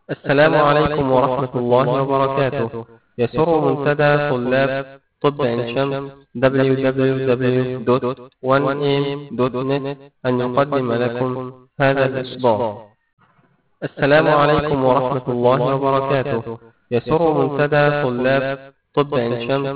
السلام عليكم ورحمة الله وبركاته يسر منتدى طلاب طب عين شمس www.1am.net أن يقدم لكم هذا الإصدار السلام عليكم ورحمة الله وبركاته يسر منتدى طلاب طب عين شمس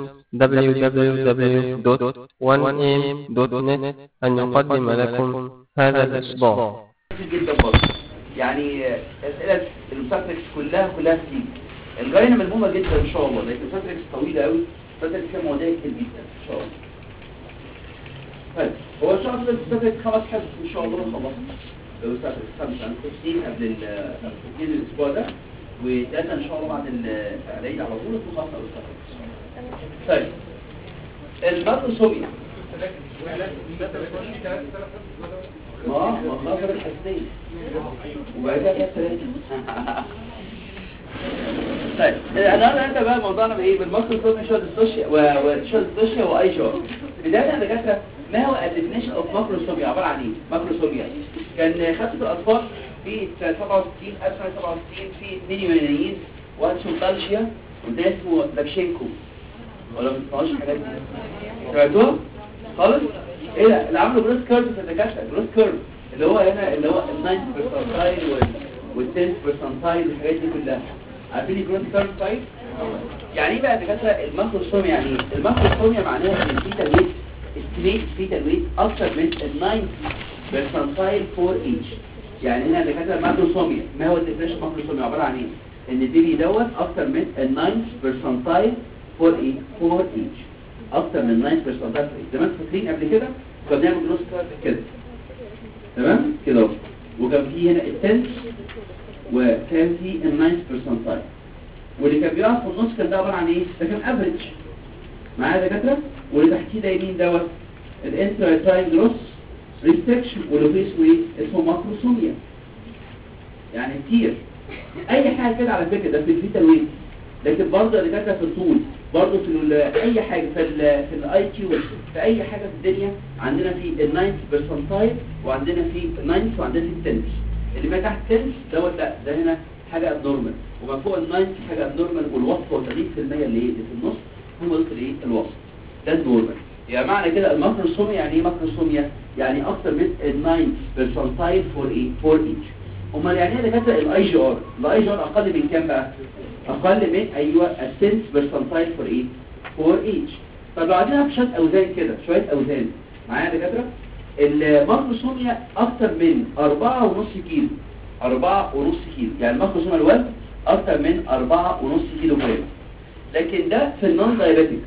www.1am.net أن يقدم لكم هذا الإصدار كتير جدا برضه يعني اسئله المساتريكس كلها كلها كتير الجاينا ملمومه جدا ان شاء الله لان المساتريكس طويله قوي المساتريكس فيها مواضيع كتير جدا ان شاء الله طيب هو ان شاء الله المساتريكس خمس حصص ان شاء الله خلصنا المساتريكس خمس يعني اثنين قبل الاثنين الاسبوع ده وثلاثه ان شاء الله بعد العيد على طول تكون خلصنا المساتريكس طيب الماكروسوميا ما ما خلاص الحسين وبعد كده ثلاثة طيب النهارده انت بقى موضوعنا بايه بالمصر كود شوت السوشيا وشوت السوشيا واي شو بدايه يا دكاتره ما هو الديفينيشن اوف ماكروسوميا عباره عن ايه ماكروسوميا كان خدت الاطفال في 67 1967 في اثنين يونانيين واحد اسمه طالشيا وده اسمه لابشينكو ولا ما تسمعوش الحاجات دي سمعتوها خالص ايه ده اللي عملوا جروس كيرف في الدكاتره جروس كيرف اللي هو هنا اللي هو ال 9 برسنتايل وال 10 برسنتايل والحاجات دي كلها عارفين الجروس كيرف طيب يعني ايه بقى الدكاتره الماكروسوميا يعني ايه الماكروسوميا معناها ان الفيتال ويت استيميت فيتال ويت اكتر من ال 9 برسنتايل فور ايج يعني هنا الدكاتره الماكروسوميا ما هو الديفينيشن ماكروسوميا عباره عن ايه ان البيبي دوت اكتر من ال 9 برسنتايل فور ايه فور ايج اكتر من 9 برسنتايل زي ما انتم فاكرين قبل كده كنا بنعمل جروس كيرف كده تمام كده اهو وكان في هنا التنس وكان في الناينث برسنتايل واللي كان بيقع في النص كان ده عباره عن ايه ده كان افريج معايا دكاتره واللي تحتيه ده يمين دوت الانترايتاين جروس ريستكشن واللي فيه اسمه ايه اسمه ماكروسوميا يعني كتير اي حاجه كده على فكره ده في الفيتال ويت لكن برضه اللي كانت في الطول برضه في اي حاجه في ال في الاي كيو في اي حاجه في الدنيا عندنا في الناينث برسنتايل وعندنا في الناينث وعندنا في التنس اللي ما تحت التنس دوت لا ده هنا حاجه ابنورمال وما فوق الناينث حاجه ابنورمال والوسط هو 30% اللي اللي في النص هم دول الايه الوسط ده النورمال يعني معنى كده الماكروسوميا يعني ايه ماكروسوميا يعني اكتر من الناينث برسنتايل فور ايه فور ايتش امال يعني ايه دكاتره الاي جي ار الاي جي ار اقل من كام بقى اقل من ايوه السنس برسنتايل فور ايه فور ايتش طب لو عندنا شويه اوزان كده شويه اوزان معايا يا دكاتره الماكروسوميا اكتر من 4.5 كيلو 4.5 كيلو يعني الماكروسوميا الوزن اكتر من 4.5 كيلو جرام لكن ده في النون دايابيتيك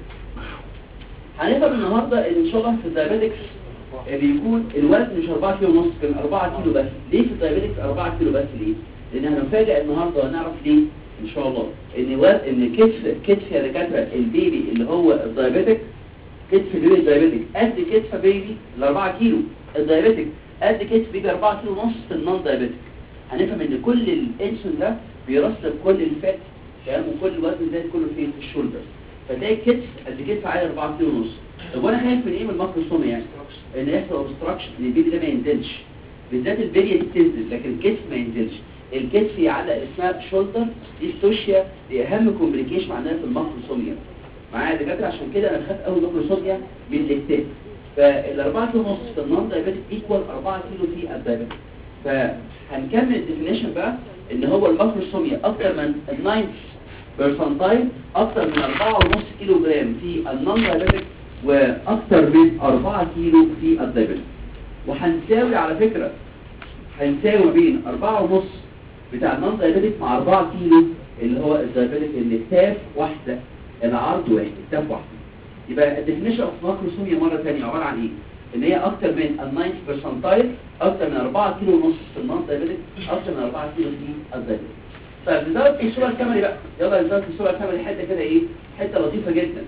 هنفهم النهارده ان شاء الله في الدايابيتكس بيكون الوزن مش 4 كيلو ونص كان 4 كيلو بس ليه في الدايابيتكس 4 كيلو بس ليه لان هنفاجئ النهارده وهنعرف ليه ان شاء الله ان و... ان كتف كتف يا دكاتره البيبي اللي هو الدايابيتك كتف البيبي الدايابيتك قد كتف بيبي ال 4 كيلو الدايابيتك قد كتف بيبي 4 كيلو ونص في النون دايابيتك هنفهم ان كل الانسولين ده بيرسب كل الفات تمام وكل الوزن زائد كله فين في الشولدر فتلاقي كتف قد كتف عالي 4 كيلو ونص طب وانا خايف من ايه من الماكروسوميا يعني ان يحصل اوبستراكشن ان البيبي ده ما ينزلش بالذات البليه دي تنزل لكن الكتف ما ينزلش الكتف يعلق اسمها شولدر دي ستوشيا دي اهم كومبليكيشن عندنا في الماكروسوميا معايا دكاتره عشان كده انا بخاف قوي الماكروسوميا من الاكتاف فال4 كيلو ونص في النون دايابيتك ايكوال 4 كيلو في الدايابيتك فهنكمل الديفينيشن بقى ان هو الماكروسوميا اكتر من الناينث برسنتايل اكتر من 4.5 كيلو جرام في النون دايابيتك واكتر من 4 كيلو في الدايابيتك وهنساوي على فكره هنساوي بين 4.5 بتاع النون دايابيتك مع 4 كيلو اللي هو الدايابيتك اللي كتاف واحده العرض واحد كتاف واحده يبقى الديفينيشن اوف ماكروسوميا مره ثانيه عباره عن ايه ان هي اكتر من الناينث برسنتايل اكتر من 4 كيلو ونص في النون دايابيتك اكتر من 4 كيلو في الدايابيتك طيب نزود في الصوره الكاميرا بقى يلا نزود في الصوره الكاميرا حته كده ايه حته لطيفه جدا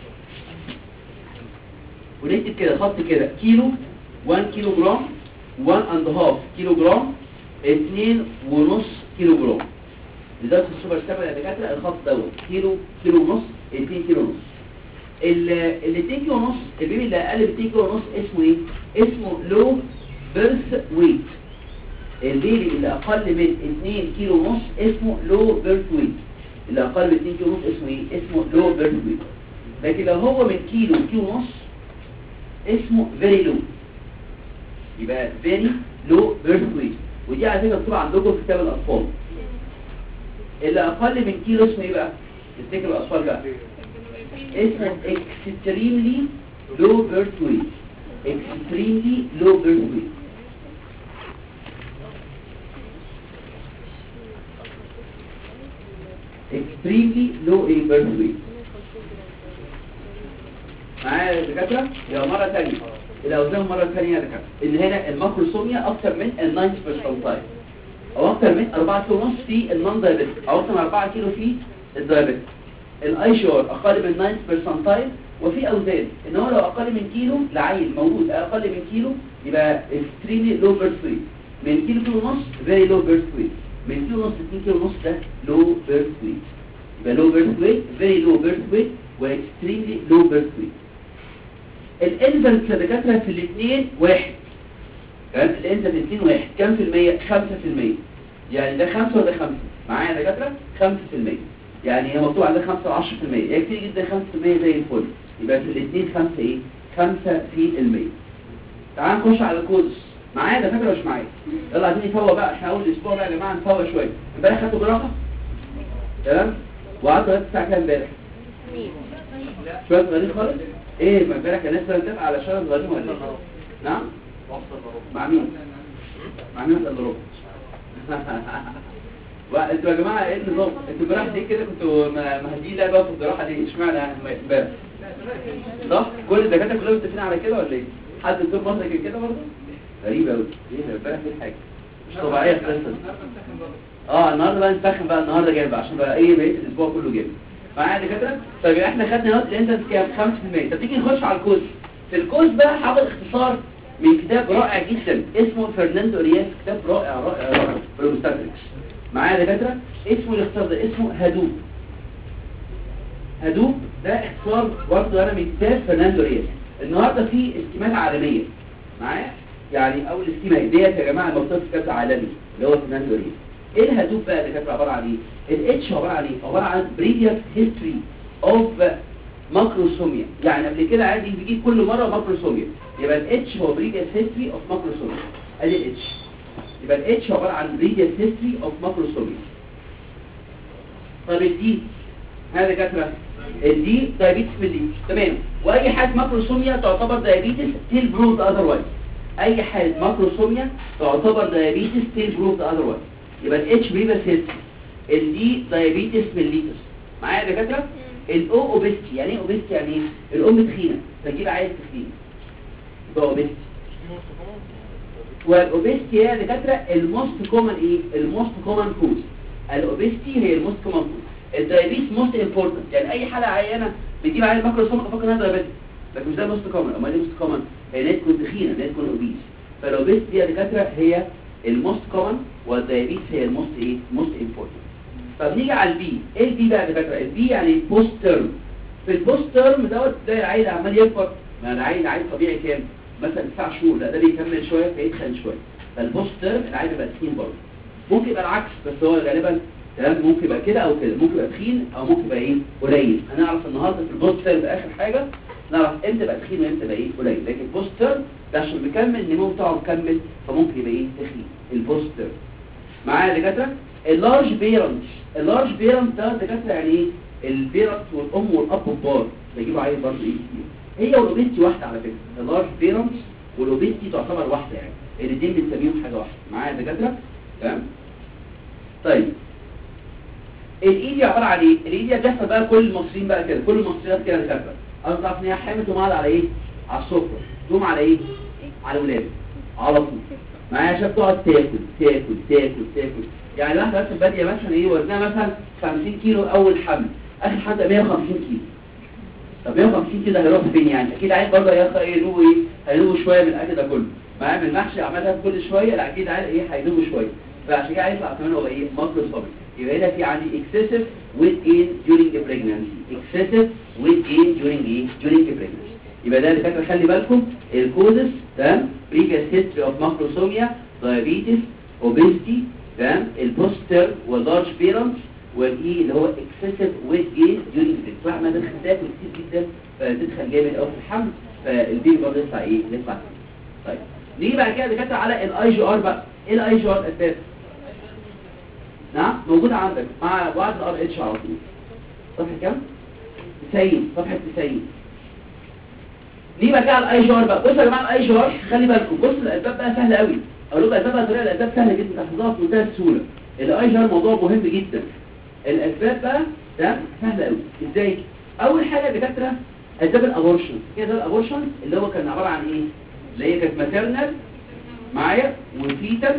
ونكتب كده خط كده كيلو 1 كيلو جرام 1 اند هاف كيلو جرام 2 ونص كيلو جرام لذلك السوبر ستابل يا دكاتره الخط دوت كيلو كيلو ونص 2 كيلو ونص ال 2 كيلو ونص البيبي اللي اقل من 2 كيلو ونص اسمه ايه اسمه لو بيرث ويت البيبي اللي اقل من 2 كيلو ونص اسمه لو بيرث ويت اللي اقل من 2 كيلو ونص اسمه ايه اسمه لو بيرث ويت لكن لو هو من كيلو كيلو ونص اسمه فيري لو يبقى فيري لو بيرث ويت ودي على فكره مكتوبه عندكم في كتاب الاطفال اللي اقل من كيلو اسمه ايه بقى تفتكروا الاطفال بقى اسمه extremely low birth weight extremely low birth weight extremely low a birth weight معايا يا دكاتره يبقى مره ثانيه الاوزان مره ثانيه يا دكاتره ان هنا الماكروسوميا اكتر من ال 90 percentile او اكتر من 4 كيلو ونص في النون دايابيتك او اكتر من 4 كيلو في الدايابيتك الاي شور اقل من 90 percentile وفي اوزان ان هو لو اقل من كيلو لعيل موجود اقل من كيلو يبقى extremely low birth weight من كيلو كيلو ونص very low birth weight من كيلو ونص ل 2 كيلو ونص ده low birth weight يبقى low birth weight very low birth weight و extremely low birth weight الانزل كدكاتره في الاثنين واحد تمام الانزل في الاثنين واحد كم في المية 5 في المية يعني ده 5 وده 5 معايا يا دكاتره 5 في المية يعني هي مكتوب عندها 5 ل 10% يعني كتير جدا 5% زي الفل يبقى في الاثنين 5 ايه 5 في المية تعال نخش على الكودز معايا ده فاكر مش معايا يلا عايزين نفوق بقى احنا اول اسبوع بقى يا جماعه نفوق شويه امبارح خدتوا جراحه تمام وقعدت لغايه الساعه كام امبارح شويه صغيرين خالص ايه ما امبارح كان الناس بتتفق على شويه صغيرين ولا ايه نعم مع مين مع مين ولا وانتوا يا جماعه ايه النظام انتوا امبارح دي كده كنتوا مهديين لا بقى في الجراحه دي اشمعنى يعني امبارح صح كل الدكاتره كلهم متفقين على كده ولا ايه حد دكتور مصري كان كده برضه غريبه قوي ايه امبارح في حاجه مش طبيعيه القصه دي اه النهارده بقى نسخن بقى النهارده جايب عشان بقى ايه بقيه الاسبوع كله جايب معايا دكاتره طيب احنا خدنا نوت الانتنس كام 5% طب تيجي نخش على الكوز في الكوز بقى حاطط اختصار من كتاب رائع جدا اسمه فرناندو رياس كتاب رائع رائع رائع بروستاتريكس معايا دكاتره اسمه الاختصار ده اسمه هدوب هدوب ده اختصار برضه انا من كتاب فرناندو رياس النهارده في اسكيمات عالميه معايا يعني اول اسكيمه ديت يا جماعه المكتوب في كتاب عالمي اللي هو فرناندو رياس ايه الهدوب بقى اللي كانت عباره عن ايه الاتش عباره عن ايه عباره عن previous history of ماكروسوميا يعني قبل كده عادي بيجيب كل مره ماكروسوميا يبقى الاتش هو previous history of ماكروسوميا ادي الاتش يبقى الاتش عباره عن previous history of ماكروسوميا طب الدي هذا كاتره الدي دايابيتس ملي تمام واي حاله ماكروسوميا تعتبر دايابيتس تيل بروت اذروايز اي حاله ماكروسوميا تعتبر دايابيتس تيل بروت اذروايز يبقى الاتش بريفيس هيستوري الدي دايابيتس ميليتس معايا يا دكاتره الاو اوبستي يعني ايه اوبستي يعني ايه الام تخينه فجيب عايز تخين يبقى اوبستي والاوبستي هي يا دكاتره الموست كومن ايه الموست كومن كوز الاوبستي هي الموست كومن كوز الدايابيتس موست امبورتنت يعني اي حاله عيانه بتجيب عيان ماكروسوم تفكر انها دايابيتس لكن مش ده موست كومن امال ايه موست كومن هي انها تكون تخينه انها تكون اوبيس فالاوبستي يا دكاتره هي الموست كومن والدايابيتس هي الموست ايه موست امبورتنت طب نيجي على البي ايه البي بقى يا دكاتره البي يعني بوست تيرم في البوست تيرم دوت تلاقي العيل عمال يكبر ما العيل العيل طبيعي كام مثلا 9 شهور لا ده بيكمل شويه فيتخن شويه فالبوست تيرم العيل يبقى تخين برضه ممكن يبقى العكس بس هو غالبا تمام ممكن يبقى كده او كده ممكن يبقى تخين او ممكن يبقى ايه قليل هنعرف النهارده في البوست تيرم في اخر حاجه نعرف امتى يبقى تخين وامتى يبقى ايه قليل لكن البوست تيرم ده عشان بيكمل النمو بتاعه مكمل فممكن يبقى ايه تخين البوست تيرم معايا يا دكاتره اللارج بيرنت اللارج بيرنت ده دكاتره يعني ايه البيرنت والام والاب كبار بيجيبوا عليه برضه ايه كتير هي والاوبيستي واحده على فكره اللارج بيرنت والاوبيستي تعتبر واحده يعني الاثنين بنسميهم حاجه واحده معايا يا دكاتره تمام طيب الايديا عباره عن ايه الايديا بيحصل بقى كل المصريين بقى كده كل المصريات كده دكاتره انا تعرف ان هي حامل تقوم على ايه على السفره تقوم على ايه على ولاد على طول معايا شاب تقعد تاكل تاكل تاكل تاكل يعني واحده بس باديه مثلا ايه وزنها مثلا 50 كيلو اول حمل اخر حمل 150 كيلو طب 150 كيلو هيروح فين يعني اكيد عايز برضه هياخد ايه له ايه هيدوب شويه من الاكل ده كله معايا من المحشي عملها كل شويه لا اكيد عايز ايه هيدوب شويه فعشان كده هيطلع كمان هو ايه ماكرو صبي يبقى هنا في عندي excessive weight gain during the pregnancy excessive weight gain during ايه during the pregnancy يبقى ده اللي فاكر خلي بالكم الكوزس تمام previous history of macrosomia diabetes اوبيستي تمام البوستر واللارج بيرنتس والاي اللي هو اكسسيف ويت جين ديورنج الفحم ده تاكل كتير جدا فتدخل جامد قوي في الحمل فالبيبي برضه يطلع ايه يطلع طيب نيجي بعد كده دكاتره على الاي جي ار بقى ايه الاي جي ار الاساس نعم موجود عندك مع بعض الار اتش على طول صفحه كام 90 صفحه 90 نيجي بقى كده على الاي جي ار بقى بصوا يا جماعه الاي جي ار خلي بالكم بصوا الاسباب بقى سهله قوي اقول لكم اسبابها طريقه الاسباب سهله جدا تحفظوها بمنتهى السهوله الاي جي ار موضوع مهم جدا الاسباب بقى ده سهله قوي ازاي اول حاجه دكاتره اسباب الابورشن كده الابورشن اللي هو كان عباره عن ايه اللي هي كانت ماتيرنال معايا وفيتال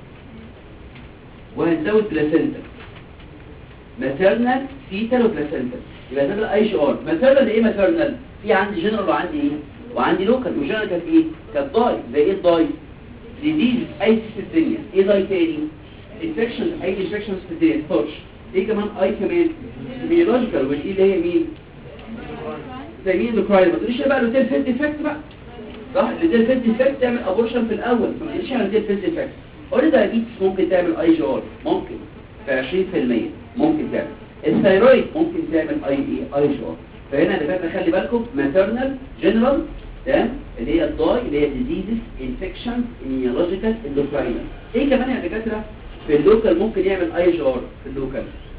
وهنزود بلاسنتا ماتيرنال فيتال وبلاسنتا يبقى ده الاي جي ار ماتيرنال ايه ماتيرنال في عندي جنرال وعندي ايه وعندي لوكال والجنرال كانت ايه كانت داي زي ايه الداي ديزيز اي سيستميا ايه داي تاني انفكشن اي انفكشن في الدنيا تورش ايه كمان اي كمان بيولوجيكال والايه اللي هي مين زي مين الكرايم ما تقوليش بقى لوتيل فيت ديفكت بقى صح لوتيل فيت ديفكت تعمل ابورشن في الاول فما تقوليش على لوتيل فيت ديفكت قول دايابيتس ممكن تعمل اي جي ار ممكن في 20% ممكن تعمل الثايرويد ممكن تعمل اي اي اي جي ار فهنا دكاتره خلي بالكم ماتيرنال جنرال تمام اللي هي الضاي اللي هي ديزيزز انفكشن immunological اندوكراينال ايه كمان يا دكاتره في اللوكال ممكن يعمل اي جي ار في اللوكال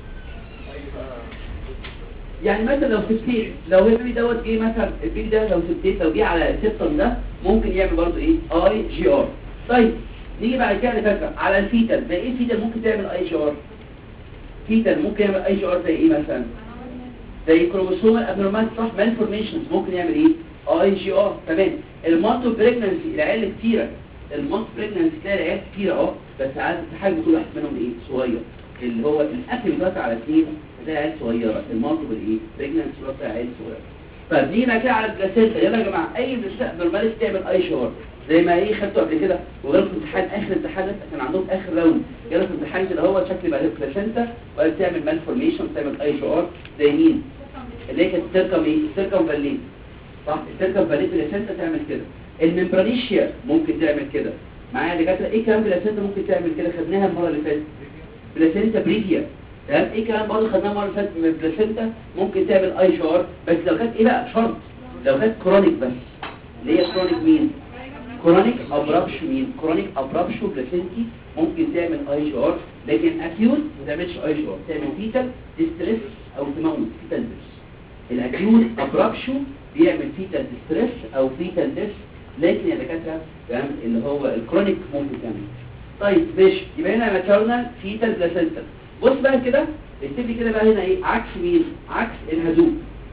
يعني مثلا لو سبتيت لو البيبي دوت جه مثلا البيبي ده لو سبتيت لو جه على السيبتم ده ممكن يعمل برضه ايه اي جي ار طيب نيجي بعد كده نفكر على الفيتال زي ايه الفيتال ممكن تعمل اي جي ار فيتال ممكن يعمل اي جي ار زي ايه مثلا زي كروموسوم ابنورمال صح مالفورميشنز ممكن يعمل ايه اي جي ار تمام المالتو بريجننسي العيال كتيره المالتو بريجننسي تلاقي العيال كتيره اهو بس عايز تحاول كل واحد منهم ايه صغير اللي هو الاكل بيتوزع على اثنين تلاقي عيال صغيره المالتو بالايه بريجننسي بتاع عيال صغيره فدي كده على البلاسينتا يلا يا جماعه اي نورماليس تعمل اي شعور زي ما ايه خدته قبل كده وجالوا في امتحان اخر امتحان كان عندهم اخر راوند جالوا في امتحان كده هو شكل بقى البلاسينتا وقال تعمل مال فورميشن تعمل اي شعور زي مين اللي هي كانت تركم ايه تركم فالين صح التركم فالين بلاسينتا تعمل كده الممبرانيشيا ممكن تعمل كده معايا دكاتره ايه كمان بلاسينتا ممكن تعمل كده خدناها المره اللي فاتت بلاسينتا بريفيا تمام ايه كمان برضه خدناها المره اللي فاتت من البلاسينتا ممكن تعمل اي شعور بس لو كانت ايه بقى شرط لو كانت كرونيك بس اللي هي كرونيك مين كرونيك ابرابشو مين كرونيك ابرابشو بلاسينتي ممكن تعمل اي شعور لكن اكيوت ما تعملش اي شعور تعمل فيتال ديستريس او تموت فيتال ديس الاكيوت ابرابشو بيعمل فيتال ديستريس او فيتال ديس لكن يا دكاتره تمام اللي هو الكرونيك ممكن تعمل طيب ماشي يبقى هنا ماتيرنال فيتال بلاسينتا بص بقى كده اكتب لي كده بقى هنا ايه عكس مين عكس الهدوء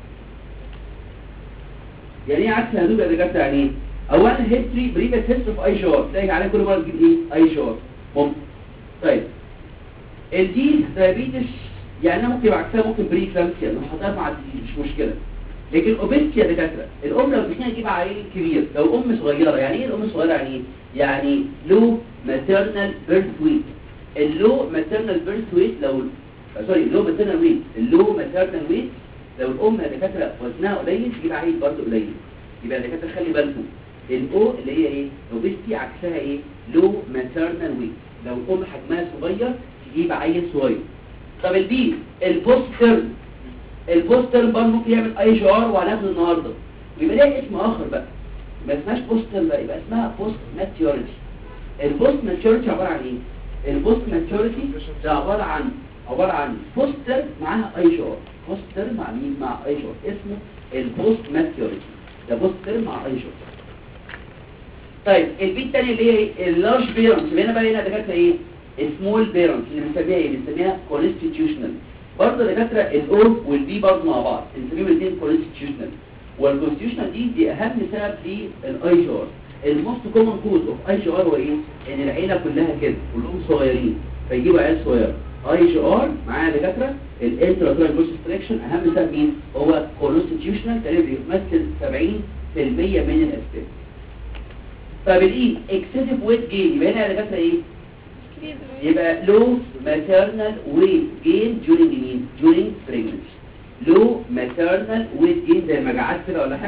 يعني ايه عكس الهدوء يا دكاتره يعني ايه اولا هيستوري بريفيس هيستوري في اي شهر تلاقي عليه كل مره تجيب ايه اي شهر ممكن طيب الدي دايابيتس يعني انا ممكن يبقى عكسها ممكن بري كلامسيا لو حطيتها مع الدي مش مشكله لكن اوبيستي يا دكاتره الام لو بتحكي تجيب عيل كبير لو ام صغيره يعني ايه الام الصغيره يعني ايه يعني لو ماتيرنال بيرث ويت اللو ماتيرنال بيرث ويت لو سوري لو ماتيرنال ويت اللو ماتيرنال ويت لو الام يا دكاتره وزنها قليل تجيب عيل برضه قليل يبقى يا دكاتره خلي بالكم الاو اللي هي ايه اوبيستي عكسها ايه لو ماتيرنال ويت لو الام حجمها صغير تجيب عيل صغير طب البي البوستر البوستر برضه ممكن يعمل اي شعار وهناخده النهارده ويبقى ليها اسم اخر بقى ما اسمهاش بوستر بقى يبقى اسمها بوست ماتيوريتي البوست ماتيوريتي عباره عن ايه البوست ماتيوريتي ده عباره عن عباره عن بوستر معاها اي شعار بوستر مع مين مع اي شعار اسمه البوست ماتيوريتي ده بوستر مع اي شعار طيب البي الثاني اللي هي اللارج بيرنتس اللي هنا بقى هنا دكاتره ايه سمول بيرنتس اللي بنسميها ايه بنسميها كونستيتيوشنال برضه دكاتره الاو والبي برضه مع بعض بنسميهم الاثنين كونستيتيوشنال والكونستيتيوشنال دي دي اهم سبب للاي جي ار الموست كومن كوز اوف اي جي ار هو ايه ان العيله كلها كده كلهم صغيرين فيجيبوا عيال صغيره اي جي ار معايا دكاتره الانتراتورال جروس ستريكشن اهم سبب مين هو كونستيتيوشنال تقريبا بيمثل 70% من الاسباب طب الاي اكسسيف ويت جين يبقى هنا يا دكاتره ايه يبقى لو maternal weight gain during مين during pregnancy low maternal weight gain زي مجاعات كده ولا حاجه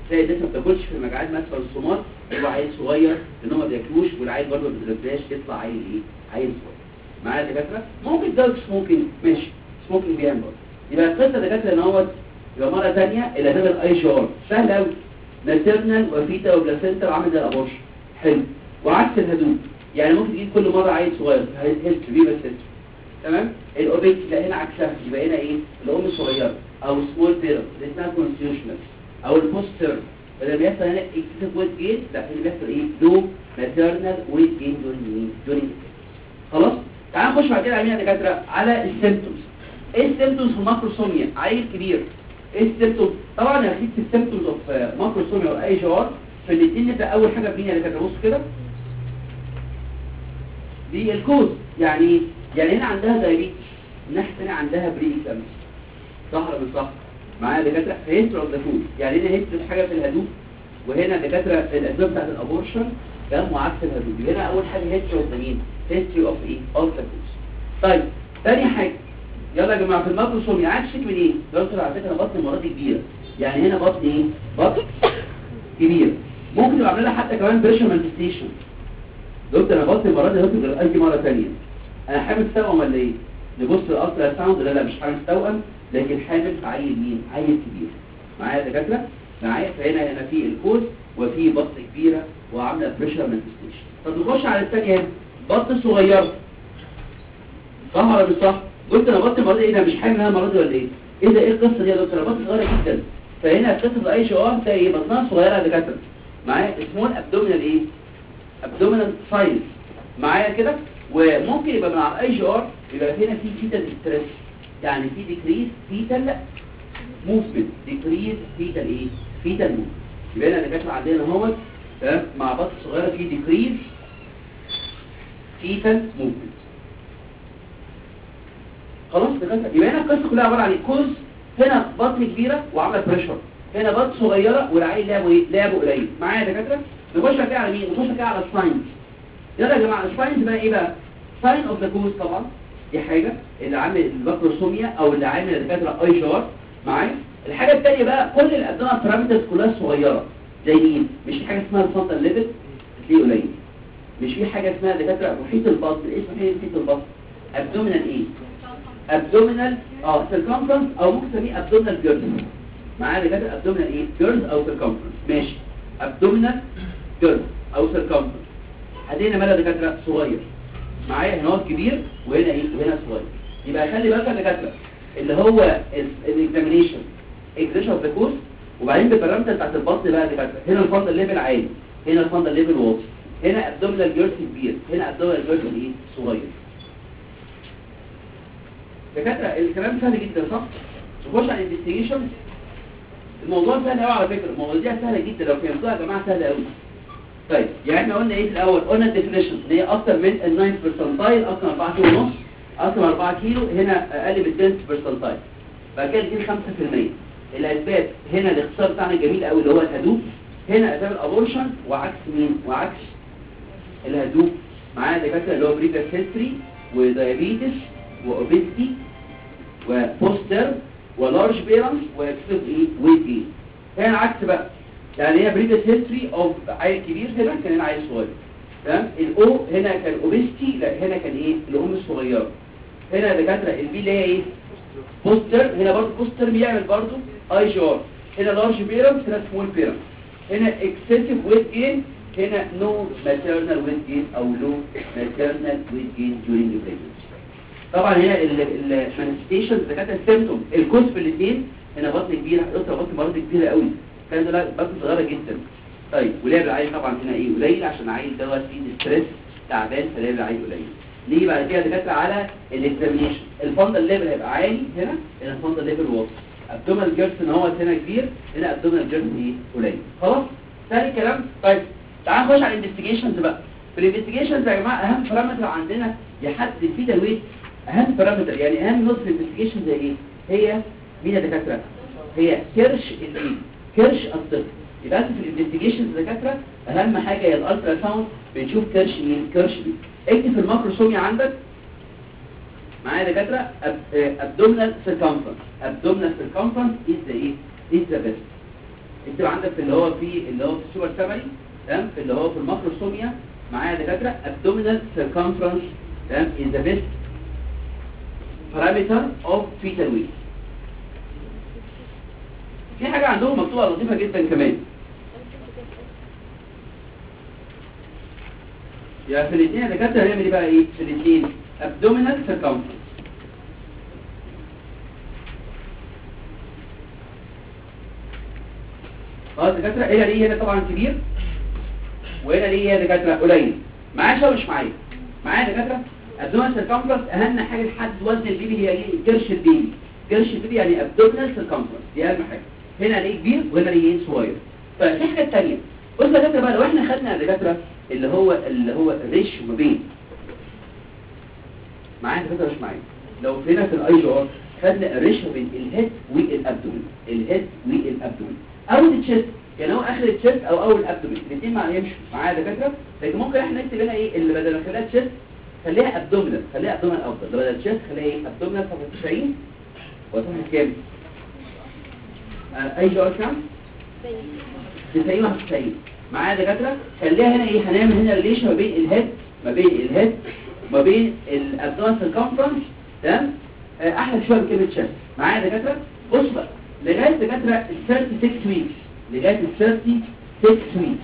تلاقي الناس ما بتاكلش في المجاعات مثلا الصومال هو عيل صغير ان هو ما بياكلوش والعيل برضه ما بيتغذاش يطلع عيل ايه عيل صغير معايا يا دكاتره ممكن تزود سموكينج ماشي سموكينج بيعمل برضه يبقى القصه يا دكاتره ان هو يبقى مره ثانيه الاداب الاي جي ار سهل قوي ماتيرنال وفيتا وبلاسنتا وعامل زي الابورشن حلو وعكس الهدوء يعني ممكن تجيب كل مره عيل صغير هيستري بي بس history. تمام الاوبيك لا هنا عكسها يبقى هنا ايه الام الصغيره او سمول بيرنت اللي اسمها كونستيوشنال او البوستر اللي بيحصل هنا اكسسيف ويت جين لا اللي بيحصل ايه لو ماتيرنال ويت جين دورينج دورينج خلاص تعال نخش بعد كده على مين يا دكاتره على السيمبتومز ايه السيمبتومز في الماكروسوميا عيل كبير ايه السيمبتومز طبعا يا اخي السيمبتومز اوف ماكروسوميا او اي جوار في الاثنين نبدا اول حاجه بمين يا دكاتره بص كده دي الكوز يعني إيه؟ يعني هنا عندها دايابيتس الناحيه الثانيه عندها بري اكزامس صح ولا مش صح معايا دكاتره هيستري اوف ذا فود يعني هنا هيستري حاجه في الهدوء وهنا دكاتره الاسباب بتاعت الابورشن كلام وعكس الهدوء يبقى هنا اول حاجه هيستري اوف ذا مين هيستري اوف ايه اوف ذا فود طيب ثاني حاجه يلا يا جماعه في الماكروسومي عايز شكل من ايه دكتور على فكره بطن المرض كبيره يعني هنا بطن ايه بطن كبير ممكن تبقى عامله لها حتى كمان بريشر مانيفستيشن دكتور انا بطن المرض دي دكتور اجي مره ثانيه انا حامل توأم ولا ايه نبص الالترا ساوند لا لا مش حامل توأم لكن حامل في عيل مين عيل كبير معايا يا دكاتره معايا فهنا هنا في الكوز وفي بطن كبيره وعامله بريشر مانيفستيشن طب نخش على الثانيه هنا بطن صغيره صح ولا مش صح قلت انا بطن مرض ايه ده مش حامل انا مرض ولا ايه ايه ده ايه القصه دي يا دكتور انا بطن صغيره جدا فهنا قصه الاي شي ار تلاقي ايه بطنها صغيره يا دكاتره معايا سمول ابدومينال ايه ابدومينال سايز معايا كده وممكن يبقى مع الاي جي ار يبقى هنا في فيتال ستريس يعني في ديكريز فيتال موفمنت ديكريز فيتال ايه فيتال موفمنت يبقى هنا دكاتره عندنا اهوت تمام مع بطن صغيره في ديكريز فيتال موفمنت خلاص دكاتره يبقى هنا القصه كلها عباره عن إيه؟ كوز هنا بطن كبيره وعامله بريشر هنا بطن صغيره والعيل لعبه ايه لعبه قليل معايا يا دكاتره نخش كده على مين نخش كده على الساينز يلا يا جماعه الساينز بقى ايه بقى ساين اوف ذا كوز طبعا دي حاجه اللي عامل الماكروسوميا او اللي عامل الدكاتره اي شار معايا الحاجه الثانيه بقى كل الابدومينال بارامترز كلها صغيره زي مين مش في حاجه اسمها الفrontal ليفل هتلاقيه قليل مش في حاجه اسمها دكاتره محيط البطن اسمه ايه محيط البطن ابدومينال ايه ابدومينال اه سيركمفرنس او ممكن تسميه ابدومينال جيرز معايا دكاتره ابدومينال ايه جيرز او سيركمفرنس ماشي ابدومينال جيرز او سيركمفرنس هدينا مالا دكاتره صغير معايا هنا هو كبير وهنا ايه وهنا صغير يبقى خلي بالك يا دكاتره اللي هو الاكزامينيشن اكزامينيشن اوف ذا كورس وبعدين بالبارامتر بتاعت البطن بقى يا دكاتره هنا الفندل ليفل عالي هنا الفندل ليفل واطي هنا ابدومينال جيرس كبير هنا ابدومينال جيرس ايه صغير دكاتره الكلام سهل جدا صح نخش على الانفستيجيشن الموضوع سهل قوي على فكره المواضيع سهله جدا لو فهمتوها يا جماعه سهله قوي طيب يعني احنا قلنا ايه في الاول قلنا الديفينيشن ان هي اكتر من ال 9 برسنتايل اكتر من 4 كيلو ونص اكتر من 4 كيلو هنا اقل من 10 برسنتايل بعد كده دي 5% الاسباب هنا الاختصار بتاعنا جميل قوي اللي هو الهدوء هنا اسباب الابورشن وعكس مين وعكس الهدوء معانا دكاتره اللي هو بريفيس هيستوري ودايابيتس واوبيستي وبوستر ولارج بيرنس واكسس ايه ويت ايه هنا عكس بقى يعني هي بريفيس هيستوري اوف عيل كبير هنا كان هنا عيل صغير تمام الاو هنا كان اوبيستي لا هنا كان ايه الام الصغيره هنا دكاتره البي اللي هي ايه بوستر هنا برضه بوستر بيعمل برضه اي جار هنا لارج بيرنس هنا سمول بيرنس هنا اكسسيف ويت جين هنا نو ماتيرنال ويت جين او لو ماتيرنال ويت جين during pregnancy طبعا هنا المانيفستيشنز دكاتره السيمتوم الكوز في الاثنين هنا بطن كبيره قلت بطن مرض كبيره قوي كان ده بطن صغيره جدا طيب ولعب العيل طبعا هنا ايه قليل عشان العيل دوت فيه ستريس تعبان فلعب العيل قليل نيجي بعد كده دكاتره على الاكزامينيشن الفندل ليفل هيبقى عالي هنا هنا الفندل ليفل واطي ابدومينال جيرس ان هو هنا كبير هنا ابدومينال جيرس ايه قليل خلاص ثاني كلام طيب تعال نخش على الانفستيجيشنز بقى في الانفستيجيشنز يا جماعه اهم بارامتر عندنا يحدد فيه تلويت اهم بارامتر يعني اهم نقطه في الانفستيجيشن زي ايه هي مين يا دكاتره هي كرش الايد كرش الطفل يبقى انت في الانفستيجيشنز دكاتره اهم حاجه هي الالترا ساوند بنشوف كرش مين كرش مين اكتب في الماكروسومي عندك معايا دكاتره ابدومينال سيركمفرنس ابدومينال سيركمفرنس از ذا ايه از ذا بيست اكتب عندك في اللي هو في اللي هو في السوبر سامري تمام في اللي هو في الماكروسوميا معايا يا دكاتره abdominal circumference تمام is the best parameter of fetal weight في حاجة عندهم مكتوبة لطيفة جدا كمان يعني في الاثنين يا دكاتره هنعمل ايه بقى ايه في الاثنين abdominal circumference خلاص دكاتره هنا ليه هنا طبعا كبير وهنا ليه هنا دكاتره قليل معايا ولا مش معايا معايا دكاتره abdominal circumference اهم حاجه لحد وزن البيبي هي ايه كرش البيبي كرش البيبي يعني abdominal circumference دي اهم حاجه هنا ليه كبير وهنا ليه صغير ففي حاجه ثانيه بص يا دكاتره بقى لو احنا خدنا يا دكاتره اللي هو اللي هو الريشيو ما بين معايا دكاتره مش معايا لو هنا في الاي جي ار خدنا الريشيو بين الهيد والابدومين الهيد والابدومين او التشيست يعني هو اخر التشيست او اول الابدومين الاثنين ما يمشوا معايا دكاتره لكن ممكن احنا نكتب هنا ايه اللي بدل ما نخليها تشيست خليها ابدومينال خليها ابدومينال افضل لو بدل تشيست خليها ايه ابدومينال صفحه 90 وصفحه كام اي جي ار كام 90 91 معايا دكاتره خليها هنا ايه هنعمل هنا ريليشن ما بين الهيد ما بين الهيد ما بين الابدومين سيركمفرنس تمام آه، احلى شويه من كلمه شيست معايا دكاتره بص بقى لغايه دكاتره ال 36 ويكس لغايه ال 36 ويكس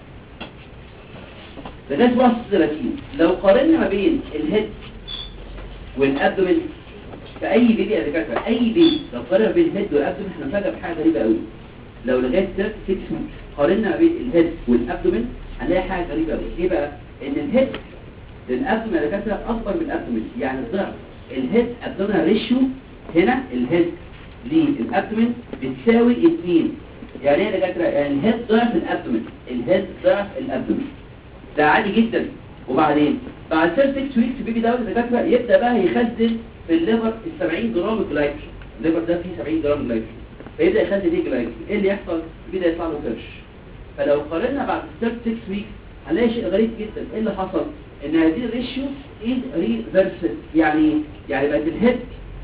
لغايه 31 لو قارنا ما بين الهيد والابدومين في اي بيبي يا دكاتره اي بيبي لو قارنا ما بين الهيد والابدومين احنا فاجئ بحاجه غريبه قوي لو لغايه 36 ويكس قارنا ما بين الهيد والابدومين هنلاقي حاجه غريبه قوي ايه بقى ان الهيد للابدومين يا دكاتره اكبر من الابدومين يعني الضعف الهيد ابدومين ريشيو هنا الهيد للابدومين بتساوي 2 يعني ايه يا دكاتره يعني الهيد ضعف الابدومين الهيد ضعف الابدومين ده عادي جدا وبعدين بعد 6 ويكس بيبي دوت الدكاتره يبدا بقى يخزن في الليفر ال 70 جرام جلايكوجين الليفر ده فيه 70 جرام جلايكوجين فيبدا يخزن ايه جلايكوجين ايه اللي يحصل يبدا يطلع له كرش فلو قارنا بعد 6 ويكس هنلاقي شيء غريب جدا ايه اللي حصل ان هذه الريشيو از ريفرسد يعني إيه؟ يعني بقت الهيد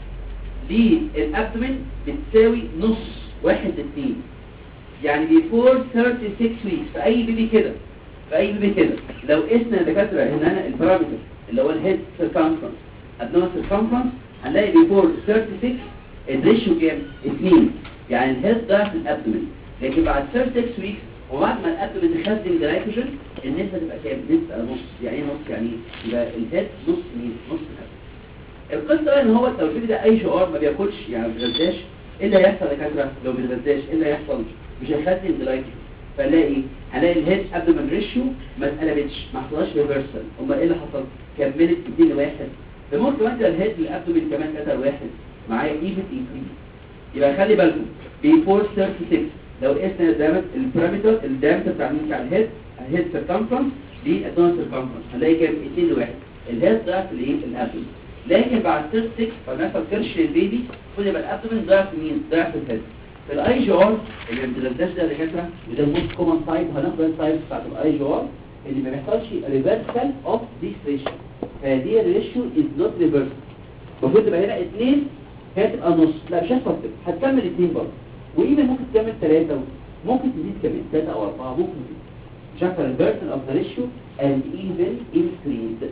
للابدومين بتساوي نص واحد اتنين يعني بيفور 36 ويكس في اي بيبي كده في اي بيبي كده لو قسنا دكاتره هنا البارامتر اللي هو الهيد سيركمفرنس ابدومين سيركمفرنس هنلاقي بيفور 36 الريشيو كام 2 يعني الهيد ضعف الابدومين لكن بعد 36 ويكس وبعد ما الابدومين تخزن جلايكوجين النسبه تبقى كام نسبه نص يعني ايه نص يعني إيه؟ يبقى الهيد نص مين نص الابدومين القصه بقى ان هو لو البيبي ده اي شعار ما بياكلش يعني ما بيتغذاش ايه اللي هيحصل يا دكاتره لو ما بيتغذاش ايه اللي هيحصل مش هيخزن جلايكوجين فنلاقي هنلاقي الهيد ابدومين ريشيو ما اتقلبتش ما حصلهاش ريفرسال امال ايه اللي حصل كملت 2 لواحد ده ممكن كمان ده الهيد الابدومين كمان كتر واحد معايا ايفن انكريز يبقى خلي بالكم بيفور 36 لو قسنا الدايمتر البارامتر الدايمتر بتاع مين بتاع الهيد الهيد سيركمفرنس للادوان سيركمفرنس هنلاقي كام 2 لواحد الهيد ضعف الايه الابدومين لكن بعد 36 فنحصل كرش للبيبي كل يبقى الابدومين ضعف مين ضعف الهيد في الاي جي ار اللي ما بتتغذاش ده دكاتره وده الموست كومن تايب هناخد التايب بتاعت الاي جي ار اللي ما بيحصلش ريفرسال اوف ذيس ريشيو فدي الريشيو از نوت ريفرسال المفروض تبقى هنا 2 هي تبقى نص لا مش هتفضل هتكمل 2 برضه وايمن ممكن تكمل 3 ممكن تزيد كمان 3 او 4 ممكن تزيد مش عارفه الريفرسال اوف ذا ريشيو اند ايفن انكريز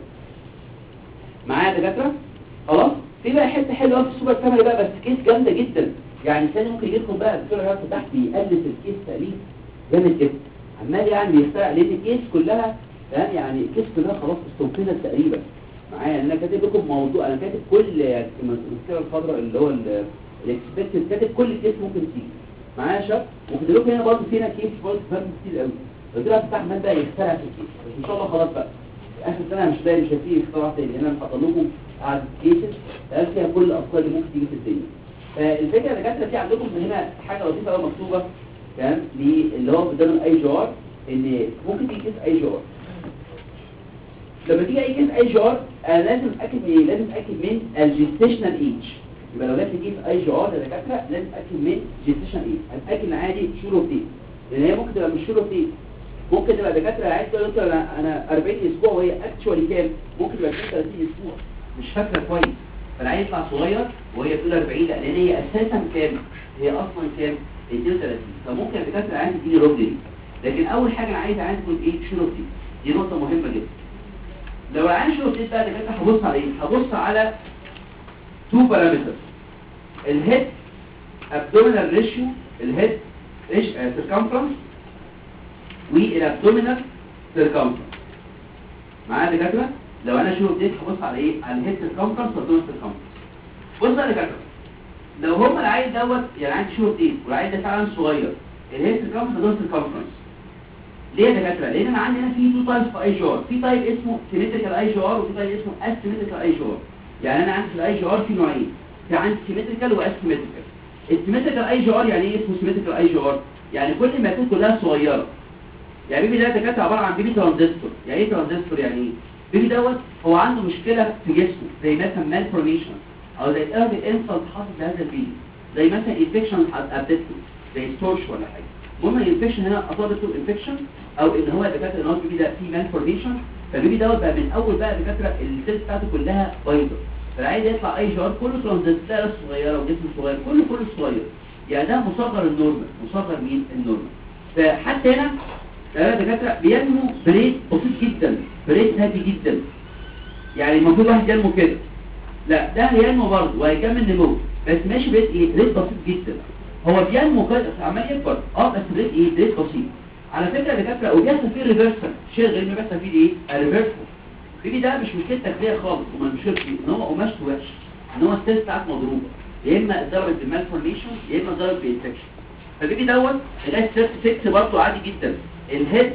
معايا يا دكاتره خلاص في بقى حته حلوه في السوبر كاميرا بقى بس كيس جامده جدا يعني ثاني ممكن يجي لكم بقى الدكتور هيقعد تحت بيألف الكيس تأليف جامد جدا عمال يعني بيخترع لان الكيس كلها تمام يعني الكيس كلها خلاص استوفينا تقريبا معايا انا كاتب لكم موضوع انا كاتب كل يعني المذكره الخضراء اللي هو الاكسبكتد كاتب كل كيس ممكن تيجي معايا يا شباب وكاتب لكم هنا برضه فينا كيس برضه فاهم كتير قوي قلت له فتح عمال بقى يخترع في الكيس بس ان شاء الله خلاص بقى اخر سنه مش باقي مش هفيه اختراع تاني انا محضر لكم قعد كيسز قال فيها كل الافكار اللي ممكن تيجي في الدنيا فالفكره اللي كانت في عندكم هنا حاجه لطيفه قوي مكتوبه تمام اللي هو قدام الاي جي ار ان ممكن تيجي كيس اي جي ار لما تيجي اي كيس اي جي ار انا لازم اتاكد من ايه لازم اتاكد من الجيستيشنال ايج يبقى لو جات لي كيس اي جي ار يا دكاتره لازم اتاكد من جيستيشنال ايج اتاكد ان عادي شور اوف دي لان هي ممكن تبقى مش شور اوف دي ممكن تبقى دكاتره عايز تقول لك انا انا 40 اسبوع وهي اكشوالي كام ممكن تبقى 30 اسبوع مش فاكره كويس فالعين يطلع صغير وهي بتقول 40 لا لان هي اساسا كام هي اصلا كام 32 فممكن الدكاتره عايز تديني روج دي لكن اول حاجه انا عايز عايز تكون ايه شنو دي دي نقطه مهمه جدا لو العين شنو دي بقى الدكاتره هبص على ايه هبص على تو بارامترز الهيد abdominal ريشيو الهيد سيركمفرنس والابدومينال سيركمفرنس معايا يا دكاتره لو انا شنو دي هبص على ايه على الهيد سيركمفرنس والابدومينال سيركمفرنس بص بقى يا دكاتره لو هما العيل دوت يعني عندي شهور ايه والعيل ده فعلا صغير الهيد سيركمفرنس ده سيركمفرنس ليه يا دكاتره لان انا عندي هنا في تو تايبس في اي جي ار في تايب اسمه سيمتريكال اي جي ار وفي تايب اسمه اسيمتريكال اي جي ار يعني انا عندي في الاي جي ار في نوعين في عندي سيمتريكال واسيمتريكال السيمتريكال اي جي ار يعني ايه اسمه سيمتريكال اي جي ار يعني كل ما تكون كلها صغيره يعني بيبي ده دكاتره عباره عن بيبي ترانزستور يعني ايه ترانزستور يعني ايه بيبي دوت هو عنده مشكله في جسمه زي مثلا مالفورميشن او زي الايرلي انسلت حصل لهذا البيبي زي مثلا انفكشن قابلته زي ستورش ولا حاجه المهم الانفكشن هنا اصابته انفكشن او ان هو دكاتره ان هو البيبي ده فيه مالفورميشن فالبيبي دوت بقى من اول بقى دكاتره السيلز بتاعته كلها بايظه فالعيل يطلع اي جار كله ترانزستور صغيره وجسم صغير كله كله صغير يعني ده مصغر النورمال مصغر مين النورمال فحتى هنا ده دكاتره بينمو بريت بسيط جدا بريت هادي جدا يعني المفروض واحد ينمو كده لا ده هينمو برضه وهيكمل نمو بس ماشي بريت ايه بريت بسيط جدا هو بينمو كده عمال يكبر اه بس بريت ايه بريت بسيط على فكره يا دكاتره وبيحصل فيه ريفرسال شيء غير ما بيحصل فيه ايه الريفرسال البيبي ده مش مشكله تغذيه خالص وما مشكلته فيه ان هو قماشته وحش ان هو السيلز بتاعته مضروبه يا اما اتضربت بالمالفورميشن يا اما اتضربت بانفكشن فالبيبي دوت لغايه 36 برضه عادي جدا الهيد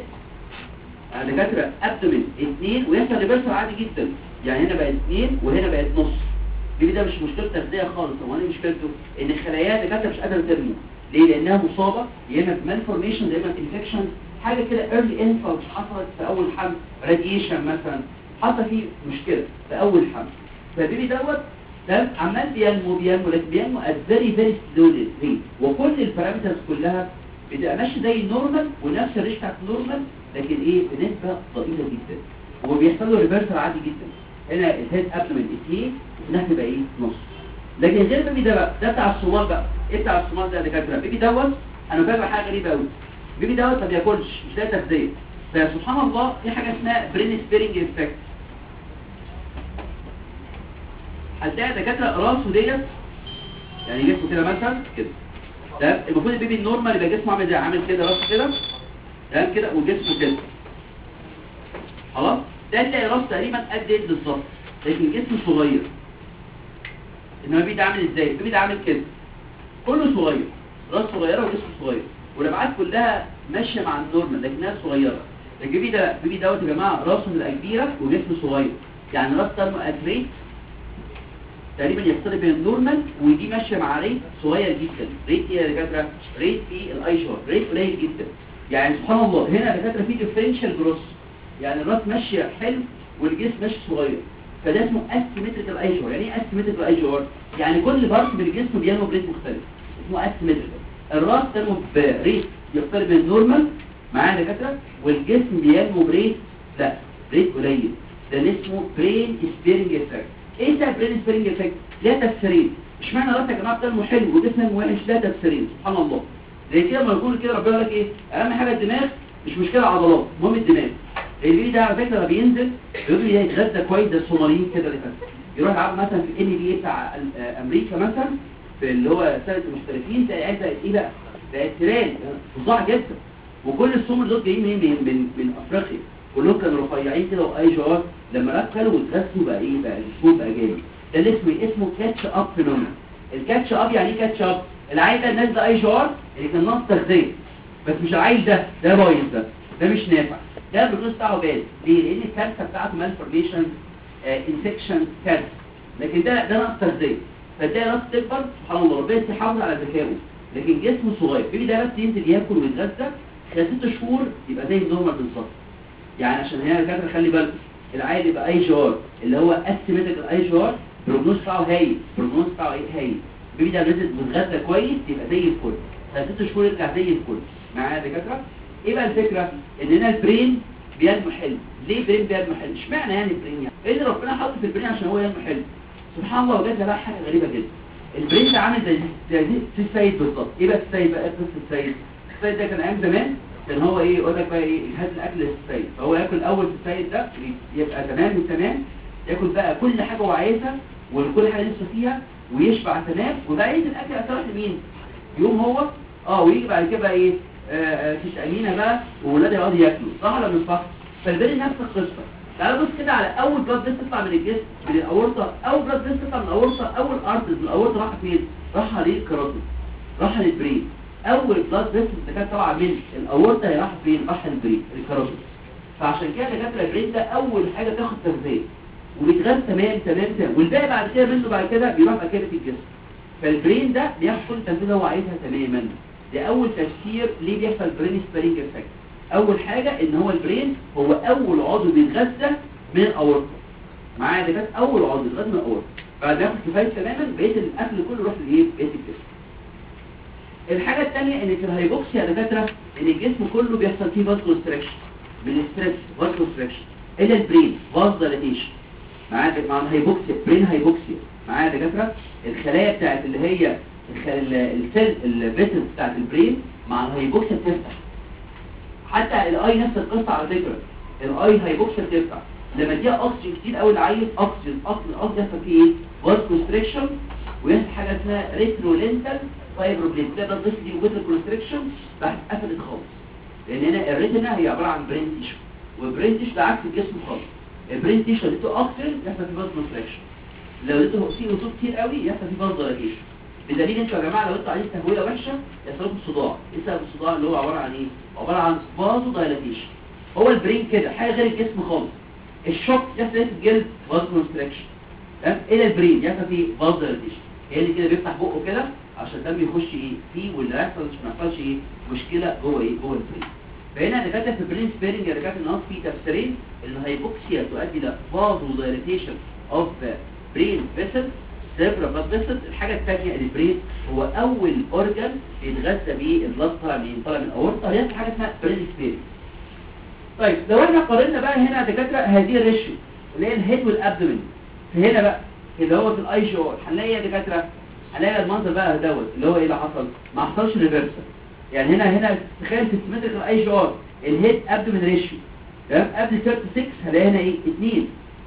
على دكاتره ابدومين اثنين ويحصل ريفرسال عادي جدا يعني هنا بقت اثنين وهنا بقت نص البيبي ده مش مشكله تغذيه خالص هو ايه مشكلته ان الخلايا دكاتره مش قادره ترمي ليه لانها مصابه يا اما بمالفورميشن يا اما انفكشن حاجه كده ايرلي انفلت حصلت في اول حمل راديشن مثلا حصل فيه مشكله في اول حمل فالبيبي دوت ده عمال بينمو بينمو لكن بينمو ات فيري فيري سلولي وكل البارامترز كلها بتبقى ماشي زي النورمال ونفس الريش بتاعت النورمال لكن ايه بنسبه ضئيله جدا وبيحصل له ريفرسال عادي جدا هنا الهيد ابدومين اثنين وفي ناحيه بقى ايه نص لكن غير البيبي ده بقى ده بتاع الصومال بقى ايه بتاع الصومال ده يا دكاتره البيبي دوت انا فاكر حاجه غريبه قوي البيبي دوت ما بياكلش مش لاقي تغذيه فسبحان الله في حاجه اسمها برين سبيرنج افكت هتلاقي دكاتره راسه ديت يعني جسمه كده مثلا كده تمام المفروض البيبي النورمال يبقى جسمه عامل زي عامل كده راسه كده تمام كده وجسمه كده خلاص ده تلاقي راسه تقريبا قد ايه بالظبط لكن جسمه صغير انما البيبي ده عامل ازاي البيبي ده عامل كده كله صغير راس صغيره وجسم صغير والابعاد كلها ماشيه مع النورمال لكنها صغيره البيبي ده البيبي دوت يا جماعه راسه بتبقى كبيره وجسمه صغير يعني راس ترمو اكريت تقريبا يختلف بين النورمال ودي ماشيه مع ريت صغير جدا ريت ايه يا دكاتره ريت في الاي شور ريت قليل جدا يعني سبحان الله هنا يا دكاتره في ديفرنشال جروس يعني الراس ماشيه حلو والجسم ماشي صغير فده اسمه اسيمتريكال اي شور يعني ايه اسيمتريكال اي شور يعني كل بارت من الجسم بينمو بريت مختلف اسمه اسيمتريكال الراس تنمو بريت يختلف بين النورمال معايا يا دكاتره والجسم بينمو بريت لا ريت قليل ده اللي اسمه برين سبيرنج افكت ايه ده برين سبيرنج افكت ليها تفسيرين اشمعنى راس يا جماعه بتنمو حلو وجسمه وحش ليها تفسيرين سبحان الله زي كده لما يقول كده ربنا يقول لك ايه اهم حاجه الدماغ مش مشكله عضلات المهم الدماغ البيبي ده على فكره لما بينزل بيقول لي يتغذى كويس زي الصوماليين كده اللي فاتوا يروح يلعب مثلا في الان بي بتاع امريكا مثلا في اللي هو سنه المحترفين تلاقي عايز بقت ايه بقى بقت تران فظاع جدا وكل السمر دول جايين منين من من, من افريقيا كلهم كانوا رفيعين كده واي جوار لما اكلوا واتغذوا بقى ايه بقى الجسم بقى جامد ده اللي اسمه اسمه كاتش اب فينومينا الكاتش اب يعني ايه كاتش اب العيل ده الناس ده اي جوار اللي كان ناقص تغذيه بس مش العيل ده ده بايظ ده ده مش نافع ده البروسيس بتاعه باد ليه لان الكارثه بتاعته مالفورميشن انفكشن كارثه لكن ده ده ناقص تغذيه فتلاقي راس تكبر سبحان الله ربنا يحافظ على ذكائه لكن جسمه صغير بيجي ده بس ينزل ياكل ويتغذى خلال ست شهور يبقى زي النورمال بالظبط يعني عشان هنا الدكاتره خلي بالك العيل يبقى اي جار اللي هو اسيمتريكال اي جار البروجنوز بتاعه هايل البروجنوز بتاعه ايه هايل البيبي ده نزل متغذى كويس يبقى زي الفل خلال ست شهور يرجع زي الفل معايا يا دكاتره ايه بقى الفكره ان هنا البرين بينمو حلو ليه البرين بينمو حلو اشمعنى يعني البرين يعني ايه اللي ربنا حاطه في البرين عشان هو ينمو حلو سبحان الله وجد بقى حاجه غريبه جدا البرين ده عامل زي زي في السيد بالظبط ايه بقى السيد بقى قصه السيد السيد ده كان ايام زمان كان هو ايه يقول لك بقى ايه هات الاكل للسيد فهو ياكل الاول في السيد ده يبقى تمام وتمام ياكل بقى كل حاجه هو عايزها وكل حاجه نفسه فيها ويشبع تمام وبقى يدي الاكل اثرت لمين يوم هو اه ويجي بعد كده بقى ايه آه، آه، فيش امينه بقى واولادها يقعدوا ياكلوا صح ولا مش صح فالبالي نفس القصه تعالوا بص كده على اول بلاد بيست تطلع من الجسم من الاورطه اول بلاد بيست تطلع من الاورطه اول ارتز من الاورطه راح فين راح للكاروتيد راح للبرين اول بلاد بيست اللي كانت طالعه من الاورطه هي راح فين راح للبرين الكاروتيد فعشان كده دكاتره البرين ده اول حاجه تاخد تغذيه وبيتغذى تمام تمام تمام والباقي بعد كده منه بعد كده بيروح مكانه في الجسم فالبرين ده بياخد كل التغذيه اللي هو عايزها تماما ده اول تفسير ليه بيحصل برين سبارينج افكت اول حاجة ان هو البرين هو اول عضو بيتغذى من الاورطة معايا ده كانت اول عضو بيتغذى من الاورطة بعد ما ياخد كفاية تماما بقية الاكل كله يروح لايه بقية الجسم الحاجة الثانية ان في الهايبوكسيا يا دكاترة ان الجسم كله بيحصل فيه فاز كونستريكشن بالستريس فاز كونستريكشن الا البرين فاز دايليتيشن معايا مع الهايبوكسيا برين هايبوكسيا معايا يا دكاترة الخلايا بتاعت اللي هي الخ- ال- السيل الفيتل بتاعت البرين مع الهايبوكسيا بتفتح حتى الاي نفس القصه على فكره الاي هايبوكسيا بتفتح لما اديها اكسجين كتير قوي العيل اكسجين اكسجين اكسجين يحصل فيه ايه فاز كونستريكشن ويحصل حاجه اسمها ريترولينتال فايبروبليت تقدر تضيف دي وجود الكونستريكشن بعد قفلت خالص لان هنا الريتنا هي عباره عن برين تيشو والبرين تيشو ده عكس الجسم خالص البرين تيشو اللي اديته اكسجين يحصل فيه فاز كونستريكشن لو اديته سي او 2 كتير قوي يحصل فيه فاز دايليشن بدليل انتوا يا جماعه لو انتوا عايزين تهويه وحشه يحصل لكم صداع ايه سبب الصداع اللي هو عباره عن ايه عباره عن فازو دايلاتيشن هو البرين كده حاجه غير الجسم خالص الشوك يحصل ايه في الجلد فاز كونستريكشن تمام الى البرين يحصل فيه فاز دايلاتيشن هي اللي كده بيفتح بقه كده عشان الدم يخش ايه فيه واللي هيحصل مش ما يحصلش ايه مشكله جوه ايه جوه البرين فهنا دكاتره في البرين سبيرنج يا دكاتره النهارده في تفسيرين الهايبوكسيا تؤدي الى فازو دايلاتيشن اوف برين فيسل سيربرا بلاد فيسل الحاجه الثانيه البرين هو اول اورجان بيتغذى بيه البلاد طالع من طالع من الاورطه هي حاجه اسمها برين سبيرنج طيب لو احنا قارنا بقى هنا يا دكاتره هذه الريشيو اللي هي الهيد والابدومين في هنا بقى اللي هو في الاي جي ار هنلاقي إيه يا دكاتره هنلاقي المنظر بقى دوت اللي هو ايه اللي حصل ما حصلش ريفرسال يعني هنا هنا تخيل في السيمتريك الاي جي ار الهيد ابدومين ريشيو تمام قبل 36 هنلاقي هنا ايه 2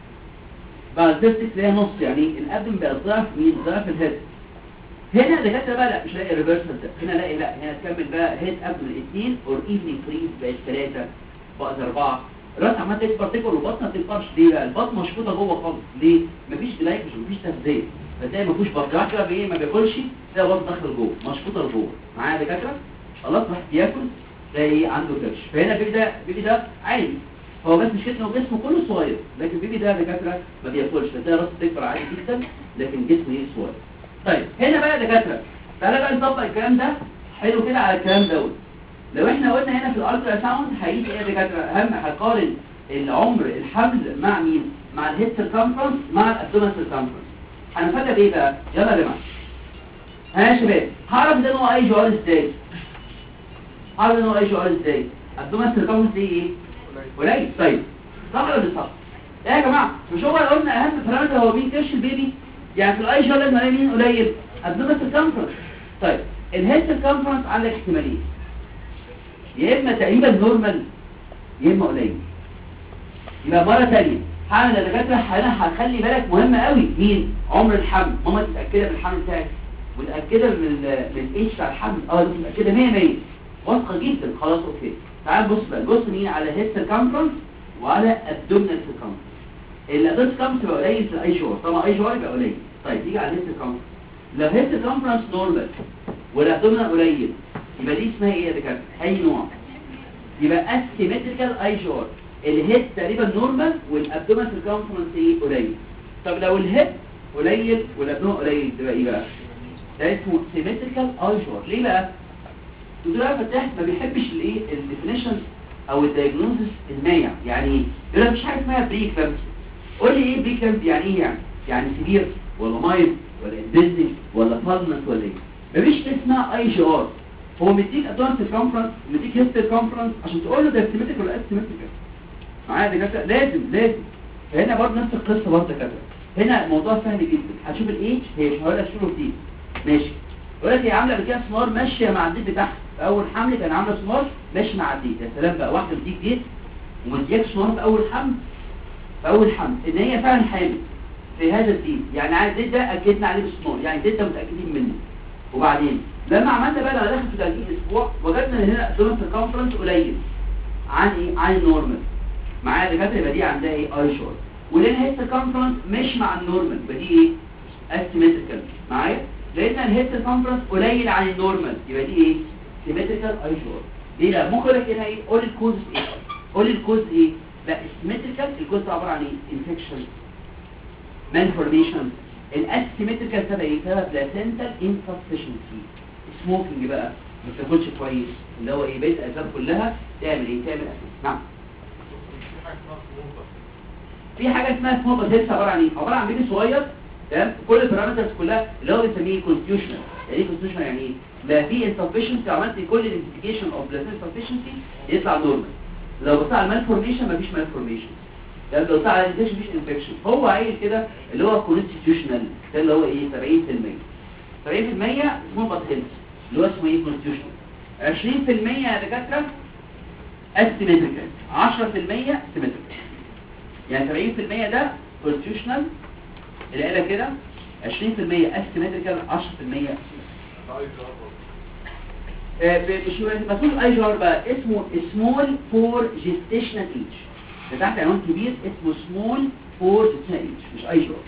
بعد 36 هنلاقي نص يعني الابدومين بقى ضعف مين ضعف الهيد هنا دكاتره بقى لا مش لاقي ريفرسال ده هنا لاقي لا هنا تكمل بقى هيد ابدومين 2 اور ايفنينج فريز بقت 3 بقت 4 الراس عمال تكبر تكبر والبطن ما تكبرش ليه بقى البطن مشفوطه جوه خالص ليه مفيش جلايكوجين مفيش تغذيه فتلاقي مفيش بطن واحد كده بايه ما بياكلش تلاقي البطن داخل جوه مشفوطه لجوه معايا يا دكاتره خلاص راح بياكل تلاقي ايه عنده كرش فهنا البيبي ده البيبي ده عادي هو بس مشكلته انه جسمه كله صغير لكن البيبي ده يا دكاتره ما بياكلش فتلاقي راسه تكبر عادي جدا لكن جسمه ايه صغير طيب هنا بقى يا دكاتره تعالى بقى نطبق الكلام ده حلو كده على الكلام دوت لو احنا قلنا هنا في الالترا ساوند هيجي ايه يا دكاتره اهم هقارن العمر الحمل مع مين مع الهيد سيركمفرنس مع الابدومين سيركمفرنس هنفرق بايه بقى يلا يا جماعه ها يا شباب هعرف ده ان هو اي جي ار ازاي هعرف ان هو اي جي ار ازاي الابدومين سيركمفرنس دي ايه قليل طيب صح ولا مش صح ايه يا جماعه مش هو اللي قلنا اهم بارامتر هو مين كرش البيبي يعني في الاي جي ار لازم الاقي مين قليل الابدومين سيركمفرنس طيب الهيد سيركمفرنس عندك احتمالين يا اما تقريبا نورمال يا اما قليل يبقى مرة تانية حامل الدكاترة انا هخلي بالك مهم قوي مين عمر الحمل ماما تتأكدها بالحمل بتاعك وتأكدها من من الايش بتاع الحمل اه دي متأكدة 100 100 واثقة جدا خلاص اوكي تعال بص بقى بص مين على هيد سيركمفرنس وعلى ابدومينال سيركمفرنس الابدومينال سيركمفرنس يبقى قليل في الاي جوار طبعا اي جوار يبقى قليل طيب تيجي على الهيد سيركمفرنس لو هيد سيركمفرنس نورمال والابدومينال قليل يبقى دي اسمها ايه يا دكاترة اي نوع يبقى اسيمتريكال اي جوار الهيد تقريبا نورمال والابدومين سيركمفرنس ايه قليل طب لو الهيد قليل والابدومين قليل تبقى ايه بقى ده اسمه سيمتريكال اي جوار ليه بقى الدكتور عبد الفتاح ما بيحبش الايه الديفينيشن او الدايجنوزس المايع يعني ايه يقول لك مش حاجه اسمها بري كلامس قول لي ايه بري كلامس يعني ايه يعني يعني سيفير ولا مايل ولا انديزني ولا فالنس ولا ايه مفيش حاجه اسمها اي جي ار هو مديك ادوانس سيركمفرنس مديك هيست سيركمفرنس عشان تقول له ده سيمتريكال ولا اسيمتريكال معايا دكاتره لازم لازم فهنا برضه نفس القصه برضه دكاتره هنا الموضوع سهل جدا هتشوف الايدج هي مش هقول لك شنو دي ماشي يقول لك هي عامله قبل كده سمار ماشيه مع الديت بتاعها في اول حمل كان عامله سمار ماشي مع الديت يا سلام بقى واحده بتديك ديت ومديك سمار في اول حمل في اول حمل ان هي فعلا حامل في هذا الديت يعني عايز الديت ده اكدنا عليه بالسمار يعني الديت ده متاكدين منه وبعدين لما عملنا بقى لما دخل في 30 اسبوع وجدنا ان هنا دول الكونفرنس قليل عن ايه عن النورمال معايا دكاتره يبقى دي عندها ايه اي شورت ولان هيت الكونفرنس مش مع النورمال يبقى دي ايه اسيمتريكال معايا لان الهيت الكونفرنس قليل عن النورمال يبقى دي ايه سيمتريكال اي شورت ليه لا ممكن لك هنا ايه قول الكوز ايه قول الكوز ايه لا السيمتريكال الكوز ده عباره عن ايه انفكشن malformation الاسيمتريكال سبب ايه سبب بلاسنتال insufficiency سموكينج بقى ما بتاكلش كويس اللي هو ايه بقيه الاسباب كلها تعمل ايه تعمل اسيد نعم في حاجه اسمها سمول بس عباره عن ايه عباره عن بيبي صغير تمام كل البارامترز كلها اللي هو بنسميه كونستيوشنال يعني ايه كونستيوشنال يعني ايه ما في insufficiency عملت كل الانفستيجيشن اوف بلاسنتال insufficiency يطلع نورمال لو بصيت على المالفورميشن مفيش مالفورميشن يعني لو بصيت على الانفكشن مفيش انفكشن هو عايز كده اللي هو كونستيوشنال ده اللي هو ايه 70% 70% سمول بس اللي هو اسمه ايه كونستيوشنال 20% يا دكاتره اسيمتريكال 10% سيمتريكال يعني 70% ده كونستيوشنال العيله كده 20% اسيمتريكال 10% آه، ب- مش مسؤول اي جار بقى اسمه سمول فور جيستيشنال ايج ده تحت عنوان كبير اسمه سمول فور جيستيشنال ايج مش اي جار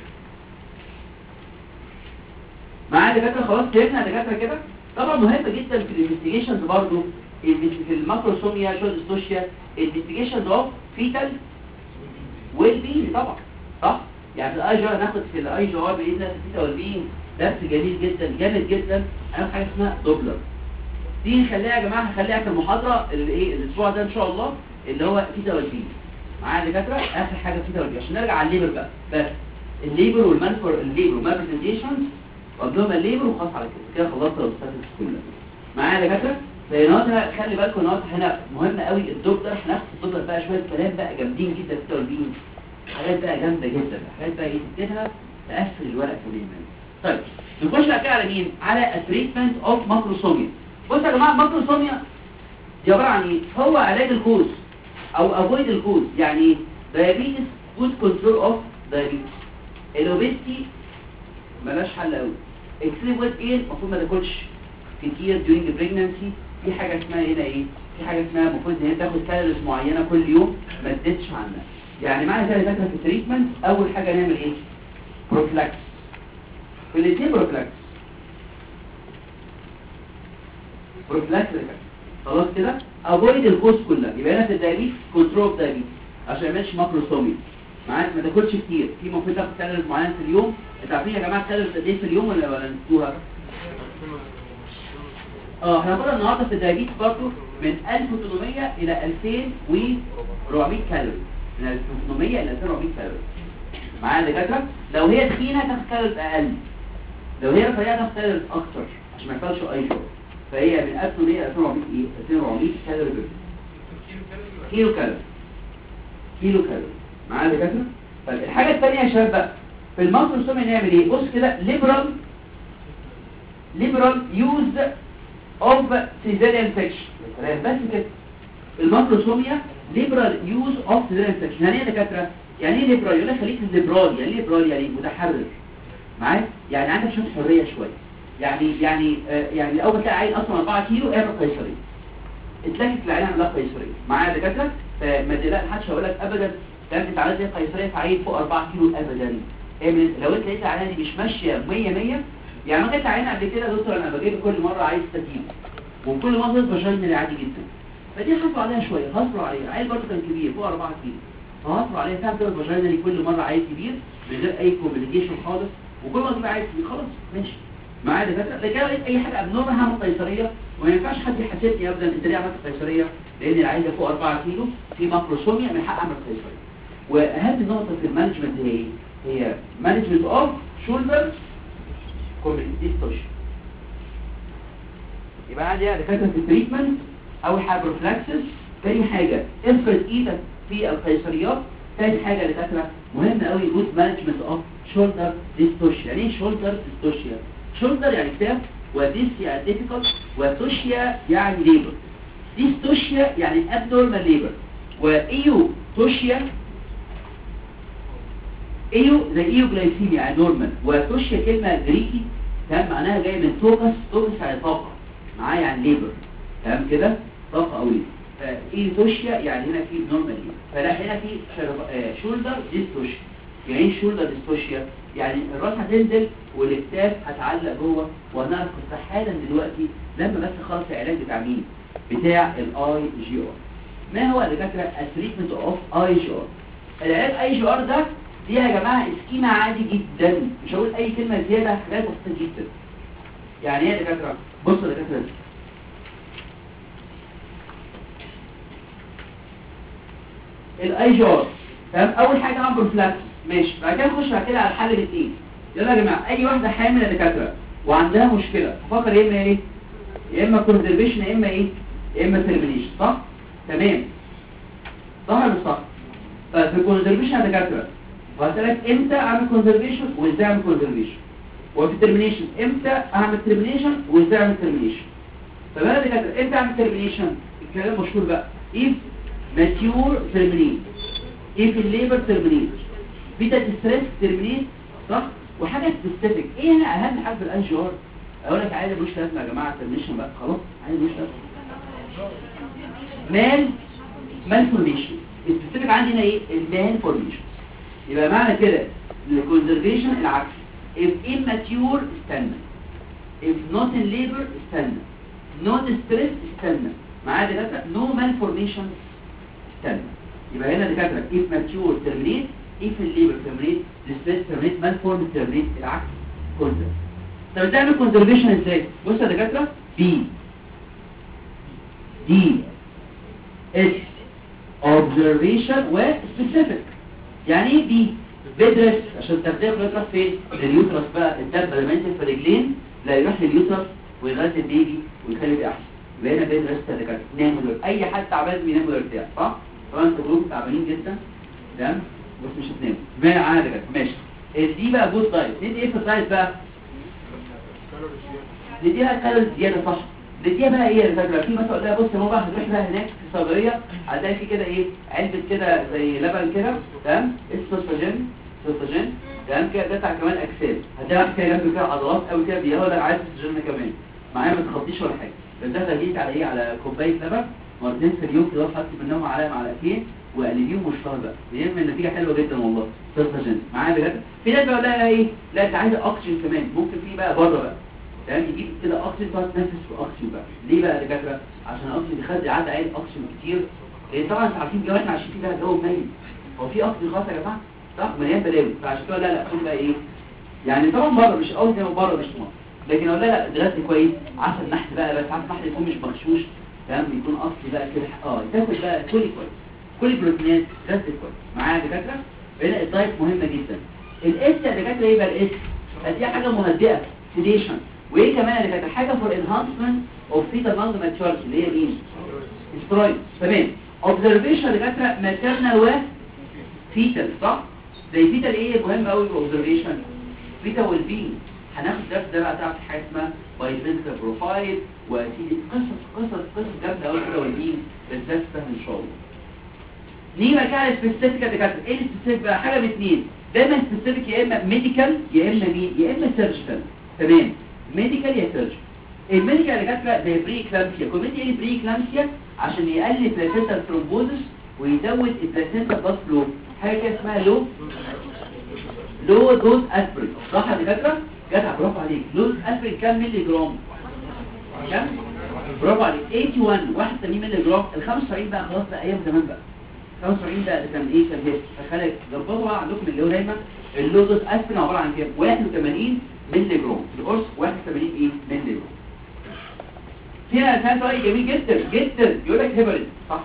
معايا دكاتره خلاص فهمنا يا دكاتره كده طبعا مهم جدا في الانفستيجيشنز برضه في الماكروسوميا شوز ستوشيا الانفستيجيشنز اوف فيتال ويل بين طبعا صح يعني في الاي جي ار ناخد في الاي جي ار باذن الله في الفيتا ويل بين درس جميل جدا جامد جدا هناخد حاجه اسمها دوبلر دي نخليها يا جماعه هنخليها في المحاضره اللي ايه الاسبوع ده ان شاء الله اللي هو فيتا ويل بين معايا دكاتره اخر حاجه فيتا ويل بين عشان نرجع على الليبر بقى بس الليبر والمانفور الليبر والمابريزنتيشنز وقبلهم الليبر وخلاص على كده كده خلصت الاستاتيكس كلها معايا يا دكاتره فهنا خلي بالكم النهارده هنا مهم قوي الدكتور هناخد الدكتور بقى شويه كلام بقى جامدين جدا في التولبين حاجات بقى جامده جدا حاجات بقى ايه تكتبها تقفل الورق تماما طيب نخش بقى كده على مين على التريتمنت اوف ماكروسوميا بصوا يا جماعه الماكروسوميا دي عباره عن ايه هو علاج الكوز او افويد الكوز يعني ايه دايابيتس جود كنترول اوف دايابيتس الاوبيستي ملاش حل قوي اكسيد ويت جين المفروض ما تاكلش كتير during pregnancy في حاجه اسمها هنا ايه في حاجه اسمها المفروض ان هي تاخد كالوريز معينه كل يوم ما تزيدش عنها يعني معنى كده فاكره في التريتمنت اول حاجه نعمل ايه بروفلاكس في الاثنين بروفلاكس بروفلاكس خلاص كده افويد الكوز كلها يبقى هنا في الدايبيت كنترول دايبيت عشان ما يعملش ماكروسومي معاك ما تاكلش كتير في المفروض تاخد كالوريز معينه في اليوم انتوا عارفين يا جماعه الكالوريز قد ايه في اليوم ولا ولا نسيتوها اه احنا هناخدها النهارده في الدايبيت برضه من 1800 الى 2400 كالوري من 1800 الى 2400 كالوري معايا دكاتره لو هي تخينه تاخد كالوريز اقل لو هي رفيعه تاخد كالوريز اكتر عشان ما يحصلش اي شغل فهي من 1800 الى 2400 ايه 2400 كالوري بس كيلو كالوري كيلو كالوري معايا دكاتره طيب الحاجه الثانيه يا شباب بقى في الماكروسومي نعمل ايه بص كده ليبرال ليبرال يوز اوف سيزاريان سكشن بس كده الماكروسوميا ليبرال يوز اوف سيزاريان سكشن يعني ايه يا دكاتره يعني ايه ليبرال يقول لك خليك ليبرال يعني ايه ليبرال يعني متحرر معايا يعني عندك شويه حريه شويه يعني يعني آه يعني اول تلاقي عيل اصلا 4 كيلو اعمل قيصريه اتلكك العيال عملها قيصريه معايا يا دكاتره فما تقلقش محدش هيقول لك ابدا ده انت عملت ايه قيصريه في عيل فوق 4 كيلو ابدا اعمل لو انت لقيت العينه دي مش ماشيه 100 100 يعني ما جت عينه قبل كده يا دكتور انا بجيب كل مره عايز تجيب وكل مره بشايل عادي جدا فدي حصل عليها شويه هصبر عليها عيل برضه كان كبير فوق 4 كيلو فهصبر عليها فاهم كده الفاجينا كل مره عيل كبير من غير اي كوميونيكيشن خالص وكل ما تبقى عيل كبير خلاص ماشي معايا دكاتره لكن لو لقيت اي حاجه ابنورمال هعمل قيصريه وما ينفعش حد يحاسبني ابدا انت ليه عملت قيصريه لان العيل ده فوق 4 كيلو في ماكروسوميا من حق اعمل قيصريه واهم نقطه في المانجمنت هي ايه هي مانجمنت اوف شولدر كوميونيكيشن يبقى عندي دكاتره في التريتمنت اول حاجه بروفلاكسس تاني حاجه افرد ايدك في القيصريات ثالث حاجه دكاتره مهم قوي جود مانجمنت اوف شولدر ديستوشيا يعني ايه شولدر ديستوشيا شولدر يعني كتاب وديس يعني ديفيكولت وتوشيا يعني ليبر ديستوشيا يعني ابنورمال ليبر وايو توشيا ايو زي ايو جلايسيميا يعني نورمال وتوشيا كلمه جريكي تمام معناها جايه من توكس توكس يعني طاقه معاه يعني ليبر تمام كده طاقه او ليبر فايتوشيا يعني هنا في نورمال ليبر فلا هنا في شولدر ديستوشيا يعني ايه شولدر ديستوشيا يعني الراس هتنزل والاكتاف هتعلق جوه وهنعرف قصه حالا دلوقتي لما بس خلص العلاج بتاع مين بتاع الاي جي ار ما هو اللي فاكره التريتمنت اوف اي جي ار العلاج اي جي ار ده دي يا جماعه اسكيما عادي جدا مش هقول اي كلمه زياده حاجات بسيطه جدا يعني ايه يا دكاتره بصوا يا دكاتره الاي جي ار تمام اول حاجه عم بروفلاكس ماشي بعد كده نخش بعد كده على الحل الاثنين يلا يا جماعه اي واحده حامل يا دكاتره وعندها مشكله تفكر يا اما ايه يا اما كونزرفيشن يا اما ايه يا اما ترمينيشن صح تمام صح ولا مش صح طيب في الكونزرفيشن يا دكاتره وهسألك امتى اعمل كونزرفيشن وازاي اعمل كونزرفيشن وفي الترمينيشن امتى اعمل ترمينيشن وازاي اعمل ترمينيشن طب انا دكاتره امتى اعمل ترمينيشن الكلام مشهور بقى if mature terminate if الليبر terminate بيتا ستريس terminate صح وحاجه سبيسيفيك ايه هنا اهم حاجه في الاي جي ار اقول لك عادي ملوش لازمه يا جماعه ترمينيشن بقى خلاص عادي ملوش لازمه مال مال فورميشن السبيسيفيك عندي هنا ايه المال فورميشن يبقى معنى كده الكونزرفيشن العكس if immature استنى if not in labor استنى not stress استنى معايا دكاتره no malformation استنى يبقى هنا دكاتره if mature terminate if in labor terminate distress terminate malformed terminate العكس كونزر طب تعمل كونزرفيشن ازاي بص يا دكاتره بي دي اس observation و specific يعني ايه بي بيدرس عشان تغذية بيروح فين لليوترس بقى الدم لما ينزل في رجلين لا يروح لليوترس ويغذي البيبي ويخلي بيه احسن يبقى هنا بيدرس تدكات ناموا دول اي حد تعبان بينام ويرتاح صح طبعا انتوا كلكم تعبانين جدا تمام بس مش هتناموا ما عادي كده ماشي دي بقى جود دايت ندي ايه في الدايت بقى نديها كالوريز زياده صح نديها بقى ايه الفكره في مثلا قلنا بص يا ماما هتروح بقى هناك في الصيدليه هتلاقي في كده ايه علبه كده زي لبن كده تمام السوستاجين سوستاجين تمام كده ده بتاع كمان اجسام هتلاقي كده جنبه كده عضلات قوي كده بيهوى ده عايز السوستاجين كمان معايا ما تخطيش ولا حاجه بس ده تغيير على ايه على كوبايه لبن مرتين في اليوم كده حط منهم على معلقتين وقلبيهم واشتغل بقى بيعمل النتيجه حلوه جدا والله سوستاجين معايا بجد في ناس بقى لها ايه لا انت عايز اكسجين كمان ممكن في بقى بره بقى تمام يجيب كده اكسجين تقعد تنفس في اكسجين بقى ليه بقى يا دكاتره عشان الاكسجين بيخلي عدد عين اكسجين كتير لان طبعا انتوا عارفين الجو احنا عايشين فيه ده جو ميت هو في اكسجين خلاص يا جماعه صح مليان بلاوي فعشان كده لا لا خد بقى ايه يعني طبعا بره مش قوي زي ما بره مش مصر لكن اقول لا لا دلوقتي كويس عسل نحل بقى بس عسل نحل يكون مش مغشوش تمام يكون اصلي بقى كده اه تاكل بقى كل كويس كل بروتينات غذي كويس معايا يا دكاتره هنا الدايت مهمه جدا الاس يا دكاتره ايه بقى الاس دي حاجه مهدئه سيديشن وايه كمان اللي كانت حاجه فور انهانسمنت اوف فيتال لانج ماتشورتي اللي هي مين استرويد تمام اوبزرفيشن دكاتره ماتيرنال و فيتال صح زي فيتال ايه مهم قوي اوبزرفيشن فيتال والبين هناخد درس ده بقى تعرف حاجه اسمها بايفنتر بروفايل وفي قصص قصص قصص جامده قوي كده والبين بس ده سهل ان شاء الله نيجي بقى على السبيسيفيك يا دكاتره ايه السبيسيفيك بقى حاجه من اثنين دايما السبيسيفيك يا اما ميديكال يا اما مين يا اما سيرجيكال تمام ميديكال يا سيرجيكال الميديكال اللي جات زي بري كلامسيا كوميدي ايه بري كلامسيا عشان يقلل بلاسينتا ثرومبوزس ويزود البلاسينتا بلس فلو حاجه كده اسمها لو لو دوز اسبرين صح يا دكاتره جدع برافو عليك لو اسبرين كام مللي جرام كام برافو عليك 81 81 مللي جرام ال 75 بقى خلاص بقى ايام زمان بقى 75 ده كان ايه كان هيك فخلك ظبطوا بقى عندكم اللي هو دايما اللودوز اسبرين عباره عن كام 81 مللي جرام القرص 81 ايه مللي جرام فيها كان رأي جميل جدا جدا يقول لك هيبرين صح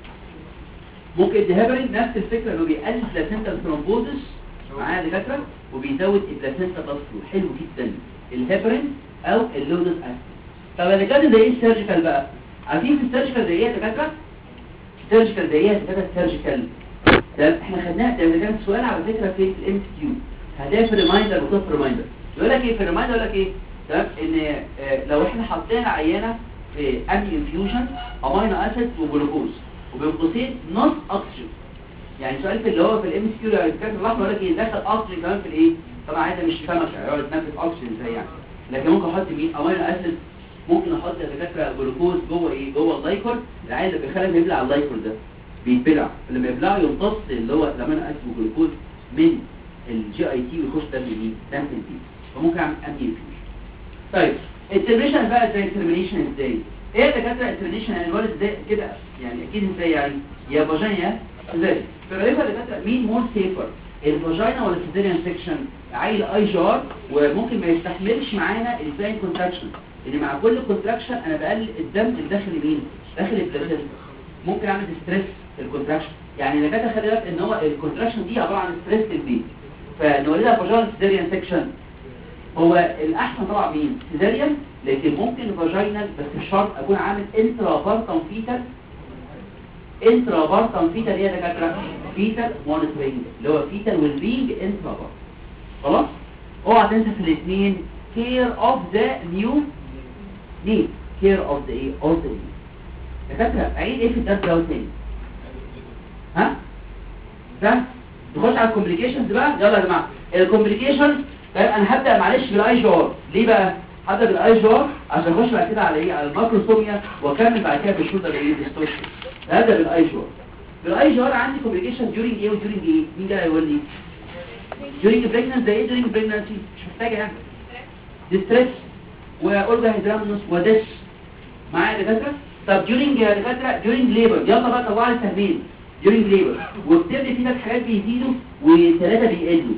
ممكن الهيبرين نفس الفكرة انه بيقلل بلاسينتا ثرومبوزس معايا دكاتره وبيزود البلاسينتا بلاسفلو حلو جدا الهيبرين او اللودوز اسبرين طب اللي كان زي ايه السيرجيكال بقى عارفين في السيرجيكال زي ايه يا دكاتره السيرجيكال زي ايه يا دكاتره السيرجيكال ده احنا خدناه ده كان سؤال على فكره في الام كيو هتلاقي في ريمايندر وطف ريمايندر يقول لك ايه في الريمايندر يقول لك ايه تمام ان آه، لو احنا حطينا عينه في امي انفيوجن امينو اسيد وجلوكوز وبين قوسين نص اكسجين يعني سؤال في اللي هو في الام اس كيو اللي الكاتب الاحمر يقول لك يدخل اكسجين كمان في الايه طبعا عايز مش فاهمك يقعد يتنفس اكسجين ازاي يعني لكن ممكن احط مين امينو اسيد ممكن احط يا دكاتره جلوكوز جوه ايه جوه الدايكور العيل اللي بيخلي يبلع الدايكور ده بيتبلع لما يبلعه يمتص اللي هو الامينو اسيد والجلوكوز من الجي اي تي ويخش دم مين دم البي فممكن اعمل امي انفيوجن طيب الترميشن بقى زي الترميشن ازاي ايه يا دكاتره الترميشن يعني الوالد ازاي كده يعني اكيد ازاي يعني يا فاجينا ازاي فغالبا يا دكاتره مين مور سيفر الفاجينا ولا السيزيريان سيكشن عيل اي جار وممكن ما يستحملش معانا الفاين كونتراكشن اللي مع كل كونتراكشن انا بقلل الدم اللي داخل مين داخل البلاسينتا ممكن اعمل ستريس في الكونتراكشن يعني دكاتره خلي بالك ان هو الكونتراكشن دي عباره عن ستريس للبيت فنولدها فاجينا سيزيريان سيكشن هو الاحسن طبعا مين سيزاريان لكن ممكن فاجينال بس بشرط اكون عامل انترا بارتم فيتال انترا بارتم فيتال ايه يا دكاتره فيتال مونيتورنج اللي هو فيتال ويل بينج انترا بارتم خلاص اوعى تنسى في الاثنين كير اوف ذا نيو نيد كير اوف ذا ايه اوف ذا نيو دكاتره عيد ايه في الدرس ده تاني ها ده نخش على الكومبليكيشنز بقى يلا يا جماعه الكومبليكيشنز طيب انا هبدا معلش بالاي جار ليه بقى هبدا بالاي جار عشان اخش بعد كده على ايه على الماكروسوميا واكمل بعد كده بالشوطه بالايه بالستوشن هبدا بالاي جار بالاي جار عندي كومبليكيشن ديورنج ايه وديورنج ايه مين ده هيقول لي ديورنج بريجننسي زي ايه ديورنج بريجننسي مش محتاجه يعني ديستريس واورجا هيدرامنوس ودش معايا يا دكاتره طب ديورنج يا دكاتره ديورنج ليبر يلا بقى طلع لي التهمين ديورنج ليبر واكتب لي فيه حاجات بيزيدوا وثلاثه بيقلوا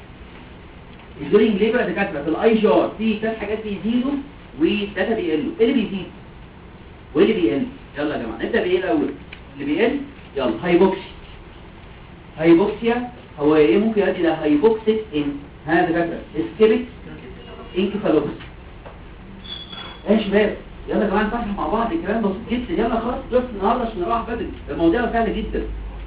الدورينج ليبر يا دكاتره في الاي جي ار في ثلاث حاجات بيزيدوا وثلاثه بيقلوا ايه اللي بيزيد وايه اللي بيقل يلا يا جماعه نبدا بايه الاول اللي بيقل يلا هايبوكسي هايبوكسيا هو ايه ممكن يؤدي الى هايبوكسيك ان ها يا دكاتره اسكيميك انكفالوبسي ايه يا شباب يلا يا جماعه نفتح مع بعض الكلام بسيط جدا يلا خلاص بس النهارده عشان نروح بدري المواضيع سهله جدا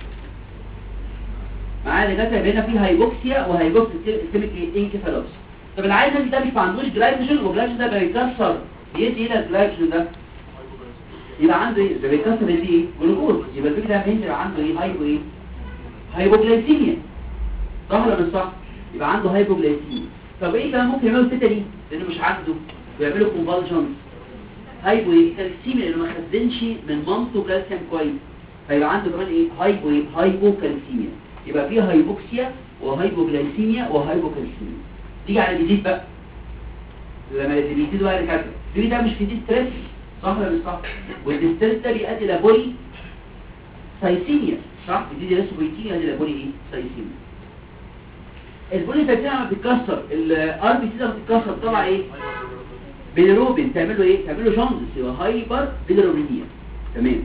معايا دكاتره بينا فيه هايبوكسيا وهايبوكسيك انكفالوبسي طب العيل ده مش ما عندوش جلايكوجين والجلايكوجين ده بيكسر بيدي الى الجلايكوجين ده يبقى عنده ايه ده بيكسر يدي ايه جلوكوز يبقى البيبي ده هينزل عنده ايه هايبو ايه هايبوجلايسيميا صح ولا مش صح يبقى عنده هايبوجلايسيميا طب ايه كمان ممكن يعملوا تيتاني لانه مش عنده ويعملوا كونفالجنز هايبو ايه كالسيميا لانه ما خزنش من مامته كالسيوم كويس فيبقى عنده كمان ايه هايبو ايه هايبوكالسيميا يبقى فيها هايبوكسيا وهايبوجلايسيميا وهايبوكالسيميا تيجي على الجديد بقى لما اللي بيزيد بقى الكاتب الجديد ده مش بيزيد ستريس صح ولا مش صح والستريس ده بيؤدي الى بولي سايسيميا صح بيزيد الى سوبيتين يؤدي الى بولي ايه سايسيميا البولي سايسيميا لما بتتكسر الار بي سي لما بتتكسر طلع ايه بيلروبين تعمل له ايه تعمل له جوندس يبقى هايبر بيلروبينيا تمام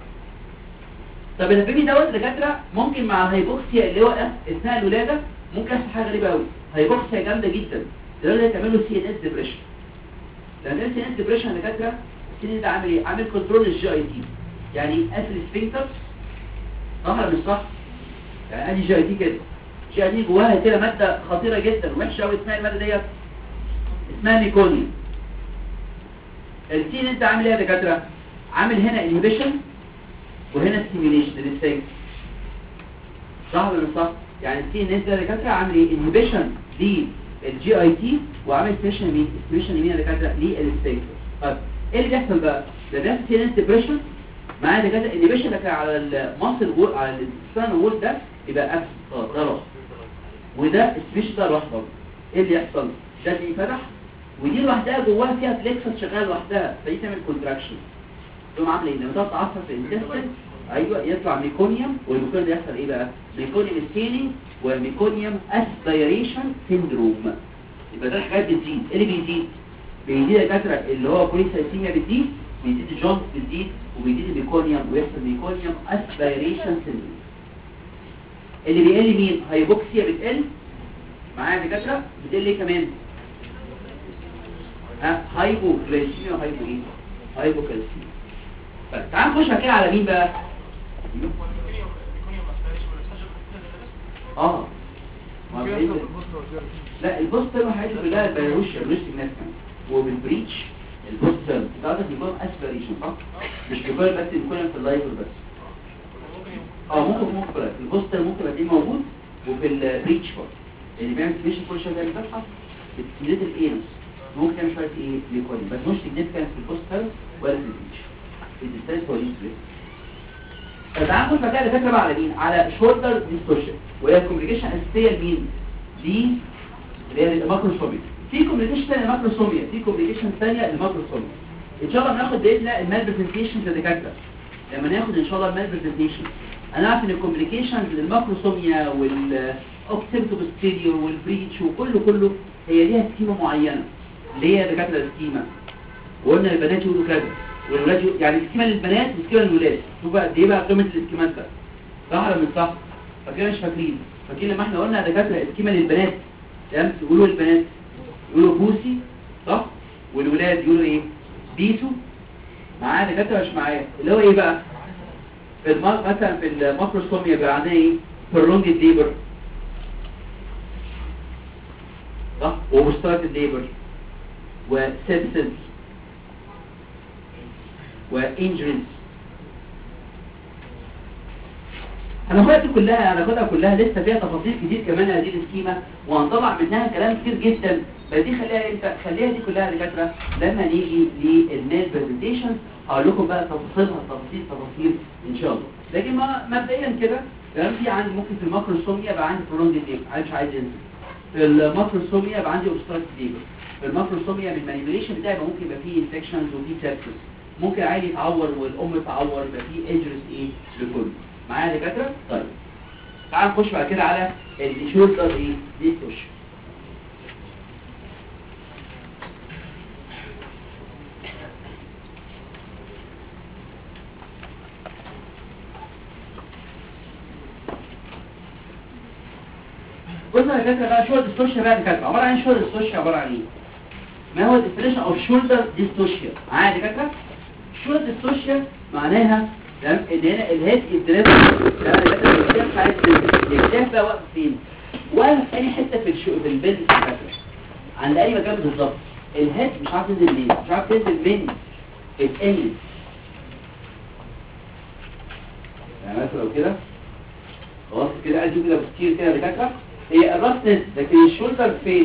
طب البيبي دوت دكاتره ممكن مع الهايبوكسيا اللي هو اثناء الولاده ممكن يحصل حاجه غريبه قوي هايبوكسيا جامده جدا لدرجه تعمل له سي ان اس ديبريشن لان السي ان اس ديبريشن دكاتره السي ان ده عامل ايه عامل كنترول للجي اي تي يعني قافل السفنكتر صح ولا مش صح يعني ادي جي اي تي كده جي اي تي جواها كده ماده خطيره جدا وحشه قوي اسمها الماده ديت اسمها ميكونيوم السي ان انت عامل ايه يا دكاتره عامل هنا انهبيشن وهنا ستيميوليشن للسيل صح ولا مش صح يعني السي ان اس ده دكاتره عامل ايه انهبيشن للجي اي تي وعامل ستيشن مين ستيشن يمين يا دكاتره للسيل طيب ايه اللي بيحصل بقى ده بيحصل سي ان اس ديبريشن معايا دكاتره انهبيشن ده كان على الماسل وول على السان وول ده يبقى ابس خلاص ده راح وده سبيش ده راح برضه ايه اللي يحصل ده بيفتح ودي لوحدها جواها فيها فليكسس شغال لوحدها فدي تعمل كونتراكشن تقوم عامله ايه لما تقعد تعصر في الانتستين ايوه يطلع ميكونيوم والميكونيوم ده يحصل ايه بقى ميكونيوم ستيننج وميكونيوم اسبيريشن سيندروم يبقى ده الحاجات بتزيد ايه اللي بيزيد بيزيد يا دكاتره اللي هو بوليسايسيميا بتزيد بيزيد الجونز بتزيد وبيزيد الميكونيوم ويحصل ميكونيوم اسبيريشن سيندروم اللي بيقل مين هايبوكسيا بتقل معايا يا دكاتره بتقل ايه كمان ها هايبوكالسيميا وهايبو ايه هايبوكالسيميا طيب تعال نخش بقى كده على مين بقى اه ما بين- لا البوستر حاجه كلها البيروش الروش الناس كمان وبالبريتش البوستر ده بيكون اسبريشن صح مش بيكون بس بيكون في اللايفر بس اه ممكن ممكن في البوستر ممكن يبقى موجود وفي البريتش برضه اللي بيعمل سبيشن كل شويه بيعمل فتحه بتسميليت الانس ممكن تعمل شويه ايه ليكوين بس مش سيجنيفيكانت في البوستر ولا في البريتش الديستانس هو الانسبريت فتعال نخش بعد كده فكره بقى على مين على شولدر ديستورشن وهي الكوميونيكيشن الاساسيه لمين دي اللي هي الماكروسوميا في كوميونيكيشن ثانيه الماكروسوميا في كوميونيكيشن ثانيه الماكروسوميا ان شاء الله بناخد باذن الله المال برزنتيشن كدكاتره لما ناخد ان شاء الله المال برزنتيشن انا عارف ان الكوميونيكيشن للماكروسوميا والاوكسيبتو بوستيريور والبريتش وكله كله هي ليها سكيما معينه اللي هي دكاتره السكيما وقلنا البنات يقولوا كذا والولاد يقولوا يعني سكيما للبنات وسكيما للولاد شوف بقى قد ايه بقى قيمه السكيمات ده صح ولا مش صح فاكرين مش فاكرين فاكرين لما احنا قلنا دكاتره السكيما للبنات تمام يقولوا البنات يقولوا بوسي صح والولاد يقولوا ايه بيسو معايا دكاتره مش معايا اللي هو ايه بقى في الم... مثلا في الماكروسكوميا بيبقى عندنا ايه برونج الليبر صح وبوسترات الليبر وسيبسز وانجريز هناخدها دي كلها هناخدها كلها لسه فيها تفاصيل كتير كمان هذه السكيمة وهنطلع منها كلام كتير جدا فدي خليها انت خليها دي كلها دكاتره لما نيجي للميل برزنتيشن هقول لكم بقى تفاصيلها تفاصيل تفاصيل ان شاء الله لكن ما مبدئيا كده كلام في عندي ممكن في الماكروسوميا يبقى عندي برونج ديب مش عايز ينزل في الماكروسوميا يبقى عندي اوبستراكت ديبر في الماكروسوميا من المانيبيوليشن بتاعي يبقى ممكن يبقى فيه انفكشنز وفيه سيبسس ممكن عادي يتعور والام تعور يبقى فيه انجرس ايه لكل معايا يا دكاتره طيب تعال نخش بعد كده على الشولدر ايه دي تخش بص يا دكاتره بقى شولدر ديستورشن بقى يا دكاتره عباره عن شولدر ديستورشن عباره عن ايه ما هو الديفينيشن اوف شولدر ديستورشن معايا يا دكاتره شولدر ديستورشن معناها تمام ان هنا الهيد الدريب تمام الكتاف عايز الكتاف بقى واقف فين واقف في اي حته في الشو في البيلد الكتاف عند اي مكان بالظبط الهيد مش عارف تنزل منين مش عارف تنزل من الانجل يعني مثلا لو كده خلاص كده قاعد كده بكتير كده دكاتره هي الراس نزل لكن الشولدر فين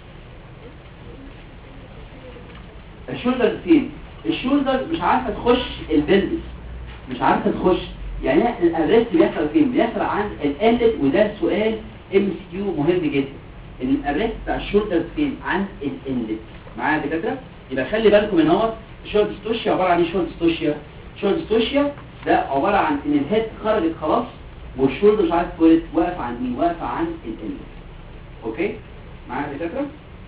الشولدر فين الشولدر مش عارفه تخش البلد مش عارفه تخش يعني الارست بيحصل فين بيحصل عند القلب وده سؤال ام اس كيو مهم جدا الارست بتاع الشولدر فين عند القلب معايا يا دكاتره يبقى خلي بالكم ان هو الشولد ستوشيا عباره عن ايه شولد ستوشيا شولد ستوشيا ده عباره عن ان الهيد خرجت خلاص والشولدر مش عارف تولد واقف عند مين واقف عند القلب اوكي معايا يا دكاتره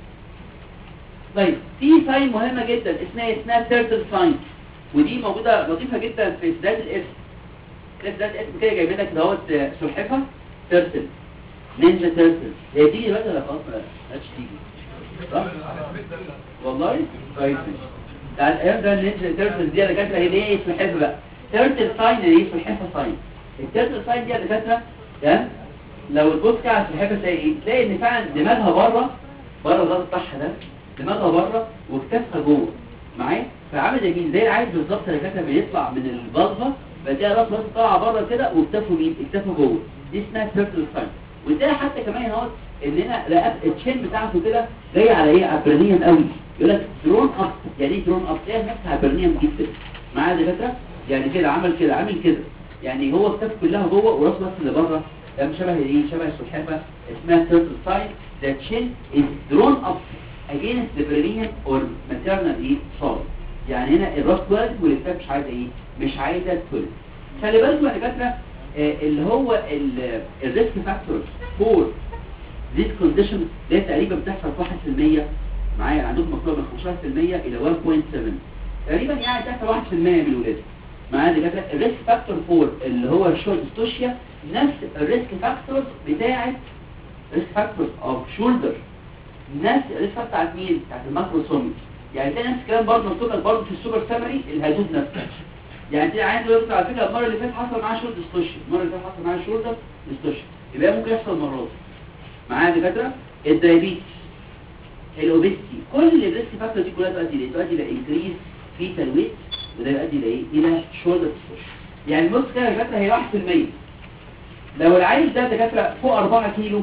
طيب في ساين مهمه جدا اسمها اسمها تيرتل ساين ودي موجودة لطيفة جدا في سداد الاسم كده سداد الاسم كده جايبين لك دوت سلحفة ترتل نينجا ترتل هي تيجي دلوقتي ولا خلاص ما بقتش تيجي صح؟ والله كويس ده الايام ده النينجا ترتل دي اللي كانت هي ايه سلحفة بقى ترتل ساين ايه سلحفة ساين الترتل ساين دي اللي كانت ده لو تبص كده على السلحفة تلاقي ايه؟ تلاقي ان فعلا دماغها بره بره الغاز بتاعها ده دماغها بره وكتافها جوه معايا فعامل زي مين زي العيل بالظبط اللي كان بيطلع من البلغه فتلاقي راس راسه طالعه بره كده واكتافه مين اكتافه جوه دي اسمها سيركل ساين وتلاقي حتى كمان اهوت ان هنا رقبه التشين بتاعته كده جاي على ايه عبرانيا قوي يقول لك درون اب يعني ايه درون اب تلاقي نفسها عبرانيا جدا معايا يا دكاتره يعني كده عمل كده عامل كده يعني هو كتافه كلها جوه وراس بس اللي بره ده شبه ايه شبه السلحفاه اسمها سيركل ساين the chin is drawn up against the perineum or maternal ايه solid يعني هنا الراس اتولد والكتاب مش عايزه ايه مش عايزه تولد خلي بالكم يا دكاتره آه اللي هو الريسك فاكتور فور ذيس كونديشن ده تقريبا بتحصل في 1% معايا عندكم مكتوب من 15% الى 1.7 تقريبا يعني بتحصل 1% من الولاد معايا يا دكاتره الريسك فاكتور فور اللي هو الشولد ستوشيا نفس الريسك فاكتورز بتاعه ريسك فاكتورز اوف شولدر نفس الريسك فاكتور بتاعت مين بتاعت الماكروسومي يعني تلاقي نفس الكلام برضه مكتوب لك برضه في السوبر سامري الهدود نفسها يعني تلاقي عايز يقول على فكره المره اللي فاتت حصل معاه شولد ستوشن المره اللي فاتت حصل معاه شولدر ستوشن يبقى ممكن يحصل مرات معايا يا دكاتره الدايابيتس الاوبيستي كل الريسك فاكتور دي كلها تؤدي لايه تؤدي الى انكريز فيتال ويت وده يؤدي الى ايه الى شولدر يعني بص كده يا دكاتره هي 1% لو العيل ده دكاتره فوق 4 كيلو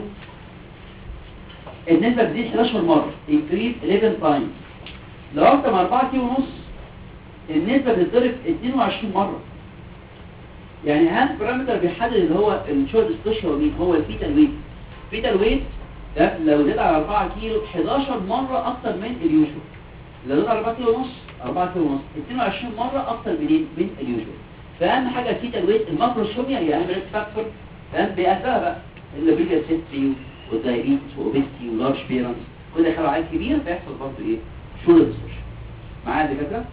النسبه بتزيد 11 مره انكريز 11 تايمز لو اكتر من 4 كيلو ونص النسبه بتتضرب 22 مره يعني اهم بارامتر بيحدد اللي هو الشورت ستوش هو مين هو الفيتال ويت الفيتال ويت ده لو زاد على 4 كيلو 11 مره اكتر من اليوجوال لو زاد على 4 كيلو ونص 4 كيلو ونص 22 مره اكتر من ايه من اليوجوال فاهم حاجه الفيتال ويت الماكروسوميا هي اهم ريسك فاكتور فاهم بيأثرها بقى اللي بيجي سيستري والدايابيتس واوبيستي ولارج بيرنس كل ده خلع كبير بيحصل برضه ايه شورت ستوش معايا يا دكاتره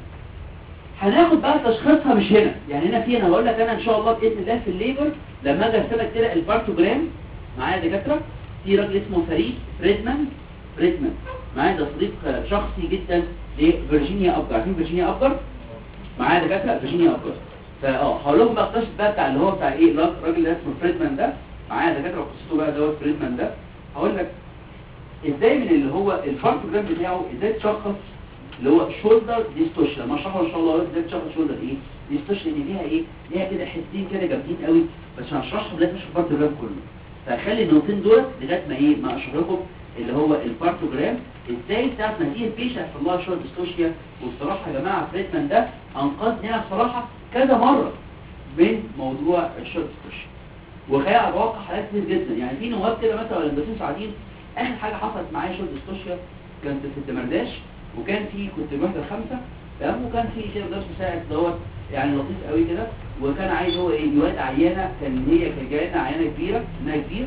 هناخد بقى تشخيصها مش هنا يعني هنا في انا هقول لك انا ان شاء الله باذن الله في الليبر لما اجي ارسلك كده البارتوجرام معايا دكاتره في راجل اسمه فريد فريدمان فريدمان معايا ده صديق شخصي جدا لفيرجينيا ابجر عارفين فيرجينيا ابجر معايا دكاتره فيرجينيا ابجر فاه هقول لكم بقى القصه بقى بتاع اللي هو بتاع ايه الراجل ده اسمه فريدمان ده معايا دكاتره قصته بقى دوت فريدمان ده هقول لك ازاي من اللي هو البارتوجرام بتاعه ازاي تشخص اللي هو شولدر ديستوشن ما شرحه ان شاء الله ازاي تشخص شولدر ايه ديستوشن دي ليها ايه ليها كده حتتين كده جامدين قوي بس عشان اشرحهم لازم اشرح البارتوجرام كله فخلي النقطتين دول لغايه ما ايه ما اشرح لكم اللي هو البارتوجرام ازاي تعرف نتيجه البيشنت يحصل لها شولدر ديستوشيا والصراحه يا جماعه فريدمان ده انقذني انا بصراحه كذا مره من موضوع الشولدر ديستوشيا وخيال اتوقع حالات كتير جدا يعني في نواب كده مثلا ولا بس قاعدين اخر حاجه حصلت معايا شولدر ديستوشيا كانت في الدمرداش وكان في كنت الوحده الخامسه تمام وكان في كده درس مساعد دوت يعني لطيف قوي كده وكان عايز هو ايه يواد عيانه كان هي كان جايه لنا عيانه كبيره سنها كبير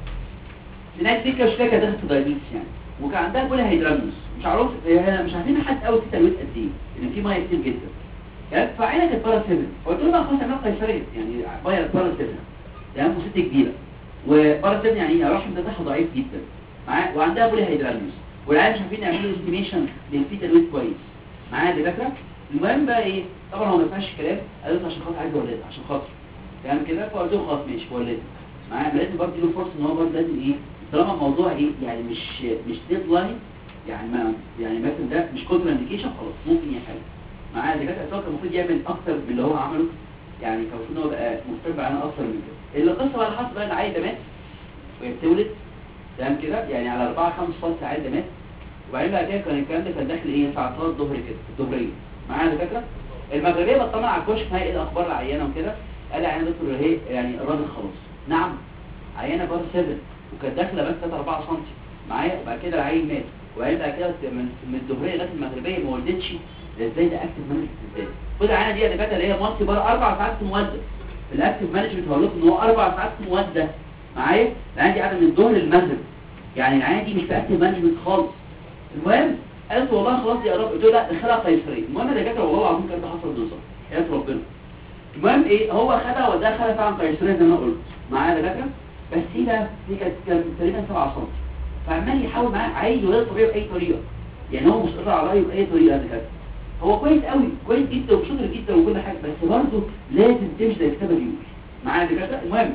سنها كبير كده شكلها كانت داخله في دايابيتس يعني وكان عندها بولا هيدرامنس مش عارف هي مش عارفين حد قوي في تلويث قد ايه ان في ميه كتير جدا تمام فعينه كانت بارا 7 قلت له بقى خلاص اعمل قيصريه يعني باير بارا 7 تمام وست كبيره وبارا 7 يعني الرحم بتاعها ضعيف جدا معاه وعندها بولا هيدرامنس والعيال مش عارفين يعملوا استيميشن للفيتال ويت كويس معايا دكاتره المهم بقى ايه طبعا هو ما ينفعش الكلام قالوا له عشان خاطر عايز اولدها عشان خاطر تمام كده فقلت له خلاص ماشي ولدها معايا لازم برضه له فرصه ان هو برضه لازم ايه طالما الموضوع ايه يعني مش مش ديدلاين يعني ما يعني مثلا ده مش كونتر انديكيشن خلاص ممكن يحل معايا دكاتره كان المفروض يعمل اكتر من اللي هو عمله يعني كان المفروض ان هو بقى مستقبل عنها اكتر من كده اللي القصه بقى اللي حصل بقى العيل ده مات وهي بتولد تمام كده يعني على 4 5 فصل العيل ده مات وبعدين بقى كده كان الكلام ده كان داخل ايه الساعه 3 الظهر كده الظهريه معايا يا دكاتره المغربيه بطلع على الكشك هاي ايه الاخبار العيانه وكده قال لي عيانه دكتور هي يعني الراجل خلاص نعم عيانه بار 7 وكانت داخله بس 3 4 سم معايا وبعد كده العيل مات وبعدين بقى كده من من الظهريه لغايه المغربيه ما ولدتش ازاي ده اكتف مانجمنت ازاي خد العيانه دي يا دكاتره اللي هي مالتي بار اربع ساعات مولده في الاكتف مانجمنت هقول لكم ان هو اربع ساعات مولده معايا العيانه دي قاعده من الظهر للمغرب يعني العيانه دي مش في اكتف مانجمنت خالص المهم قالت والله خلاص يا رب قلت له لا دخلها قيصريه المهم ده جت والله العظيم كان ده حصل بالظبط قالت ربنا المهم ايه هو خدها وداها خدها فعلا قيصريه زي ما قلت معايا دكاتره بس هي بقى دي كانت كانت تقريبا 7 سم فعمال يحاول معاه عايز يولد طبيعي باي طريقه يعني هو مصر على رايه باي طريقه دكاتره هو كويس قوي كويس جدا وشاطر جدا وكل حاجه بس برضه لازم تمشي زي كتاب اليوم معايا دكاتره المهم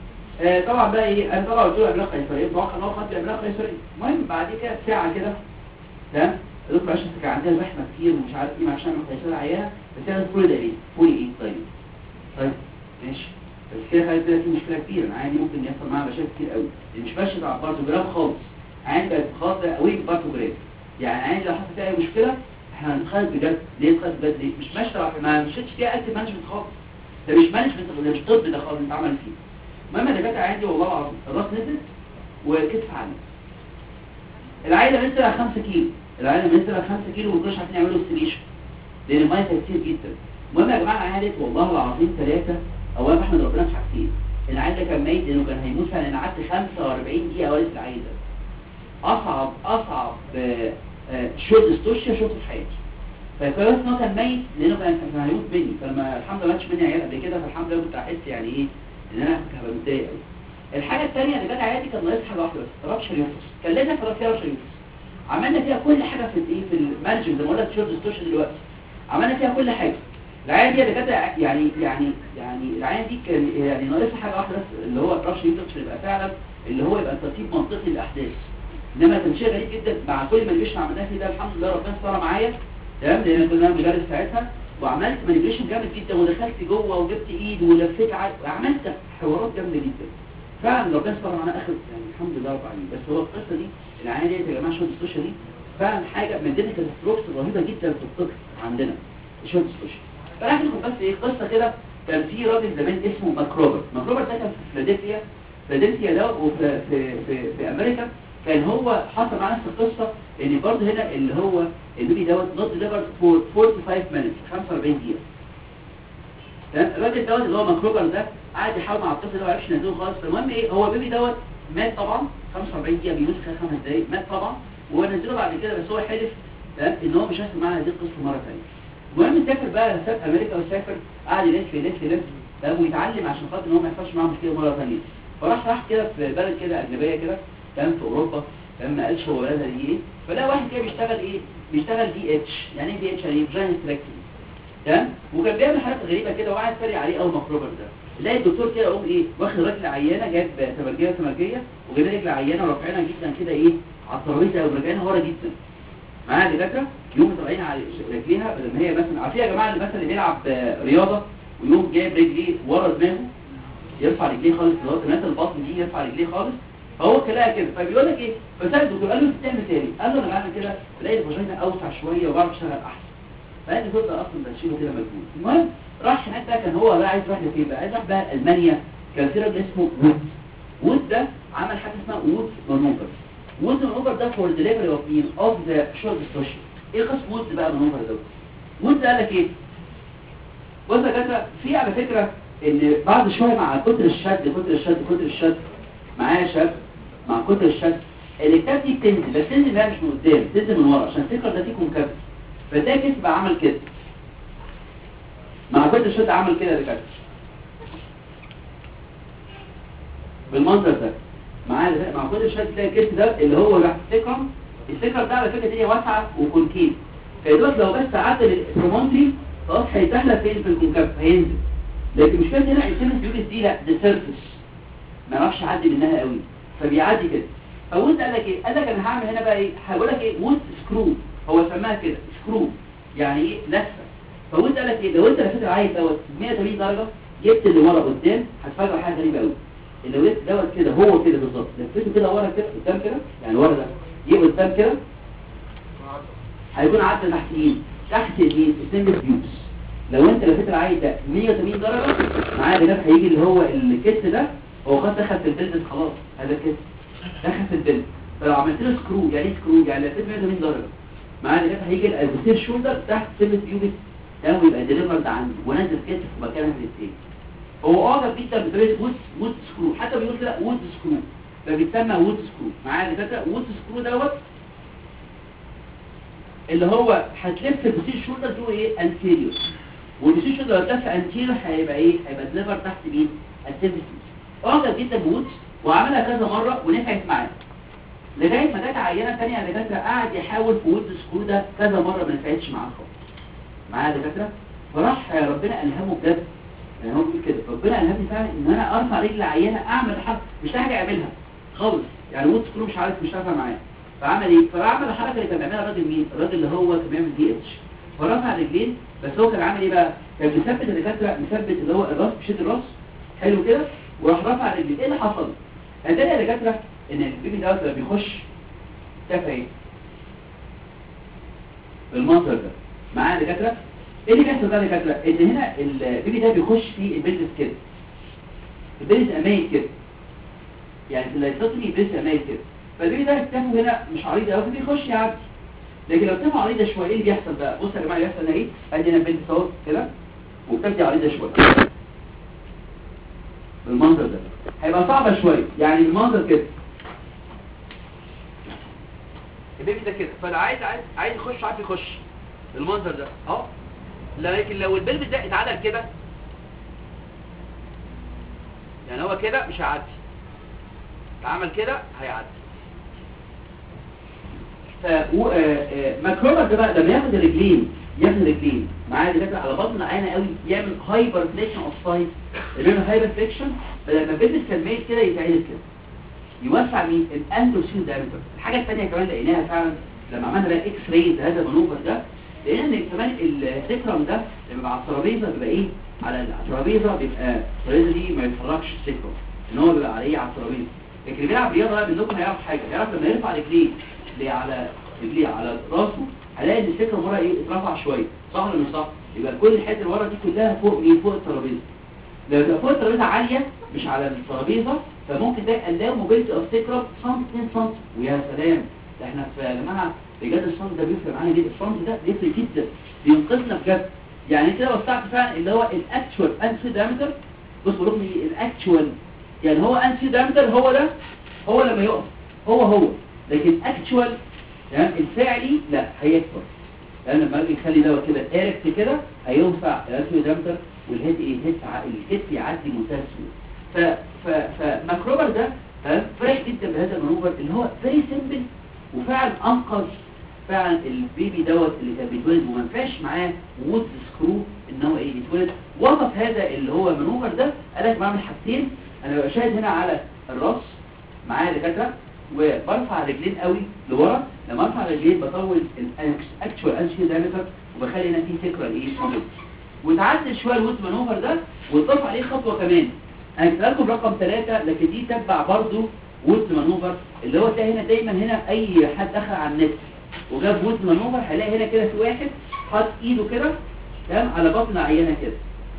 آه طبعا بقى ايه انا طبعا قلت له ابلاغ قيصريه اتوقع ان هو خد ابلاغ قيصريه المهم بعد كده ساعه كده تمام الدكتور عشان كان عندها زحمه كتير ومش عارف ايه عشان قيصريه عيانه بس هي فول ده ايه فول ايه طيب طيب ماشي بس كده خلت بالك في مشكله كبيره انا عادي ممكن يحصل معاها مشاكل كتير قوي اللي مش ماشي مع البارتوجراف خالص عادي بقت خاطئه قوي البارتوجراف يعني عادي لو حصل فيها اي مشكله احنا هنتخيل بجد ليه نتخيل بجد ليه مش ماشي ما مشيتش فيها اكتف مانجمنت خالص ده مش مانجمنت ده مش طب ده خالص اتعمل فيه المهم اللي جت عندي والله العظيم الراس نزلت وكتف عالي العيله نزلت على 5 كيلو العيله نزلت على 5 كيلو وما كانوش عارفين يعملوا استيميشن لان الميه كانت كتير جدا المهم يا جماعه العيله والله العظيم ثلاثه اولا بحمد ربنا في حاجتين العيل ده كان ميت لانه كان هيموت فعلا انا قعدت 45 دقيقه والد العيل ده اصعب اصعب شوت استوشيا شوت في حياتي فكويس ان هو كان ميت لانه كان كان هيموت مني فلما الحمد لله ما ماتش مني عيال قبل كده فالحمد لله كنت احس يعني ايه ان انا كنت هبقى متضايق قوي الحاجه الثانيه اللي جت عيالي كان ناقص حاجه واحده بس رابشر يوفس كان لازم في رابشر يوفس عملنا فيها كل حاجه في الايه في المانجمنت زي ما قلت شورت ستوشن دلوقتي عملنا فيها كل حاجه العيان دي اللي كانت يعني يعني يعني العيان دي كان يعني ناقصها حاجه واحده بس اللي هو الرابشر يوفس يبقى فعلا اللي هو يبقى ترتيب منطقي للاحداث انما كان شيء غريب جدا مع كل مانيبيشن عملناه فيه ده الحمد لله ربنا استر معايا تمام لان كنا مدرس ساعتها وعملت مانيبيشن جامد جدا ودخلت جوه وجبت ايد ولفيت ع- وعملت حوارات جامده جدا فعلا ربنا استر معانا اخر يعني الحمد لله رب العالمين بس هو القصه دي العيانه ديت يا جماعه شويه السوشيال دي فعلا حاجه مدينا كاتاستروفس رهيبه جدا في الطب عندنا شويه السوشيال فانا هاخد بس ايه قصه كده كان في راجل زمان اسمه ماكروبر ماكروبر ده كان في فيلادلفيا فيلادلفيا ده وفي في, في, في امريكا كان هو حصل معاه نفس القصه ان برضه هنا اللي هو البيبي دوت نوت ديليفرد فور 45 minutes 45 دقيقه تمام الراجل دوت اللي هو ماكروبر ده قعد يحاول مع الطفل ده ما عرفش ينزله خالص فالمهم ايه هو البيبي دوت مات طبعا 45 دقيقه بيموت خلال خمس دقايق مات طبعا وهو نزله بعد كده بس هو حلف تمام ان هو مش هيحصل معاه هذه القصه مره ثانيه المهم سافر بقى سافر امريكا وسافر قعد يلف يلف يلف تمام ويتعلم عشان خاطر ان هو ما يحصلش معاه مشكله مره ثانيه فراح راح كده في بلد كده اجنبيه كده كان في اوروبا تمام ما قالش هو بلدها دي ايه فلا واحد كده بيشتغل ايه بيشتغل دي اتش يعني ايه دي اتش يعني فاجينا ستراكتومي تمام وكان بيعمل حاجات غريبه كده وقعد يتريق عليه اول ماكروبر ده تلاقي الدكتور كده يقوم ايه واخد رجل عيانه جايب تمرجيه تمرجيه وجايب رجل عيانه ورافعينها جدا كده ايه على الترابيزه ورجعينها ورا جدا معايا دكاتره يقوم طالعين على رجليها بدل ما هي مثلا عارفين يا جماعه اللي مثلا اللي بيلعب آه، رياضه ويقوم جايب رجليه ورا دماغه يرفع رجليه خالص لغايه الناس البطن دي يرفع رجليه خالص فهو كلاها كده فبيقول لك ايه فسال الدكتور قال له انت بتعمل تاني قال له انا بعمل كده بلاقي الفاجينا اوسع شويه وبعرف اشتغل احسن فقال لي ده اصلا بشيله كده مجهود المهم راح هناك بقى كان هو بقى عايز يروح لفين بقى عايز يروح بقى المانيا كان في راجل اسمه وود وود ده عمل حاجه اسمها وود مانوفر وود مانوفر ده فور ديليفري اوف مين اوف ذا شورت ستوشن ايه قصه وود بقى مانوفر ده وود قال لك ايه بص يا دكاتره في على فكره ان بعد شويه مع كتر الشد كتر الشد كتر الشد معايا شد مع كتر الشد الكتاب دي بتنزل بس تنزل بقى مش من قدام تنزل من ورا عشان الفكره ده فيكم كبس فتلاقي الجسم بقى عمل كده مع كتر الشد عمل كده يا دكاتره بالمنظر ده معايا ده- مع كتر الشد تلاقي الجسم ده اللي هو راح السكرم السكرم ده على فكره الدنيا واسعه وكونكيف فيدوك لو بس عدل البرومونتري خلاص هيتهلك فين في الكونكاف هينزل لكن مش كده هنا السيمس بيوجد دي لا ده سيرفس ما يعرفش يعدي منها قوي فبيعدي كده فوانت قال لك ايه قال لك انا هعمل هنا بقى ايه هقول لك ايه وود سكرو هو سماها كده سكرو يعني ايه لفه فوانت قال لك ايه لو انت لفيت العيل دوت 180 درجه جبت اللي ورا قدام هتفاجئ حاجه غريبه قوي اللي لو جبت دوت كده هو كده بالظبط لفيته كده ورا كده قدام كده يعني ورا ده جيب قدام كده هيكون عدى تحت مين تحت مين السنجل فيوز لو انت لفيت العيل ده 180 درجه معاه ده هيجي اللي هو الكت ده هو خلاص دخل في البلد خلاص هذا كت دخل في البلد فلو عملت له سكرو يعني ايه سكرو يعني لفيت 180 درجه معاه ده هيجي البوستير شولدر تحت سنجل فيوز ده ويبقى ديليفرد عنده ونازل كتف ومكانها في الاثنين هو اعجب جدا بطريقه وود وود سكرو حتى بيقول كده وود سكرو فبيتسمى وود سكرو معايا دكاتره وود سكرو دوت اللي هو هتلف البوستير شولدر دول ايه انتيريور والبوستير شولدر لو اتلف انتيريور هيبقى ايه هيبقى ديليفر تحت مين السيرفيس اعجب جدا بوود وعملها كذا مره ونفعت معاه لغايه ما جت عينه ثانيه على دكاتره قعد يحاول في وود سكرو ده كذا مره ما نفعتش معاه خالص معايا دكاتره فراح ربنا الهمه بجد يعني هو بيقول كده ربنا الهمني فعلا ان انا ارفع رجل عيانه اعمل حاجه مش لاقي حاجه اعملها خالص يعني وود سكرو مش عارف مش نافع معاه فعمل ايه فعمل الحركه اللي كان بيعملها الراجل مين الراجل اللي هو كان بيعمل دي اتش فرفع رجلين بس هو كان عامل ايه بقى كان مثبت الدكاتره مثبت اللي هو الراس بشد الراس حلو كده وراح رفع رجلين ايه اللي حصل هتلاقي يا دكاتره ان البيبي دوت لما بيخش شاف ايه بالمنظر ده معايا يا دكاتره ايه اللي بيحصل بقى يا دكاتره ان هنا البيبي ده بيخش في البلدس كده البلدس امايل كده يعني في اللايتوتمي البلدس امايل كده فالبيبي ده كتافه هنا مش عريض قوي فبيخش يعدي لكن لو كتافه عريضه شويه ايه اللي بيحصل بقى بصوا يا جماعه اللي بيحصل هنا ايه ادي هنا البلدس اهو كده وكتافي عريضه شويه بالمنظر ده هيبقى صعبه شويه يعني المنظر كده البيبي ده كده فانا عايز عايز عايز يخش عارف يخش المنظر ده اهو لكن لو البلبس ده اتعدل كده يعني هو كده مش هيعدي عمل كده هيعدي فماكروبر ده بقى لما ياخد الرجلين ياخد الرجلين معاه دلوقتي على بطن عينه قوي يعمل هايبر فليكشن اوف سايد اللي هو هايبر فليكشن فلما البلبس كان ميت كده يتعدل كده يوسع مين الانتروسين دايمتر الحاجه الثانيه كمان لقيناها فعلا لما عملنا بقى اكس راي هذا المانوفر ده لقينا ان كمان السكرم ده لما بقى على الترابيزه بيبقى ايه على الترابيزه بيبقى الترابيزه دي ما يتحركش السكرم ان هو بيبقى عليه على الترابيزه لكن اللي بيلعب رياضه بقى منكم هيعرف حاجه هيعرف لما يرفع رجليه اللي على رجليه على راسه هلاقي ان السكرم ورا ايه اترفع شويه صح ولا مش صح يبقى كل الحته اللي ورا دي كلها فوق مين فوق الترابيزه لو تبقى فوق الترابيزه عاليه مش على الترابيزه فممكن ده allow mobility of sacrum سم 2 سم ويا سلام ده احنا في يا جماعه بجد الصمت ده بيفرق معانا جدا الصمت ده بيفرق جدا بينقذنا بجد يعني كده وسعت فعلا اللي هو الاكتوال انسي دايمتر بص بقول لكم الاكتوال يعني هو انسي دايمتر هو ده هو لما يقف هو هو لكن اكتوال تمام الفعلي لا هيكبر لان لما اجي نخلي دوت كده ايركت كده هيوسع الانسي دايمتر والهيد ايه الهيد ع- الهيد يعدي منتهى السهوله ف ف فماكروبر ده تمام فرح جدا بهذا المانوفر اللي هو فيري سيمبل وفعلا انقذ فعلا البيبي دوت اللي كان بيتولد وما ينفعش معاه وود سكرو ان هو ايه يتولد وصف هذا اللي هو المانوفر ده قال لك بعمل حاجتين انا ببقى شاهد هنا على الراس معايا دكاتره وبرفع رجلين قوي لورا لما ارفع رجلين بطول الاكتشوال انشي دايمتر وبخلي هنا في سكره ايه موجود وتعدل شويه الوود مانوفر ده وتضاف عليه خطوه كمان انا كتبت لكم رقم ثلاثة لكن دي تتبع برضو وود مانوفر اللي هو تلاقي هنا دايما هنا اي حد دخل على النت وجاب وود مانوفر هيلاقي هنا كده في واحد حاطط ايده كده تمام على بطن عينه كده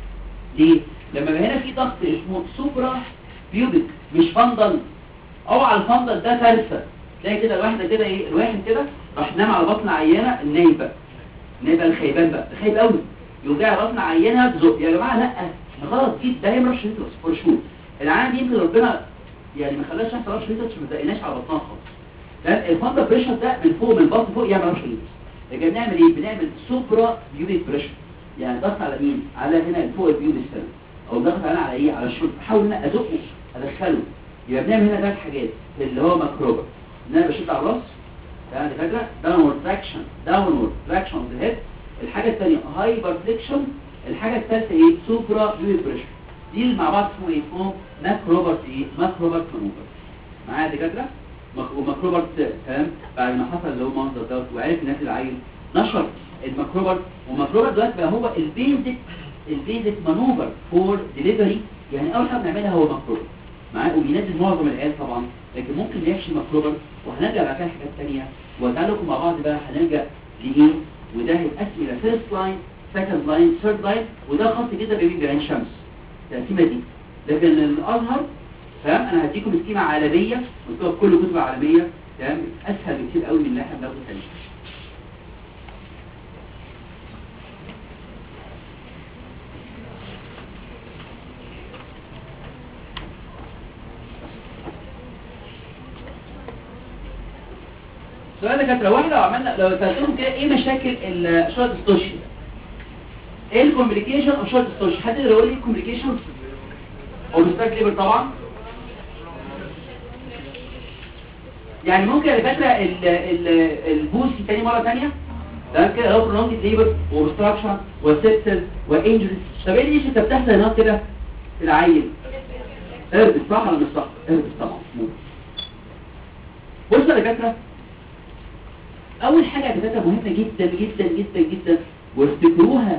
ليه لما يبقى هنا في ضغط اسمه سوبرا بيوبك مش فندل او على الفندل ده كارثه تلاقي كده الواحده كده ايه الواحد كده راح نام على بطن عينه النايب بقى النايب بقى الخيبان بقى ده خايب قوي يوجع بطن عينه تزق يا جماعه لا خلاص دي ده هي مرش هيتلس فور شور العينه دي يمكن ربنا يعني ما خلاش يحصل رش هيتلس ما تقيناش على بطنها خالص لان الفندل بريشر ده من فوق من البطن فوق يعمل رش هيتلس لكن بنعمل ايه بنعمل سوبرا بيوبيك بريشر يعني ضغط على مين على هنا فوق البيوبيك سيل او ضغط على على ايه على الشرب احاول ان أنا ازقه ادخله يبقى بنعمل هنا ثلاث حاجات اللي هو ماكروبر ان انا بشد على الراس يعني فاكره داونورد تراكشن داونورد تراكشن اوف ذا هيد الحاجه الثانيه هايبر فليكشن الحاجه الثالثه ايه سوبرا بيوبيك بريشر دي اللي مع بعض اسمه ايه اسمه ماكروبرت ايه ماكروبرت مانوفر معايا يا دكاتره مك- وماكروبرت تمام بعد ما حصل اللي هو المنظر دوت وعرف الناس العيل نشر الماكروبر وماكروبر دلوقتي بقى هو البيزك البيزك مانوفر فور ديليفري يعني اول حاجه بنعملها هو ماكروبر معاه وبينزل معظم العيال طبعا لكن ممكن يحشي ماكروبر وهنرجع بعد كده حاجات ثانيه وتعالوا لكم مع بعض بقى هنرجع لايه وده هيتقسم الى فيرست لاين سكند لاين ثيرد لاين وده خط كده بين بعين شمس التقسيمه دي لكن الازهر تمام انا هديكم سكيمه عالميه مكتوبه في كل الكتب العالميه تمام اسهل بكتير قوي من اللي احنا بناخده ثاني سؤال يا دكاتره واحد لو عملنا لو سالتهم كده ايه مشاكل الشورت ستوشي ايه الكومبليكيشن اوف شورت ستوشي حد يقدر يقول لي الكومبليكيشن او مستاك ليبر طبعا يعني ممكن يا دكاتره ال- ال- البوسي تاني مره ثانيه تمام كده لو برونج ليبر وبستراكشن وسيبتل وانجري طب ايه اللي انت بتحصل هناك كده في العيل اربس صح ولا مش صح اربس طبعا ممكن. بصوا يا دكاتره اول حاجه يا دكاتره مهمه جدا جدا جدا جدا وافتكروها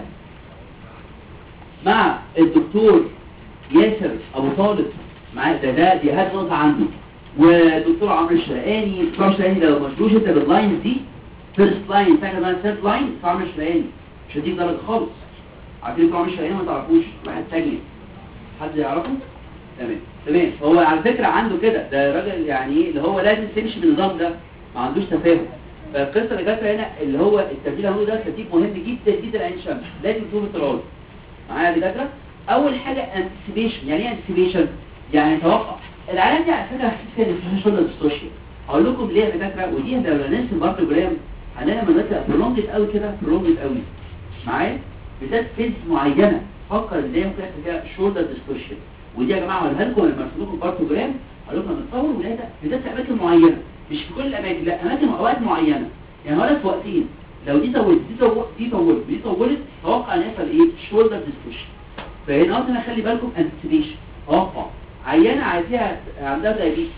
مع الدكتور ياسر ابو طالب معاه ده ده دي هات نقطه عنده ودكتور عمرو الشرقاني دكتور الشرقاني لو ما شفتوش انت باللاينز دي فيرست لاين سكند لاين ثيرد لاين دكتور عمرو الشرقاني مش هديك درجه خالص عارفين دكتور عمرو الشرقاني ما تعرفوش واحد تاني حد يعرفه تمام تمام هو على فكره عنده كده ده راجل يعني ايه اللي هو لازم تمشي بالنظام ده ما عندوش تفاهم فالقصه اللي جت هنا اللي هو الترتيب اللي هو ده ترتيب مهم جدا جدا عين شمس لازم تكون التراوح معايا يا دكاتره اول حاجه انتسيبيشن يعني ايه انتسيبيشن يعني توقع العالم دي على فكره حسيت ان فيها شغل ديستورشن هقول لكم ليه يا دكاتره ودي لو ننسى برضه جرام هنلاقي لما نطلع برولونجد قوي كده برولونجد قوي معايا بالذات فيز معينه فكر ازاي ممكن يحصل فيها شولدر ديستورشن ودي يا جماعه هقولها لكم لما ارسم لكم بارتوجرام هقول لكم بنتصور ولاده بالذات في اماكن معينه مش في كل الاماكن لا اماكن واوقات معينه يعني هقول لك في وقتين لو دي طولت دي طولت دي طولت دي طولت توقع ان يحصل ايه شولدر ديستورشن فهنا اصلا خلي بالكم انتسيبيشن توقع عيانه عايزاها عندها دايابيتس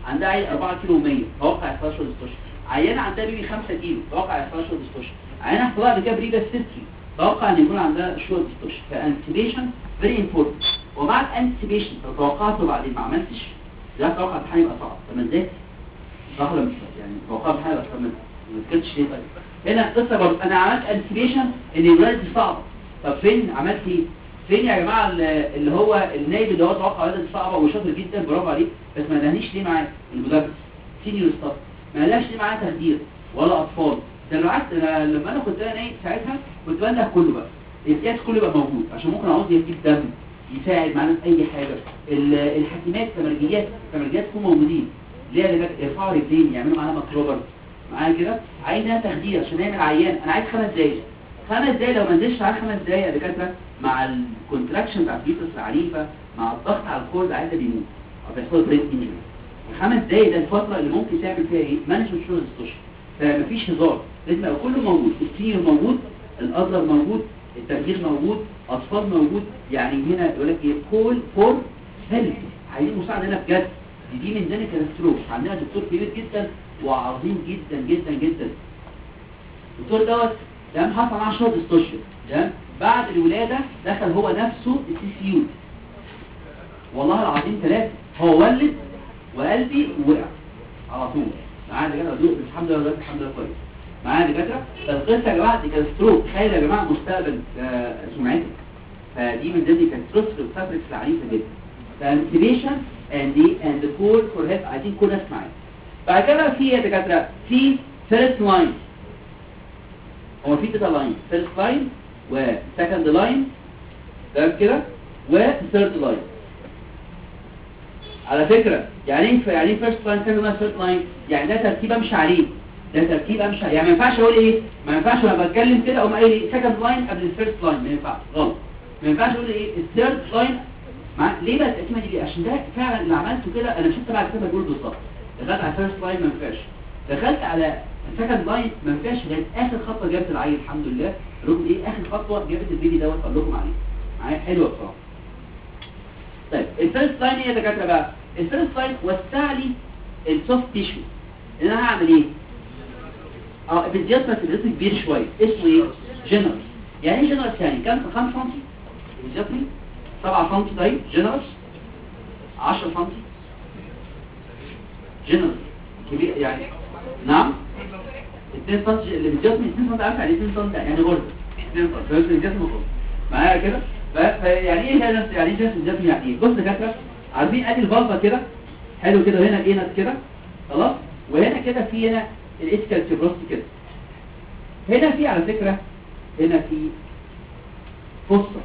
عندها عيل 4 كيلو 100 توقع يحصل له ديستورشن عيانه عندها بيبي 5 كيلو توقع يحصل له ديستورشن عيانه حصل لها قبل كده بريبس سيستري توقع ان يكون عندها شو ديستورشن فانتيبيشن فيري امبورتنت ومع الانتيبيشن لو توقعته بعدين ما عملتش ده توقع الامتحان يبقى صعب طب ازاي صح ولا مش صح؟ يعني توقع الامتحان يبقى صعب ما ذاكرتش ليه طيب هنا قصه برضه انا عملت انتيبيشن ان الولاد دي صعبه طب فين عملت ايه فين يا جماعه ال- اللي هو النايب اللي هو توقع الولاد دي صعبه وشاطر جدا برافو عليك بس ما لهنيش ليه معاه المدرس سينيور ستاف ما لهاش ليه معاه تخدير ولا اطفال ده بالعكس انا لما انا كنت انا نايم ساعتها كنت بنده كله بقى الكاس كله يبقى موجود عشان ممكن عاوز يجيب دم يساعد معانا في اي حاجه ال- الحكيمات تمرجيات تمرجيات تكون موجودين ليه اللي يرفعوا رجلين يعملوا معانا مكروبر معايا كده عايزها تخدير عشان نعمل عيان انا عايز خمس دقايق خمس دقايق لو ما نزلتش على خمس دقايق يا دكاتره مع الكونتراكشن بتاع الفيتوس العنيفه مع الضغط على الكورد عايز بيموت او بيحصل بريد انجري خمس دقايق ده الفتره اللي ممكن تعمل فيها ايه مانجمنت شورت ستوشن فمفيش هزار لازم يبقى كله موجود السينيور موجود الازهر موجود التغيير موجود اطفال موجود يعني هنا يقول لك ايه كول فور هيلب عايزين مساعده هنا بجد دي دي من ذلك كاتاستروف عندنا دكتور كبير جدا وعظيم جدا جدا جدا الدكتور دوت تمام حصل معاه شورت ستوشن تمام بعد الولاده دخل هو نفسه السي سي يو والله العظيم ثلاثه هو ولد وقلبي وقع على طول معايا دكاتره دول الحمد لله دلوقتي الحمد لله كويس معايا دكاتره فالقصه يا جماعه دي كانت ستروك تخيل يا جماعه مستقبل آه، سمعتك فدي من ضمن كانت ستروك الفابريكس العنيفه جدا فانتيبيشن اند دي اند كول فور هيلب عايزين كل الناس معايا بعد كده في يا دكاتره في فيرست لاين هو في كده لاين فيرست لاين وسكند لاين تمام كده وثيرد لاين على فكرة يعني ايه يعني ايه فيرست لاين سكند لاين ثيرد لاين يعني ده ترتيب امشي عليه ده ترتيب امشي عليه يعني ما ينفعش اقول ايه ما ينفعش وانا بتكلم كده اقوم قايل ايه سكند لاين قبل الفيرست لاين ما ينفعش غلط ما ينفعش اقول ايه الثيرد لاين مع ليه بقى التقسيمه دي ليه عشان ده فعلا اللي عملته كده انا مشيت تبع الكتابه دول بالظبط دخلت على الفيرست لاين ما ينفعش دخلت على السكند لاين ما ينفعش لغايه اخر خطوه جابت العيل الحمد لله رغم ايه اخر خطوه جابت البيبي دوت اقول لكم عليه معايا حلوه بصراحه طيب الفيرست لاين ايه يا دكاتره بقى الفيرست لاين وسع لي السوفت تيشو ان انا هعمل ايه اه بالذات بس الجسم كبير شويه اسمه ايه جنرال يعني ايه جنرال يعني كام 5 سم بالذات 7 سم طيب جنرال 10 سم جنرال كبير يعني نعم 2 سم اللي بالذات 2 سم عارف يعني 2 سم يعني غرزه 2 سم فهمت الجسم غرزه معايا كده ف- فيعني ايه جنرال يعني ايه جنرال يعني ايه بص يا دكاتره عارفين ادي الفالفا كده حلو كده وهنا الانس كده خلاص وهنا كده في هنا الاسكال تبروست كده هنا في على فكرة هنا في فصة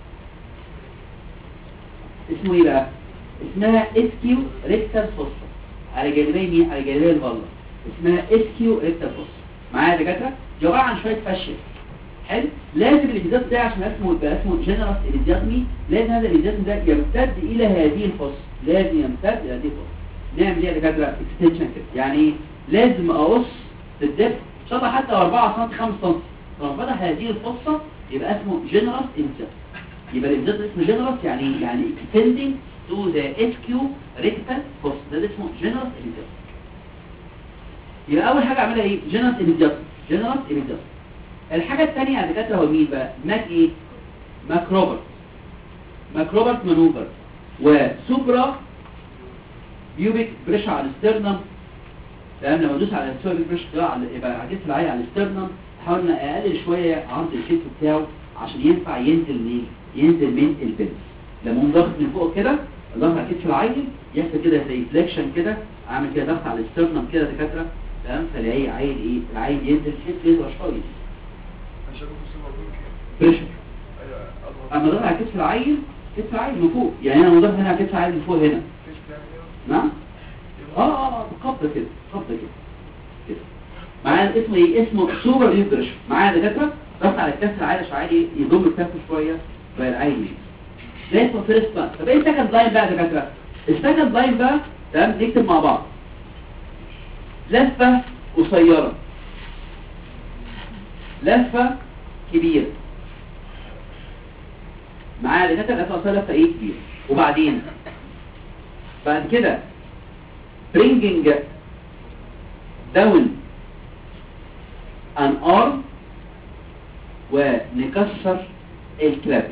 اسمه ايه بقى اسمها اسكيو ريكتال فصة على جانبي مين على جانبي الفالة اسمها اسكيو ريكتال فصة معايا يا دكاتره دي عباره عن شويه فاشل حلو لازم الابيزاد ده عشان اسمه يبقى اسمه جنرال ابيزادمي لازم هذا الابيزاد ده يمتد الى هذه الفص لازم يمتد الى هذه الفص نعمل ايه يا دكاتره اكستنشن كده يعني ايه لازم اقص الدب ان شاء الله حتى 4 سم 5 سم لو فتح هذه الفصه يبقى اسمه جنرال ابيزاد يبقى الابيزاد اسمه جنرال يعني يعني extending to the SQ rectal fossa ده اسمه جنرال ابيزاد يبقى اول حاجه اعملها ايه جنرال ابيزاد جنرال ابيزاد الحاجة الثانية يا دكاترة هو مين بقى ماك ايه ماك روبرت ماك روبرت مانوفر وسوبرا بيوبيك بريشر على الاسترنم تمام لما ادوس على السوبرا بريشر ده على يبقى عديت العين على الاسترنم حاولنا اقلل شوية عرض الكتف بتاعه عشان ينفع ينزل منين ينزل من البنس لما اقوم ضغط من فوق كده ضغط على كتف العين يحصل كده زي فليكشن كده اعمل كده ضغط على الاسترنم كده يا دكاترة تمام فلاقي عين ايه العين ينزل كتف يصغر شوية بريشر اما ضغط على كتف العين كتف العين من فوق يعني انا ضغط هنا على كتف العين من فوق هنا نعم اه اه اه قبضه كده قبضه كده كده معايا اسمه ايه اسمه سوبر ليف بريشر معايا دكاتره ضغط على كتف العين عشان عادي يضم الكتف شويه فالعين يجي ده اسمه فيرست لاين طب ايه السكند لاين بقى يا دكاتره السكند لاين بقى تمام نكتب مع بعض لفه قصيره لفه كبيره معايا لفه لفه قصيره لفه ايه كبيره وبعدين بعد كده bringing down an arm ونكسر الكلاب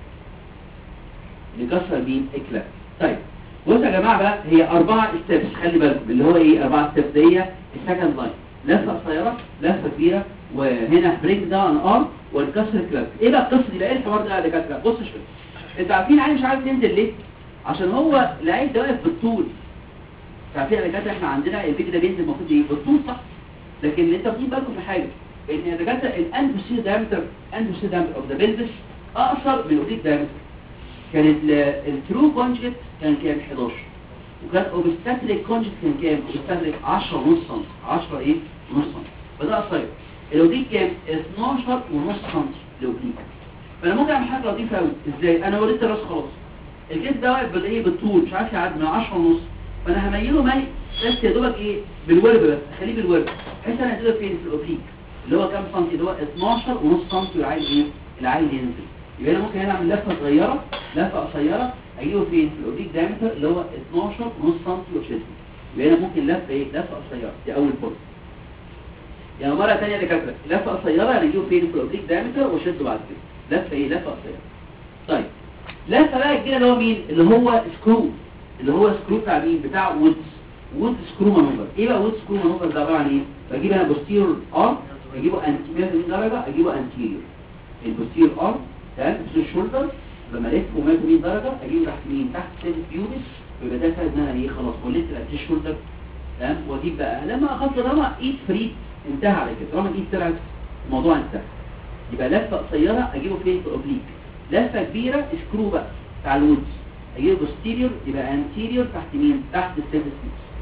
نكسر مين الكلاب طيب بصوا يا جماعه بقى هي اربعه ستيبس خلي بالكم اللي هو ايه اربعه ستيبس هي السكند لاين لفه قصيره لفه كبيره وهنا بريك داون ارم والكسر الكلاب ايه بقى القصه دي بقى ايه الحوار ده يا دكاتره بصوا شويه انتوا عارفين عيل مش عارف ينزل ليه عشان هو العيل ده واقف بالطول عارفين يا دكاتره احنا عندنا البيج ده بينزل المفروض ايه بالطول صح لكن انت واخدين بالكم في حاجه ان يا دكاتره الاندوسير دايمتر اندوسير دايمتر اوف ذا بلفس اقصر من الاوبليك دايمتر كانت الترو كونجكت كان كام 11 وكان اوبستاتريك كونجكت كان كام اوبستاتريك 10 ونص سم 10 ايه ونص سم فده قصير الاوبليك كام 12 ونص سم الاوبليك فانا ممكن اعمل حاجه لطيفه قوي ازاي انا ولدت الراس خلاص الجسم ده واقف بالايه بالطول مش عارف يعدي من 10 ونص فانا هميله مي بس يا دوبك ايه بالورب بس اخليه بالورب بحيث انا انزله فين في الاوبليك اللي هو كام سم اللي هو 12 ونص سم العين ايه العين ينزل يبقى انا ممكن هنا اعمل لفه صغيره لفه قصيره اجيبه فين في الاوبليك دايمتر اللي هو 12 ونص سم وشد يبقى هنا ممكن لفه ايه لفه قصيره دي اول بوينت يعني مره ثانيه يا دكاتره لفه قصيره انا اجيبه فين في الاوبليك دايمتر واشده بعد كده لفه ايه لفه قصيره طيب لفه بقى الجديده اللي هو مين اللي هو سكرو اللي هو سكرو بتاع مين بتاع وودز وود سكرو مانوفر ايه بقى وود سكرو مانوفر ده عباره عن ايه بجيب انا بوستيرور ارم اجيبه انتي 180 درجه اجيبه انتيريور البوستيرور ارم تمام بوستيرور شولدر لما الفه 180 درجه اجيبه تحت مين تحت سيد بيوبس ويبقى ده فاهم ان انا ايه خلاص ولدت الانتي شولدر تمام واجيب بقى لما اخدت طالما ايد فري انتهى على كده طالما الايد طلعت الموضوع انتهى يبقى لفه قصيره اجيبه فين في اوبليك لفه كبيره سكرو بقى بتاع الوودز اجيبه بوستيريور يبقى انتيريور تحت مين تحت السيفس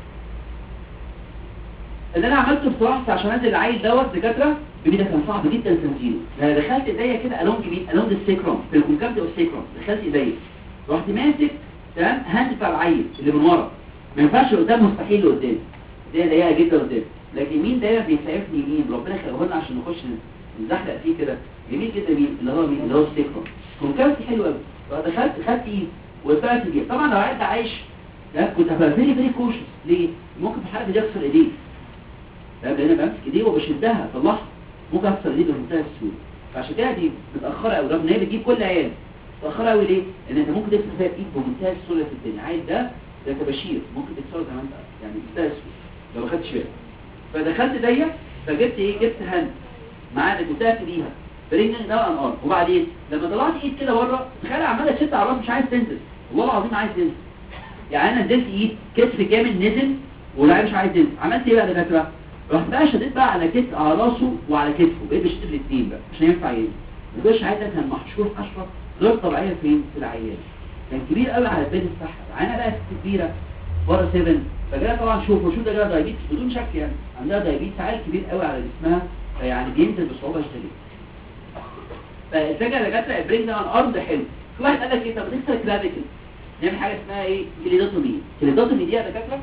اللي انا عملته بصراحه عشان انزل العيل دوت دكاتره بجد كان صعب جدا تنزيله انا دخلت ايديا كده الونج مين الونج السيكروم في الكونكافيتي والسيكروم دخلت ايديا رحت ماسك تمام هاند بتاع العيل اللي من ورا ما ينفعش قدام مستحيل لقدام دي ضيقه جدا قدام لكن مين دايما بيسعفني مين ربنا خلقه لنا عشان نخش نزحلق فيه كده جميل جدا مين اللي هو مين اللي هو السيكروم كونكافيتي حلو قوي فدخلت خدت ايد وطلعت بيه طبعا لو عيل ده عايش ده كنت هبقى فيري فيري كوشس ليه ممكن في حاله دي اكسر ايديه تمام لان انا بمسك ايديه وبشدها اطلعها ممكن اكسر ايديه بمنتهى السهوله فعشان كده دي متاخره قوي رغم ان هي بتجيب كل عيال متاخره قوي ليه؟ ان انت ممكن تكسر فيها بايد بمنتهى السهوله في الدنيا عيل ده ده تبشير ممكن تكسره زي ما انت يعني بمنتهى السهوله لو ما خدتش بالك فدخلت دي فجبت ايه جبت هاند معانا كنت بيها برينج ده انقار وبعدين لما طلعت ايد كده بره تخيل عماله تشد على الراس مش عايز تنزل والله العظيم عايز تنزل يعني انا نزلت ايد كتف كامل نزل واللاعب مش عايز ينزل عملت ايه بقى يا دكاتره رحت بقى شديت بقى على كتف على راسه وعلى كتفه بقيت بشد الاثنين بقى عشان ينفع ينزل الجيش عايز كان محشور حشره غير طبيعيه فين في العيان كان كبير قوي على البيت الصحة عينها بقى ست كبيره بره 7 فجاء طبعا شوف وشوف ده جاله دايابيتس بدون شك يعني عندها دايابيتس عيل كبير قوي على جسمها يعني بينزل بصعوبه شديده فالفكره اللي جت برينج ده الارض حلو في واحد قال لك ايه طب نكسر كلافيكل نعمل حاجه اسمها ايه كليدوتومي كليدوتومي دي يا دكاتره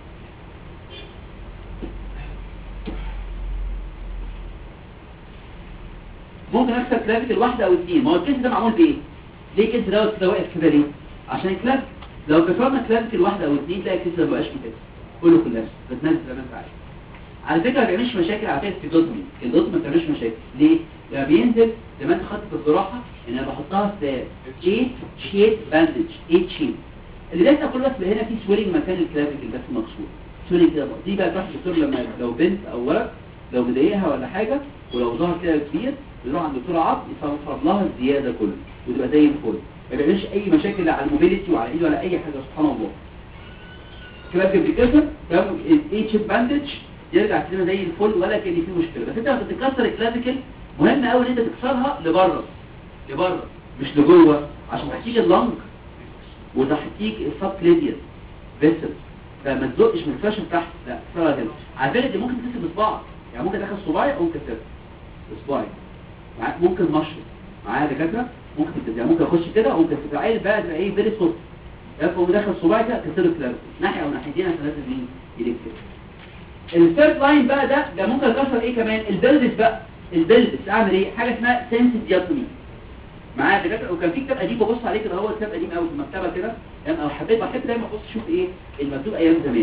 ممكن اكسر كلافيكل واحده او اثنين ما هو الكيس ده معمول بايه ليه الكيس دوت كده واقف كده ليه عشان الكلاف لو كسرنا كلافيكل واحده او اثنين تلاقي الكيس ده ما بقاش كده كله كلاس بتنزل زي ما انت عايز على فكره ما بيعملش مشاكل على فكره في الدوتمي الدوتمي ما بتعملش مشاكل ليه لما بينزل زي ما انت خدت في الجراحه ان انا بحطها في 8 شيت باندج 8 شيت اللي لسه كل بس هنا في سويلنج مكان الكلافيكل بس مكسور سويلنج كده دي بقى تروح الدكتور لما لو بنت او ولد لو مضايقها ولا حاجه ولو ظهر كده كبير بيروح عند دكتور عظم يفرفر لها الزياده كله وتبقى زي الفل ما بيعملش اي مشاكل لا على الموبيليتي وعلى الايد ولا اي حاجه سبحان الله كلافيكل بيتكسر تمام 8 شيت باندج يرجع كده زي الفل ولا كان فيه مشكله بس انت لما تكسر الكلافيكل مهم قوي ان انت تكسرها لبره لبره مش لجوه عشان تحتيك اللنج وتحتيك السبكليديان فيسل فما تزقش من الفاشن تحت لا كسرها كده على فكره دي ممكن تكسر بصباعك يعني ممكن تدخل صباعي او كسر بصباعي ممكن مشرط معايا دكاتره ممكن تكسر يعني ممكن اخش كده وممكن تكسر عيل بقى تبقى ايه فيري سوفت يبقى مدخل صباعي كده كسر الكلافيكل ناحيه او ناحيتين عشان لازم ايه يديك كده الثيرد لاين بقى ده ده ممكن اكسر ايه كمان البلدس بقى البلدس اعمل ايه حاجه اسمها سنس دياتومي معايا دكاتره وكان في كتاب قديم ببص عليه كده هو كتاب قديم قوي في المكتبه كده يعني او حبيت بحب دايما ابص اشوف ايه المكتوب ايام زمان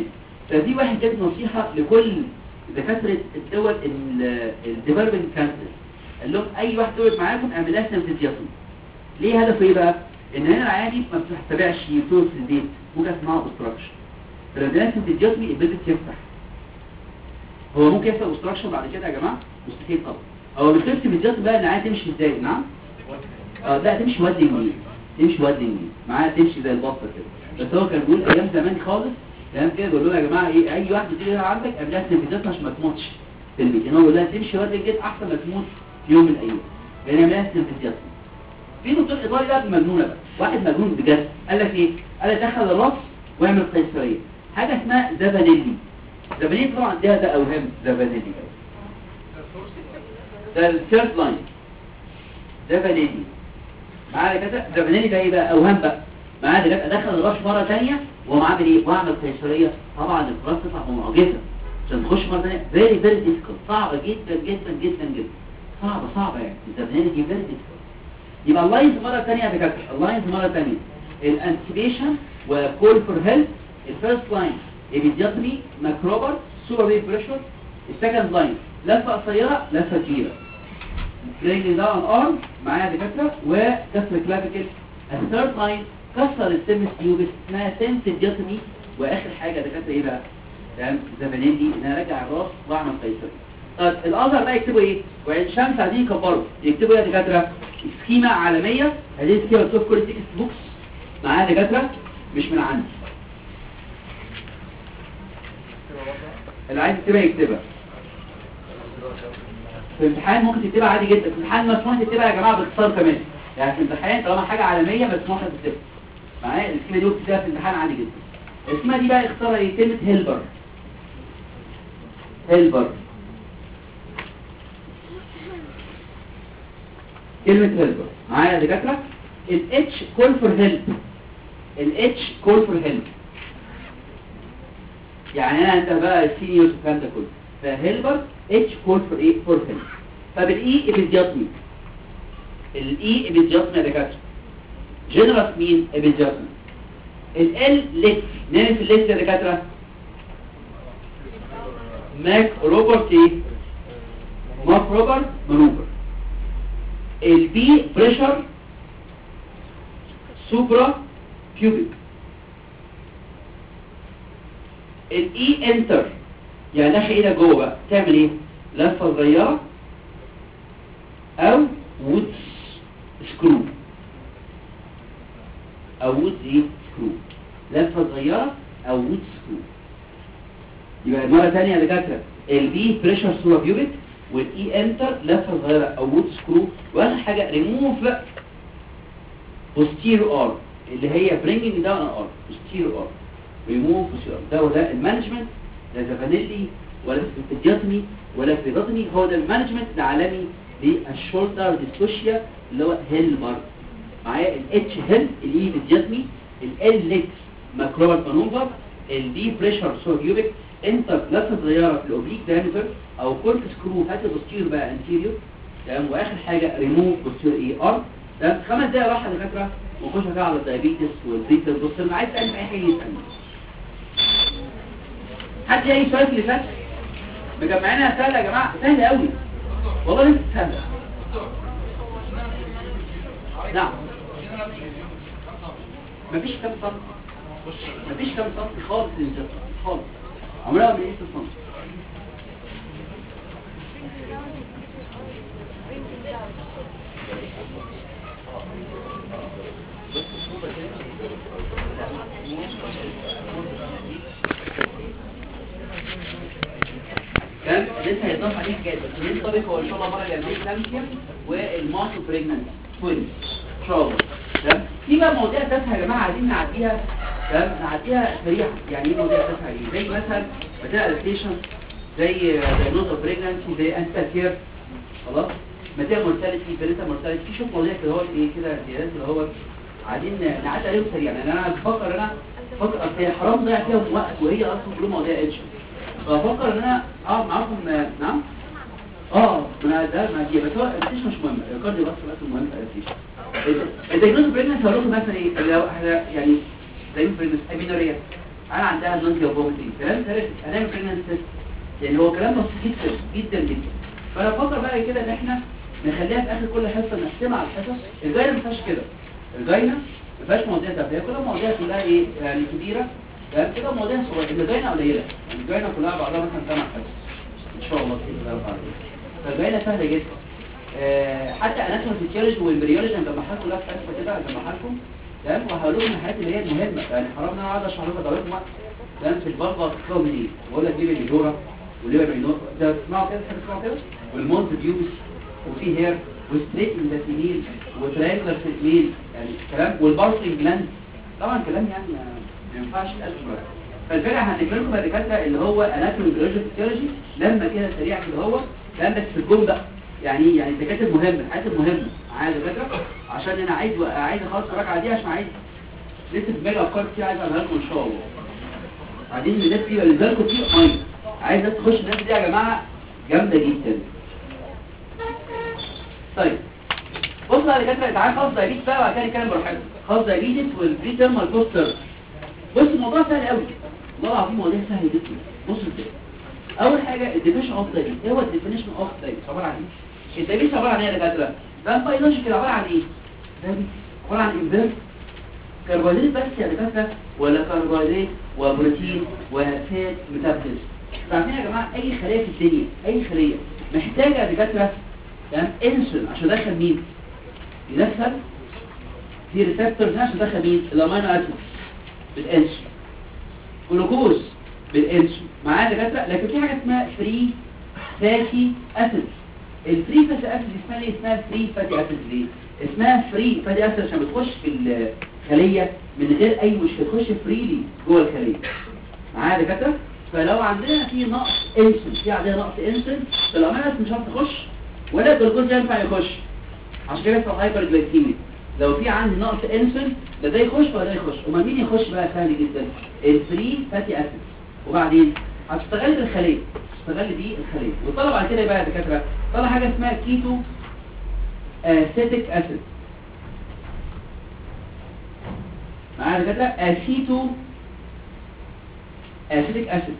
فدي واحد جاب نصيحة لكل دكاترة الدول الديفلوبينج كانتريز قال لهم اي واحد دول معاكم اعمل لها سنفيزياتوم ليه هدفه ايه بقى ان هنا العيان ما بتتبعش يطول في البيت ممكن اسمها اوبستراكشن فلما لها سنفيزياتومي البيت يفتح هو ممكن يحصل اوبستراكشن بعد كده يا جماعه مستحيل طبعا هو بيصير سنفيزياتوم بقى ان العيان تمشي ازاي نعم اه لا تمشي واد يمين تمشي واد يمين معاها تمشي زي البطه كده بس هو كان بيقول ايام زمان خالص كلام كده بيقول لهم يا جماعه ايه اي واحد تيجي عندك قبلها سنفيزياتوم عشان ما تموتش في البيت ان هو بيقول لها تمشي واد الجيت احسن ما تموت في يوم من الايام لان يعملها سنفيزياتوم في دكتور ايطالي بقى مجنونه بقى واحد مجنون بجد قال لك ايه قال لك دخل الراس واعمل قيصريه حاجه اسمها زبانيلي زبانيلي طبعا ده ده اوهام زبانيلي ده الثيرد لاين زبانيلي معايا كده زبانيلي ده ايه بقى اوهام بقى معايا ده بقى دخل الراس مره ثانيه وهو عامل ايه واعمل قيصريه طبعا الراس تطلع معجزه عشان تخش مره ثانيه فيري فيري ديفيكولت صعبه جدا جدا جدا جدا صعبه صعبه يعني الزبانيلي دي فيري ديفيكولت يبقى اللاينز مرة تانية يا دكاتره اللاينز مرة تانية الانتيبيشن وكول فور هيلب الفيرست لاين ايبيدياتمي ماكروبر سوبر بي بريشر السكند لاين لفة قصيرة لفة كبيرة برينج داون ارم معايا يا دكاتره وكسر كلافيكل الثيرد لاين كسر السيمس تيوبس اسمها سنسيدياتمي واخر حاجة يا دكاتره ايه بقى تمام زمانين دي ان انا ارجع الراس واعمل قيصري طيب الازهر بقى يكتبوا ايه وعين شمس عايزين يكبروا يكتبوا ايه يا دكاتره سكيمة عالمية هذه سكيمة بتوف كل تكست بوكس معايا دكاترة مش من عندي اللي عايز يكتبها يكتبها في الامتحان ممكن تكتبها عادي جدا في الامتحان مسموح تكتبها يا جماعة باختصار كمان يعني في الامتحان طالما حاجة عالمية مسموح تكتبها معايا السكيمة دي بتكتبها في الامتحان عادي جدا السكيمة دي بقى اختصارها ايه كلمة هيلبر هيلبر كلمة هيلبر معايا يا دكاترة الاتش كول فور هيلب الاتش كول فور هيلب يعني انا انت بقى السينيور والكلام ده كله فهيلبر اتش كول فور ايه فور هيلب طب الاي ابيدياتمي الاي ابيدياتمي يا دكاترة جنرال مين ابيدياتمي ال ليت نعمل في الليت يا دكاترة ماك روبرت ايه ماك روبرت مانوفر البي بريشر سوبرا كيوبيك الاي انتر يعني داخل ايدك جوه بقى تعمل ايه لفه صغيره او وودز سكرو او وودز ايه سكرو لفه صغيره او وودز سكرو يبقى مره ثانيه يا دكاتره البي بريشر سوبرا كيوبيك والاي انتر لفه صغيره او وود سكرو واخر حاجه ريموف بوستيرو ار اللي هي برينجينج داون ار بوستيرو ار ريموف بوستيرو ده وده المانجمنت لا زفانيلي ولا فيدياتمي ولا فيداتمي هو ده المانجمنت العالمي للشولدر ديستوشيا اللي هو هيلبر معايا الاتش هيل الاي فيدياتمي ال ليكس ماكروبال مانوفر الدي بريشر سوريوبيك انتر لفه صغيره في الاوبليك دايمتر او كورك سكرو هات بوستيريور بقى انتيريور تمام واخر حاجه ريموف بوستيريور اي ار تمام خمس دقايق راحه يا دكاتره ونخش بقى على الدايابيتس والبريتر بص انا عايز اسال اي حاجه يسالني حد ليه اي سؤال في اللي فات مجمعينها سهله يا جماعه سهله قوي والله انت سهله نعم مفيش كام سم مفيش كام سم خالص للجسم خالص عمرها من ايه سم كان لسه هيضاف عليه حاجات بس اللي طبق هو ان شاء الله مره جايه كالسيوم والماسو بريجننت توينز ان شاء الله تمام في بقى مواضيع تافهه يا جماعه عايزين نعديها تمام نعديها سريعا يعني ايه مواضيع تافهه ايه زي مثلا بتاع الستيشن زي دايجنوز اوف بريجننسي زي انتاكير خلاص ماتيريال مورتاليتي بريتا مورتاليتي في شويه مواضيع كده هو ايه كده زيادات اللي هو عايزين نعدي عليهم سريعا يعني انا بفكر انا بفكر اصل هي حرام ضيع فيها وقت وهي اصلا كلهم مواضيع اتش فافكر ان انا اقعد معاكم نعم اه ما ده ما دي بس هو التيش مش مهم الكارديو بس بس المهم في التيش الدايجنوز بريجننس هقول لكم مثلا ايه لو احنا يعني زي بريجننس امينوريا انا عندها نون فوميتنج كلام ثالث هنعمل بريجننت تيست يعني هو كلام بسيط جدا جدا جدا فانا بفكر بقى كده ان احنا نخليها في اخر كل حصه نقسمها على الحصص الجاينا ما فيهاش كده الجاينا ما فيهاش مواضيع ده هي كلها مواضيع كلها ايه يعني كبيره يعني كده مواضيع صغيره الجاينا قليله يعني الجاينا كلها بعضها مثلا ثمان حصص ان شاء الله كده ده فالجاينا سهله جدا آه، حتى اناتومي فيسيولوجي والبريولوجي هنجمعها لكم كلها في حصه كده هنجمعها لكم تمام وهقول لكم الحاجات اللي هي المهمه يعني حرام ان انا اقعد اشرح لكم دورتكم وقت تمام في البلغه هتطلعوا من ايه بقول لك جيب الجوره والليبر مينور ده تسمعوا كده تحب تسمعوا كده والمونت بيوبس وفي هير وستريت انداسيميل وتريانجلر سيتميل يعني كلام والبارسلينج جلاند طبعا كلام يعني ما- ما ينفعش الالف مرة فالفرق هنعمل لكم بعد كده اللي هو اناتومي بيولوجي فيسيولوجي لما كده سريع كده هو كلام بس في الجون بقى يعني ايه يعني الدكاتره المهمه الحاجات المهمه معايا يا دكاتره عشان انا عايز عايز اخلص الركعه دي عشان عايز لسه في دماغي افكار كتير عايز اقولها لكم ان شاء الله بعدين الناس دي اللي بالكم فيه ميه عايز الناس تخش الناس دي يا جماعه جامده جدا طيب بص بقى يا دكاتره تعالى خلاص دايبيتس بقى وبعد كده نتكلم براحتنا خلاص دايبيتس والبري تيرمال بوستر بص الموضوع سهل قوي والله العظيم مواضيع سهل جدا بص ازاي اول حاجه الديفينيشن اوف دايبيتس ايه هو الديفينيشن اوف دايبيتس عباره عن ايه الدايبيتس عباره عن ايه يا دكاتره ده بايولوجيكال عباره عن ايه دايبيتس عباره عن امبير كربوهيدرات بس يا دكاتره ولا كربوهيدرات وبروتين وفات ميتابوليزم عارفين يا جماعه اي خليه في الدنيا اي خليه محتاجه يا دكاتره تمام انسولين عشان ادخل مين يدخل في ريسبتورز عشان ادخل مين الامينو اسيد بالانسولين جلوكوز بالانسولين معايا يا دكاتره لكن في حاجه اسمها فري فاتي اسيد الفري فاتي اسيد اسمها ايه اسمها فري فاتي اسيد ليه اسمها فري فاتي اسيد عشان بتخش في الخليه من غير اي مشكله تخش فريلي جوه الخليه معايا يا دكاتره فلو عندنا في نقص انسولين في عندنا نقص انسولين فالامينو اسيد مش هتعرف تخش ولا الجلوكوز ينفع يخش عشان كده اسمه هايبر جلايكيميك لو في عندي نقص انسولين لا ده يخش ولا ده يخش امال مين يخش بقى سهل جدا الفري فاتي اسيد وبعدين هتشتغل بالخليه تشتغل دي الخليه وطلع بعد كده بقى يا دكاتره طلع حاجه اسمها كيتو اسيتيك اسيد معايا يا دكاتره اسيتو اسيتيك اسيد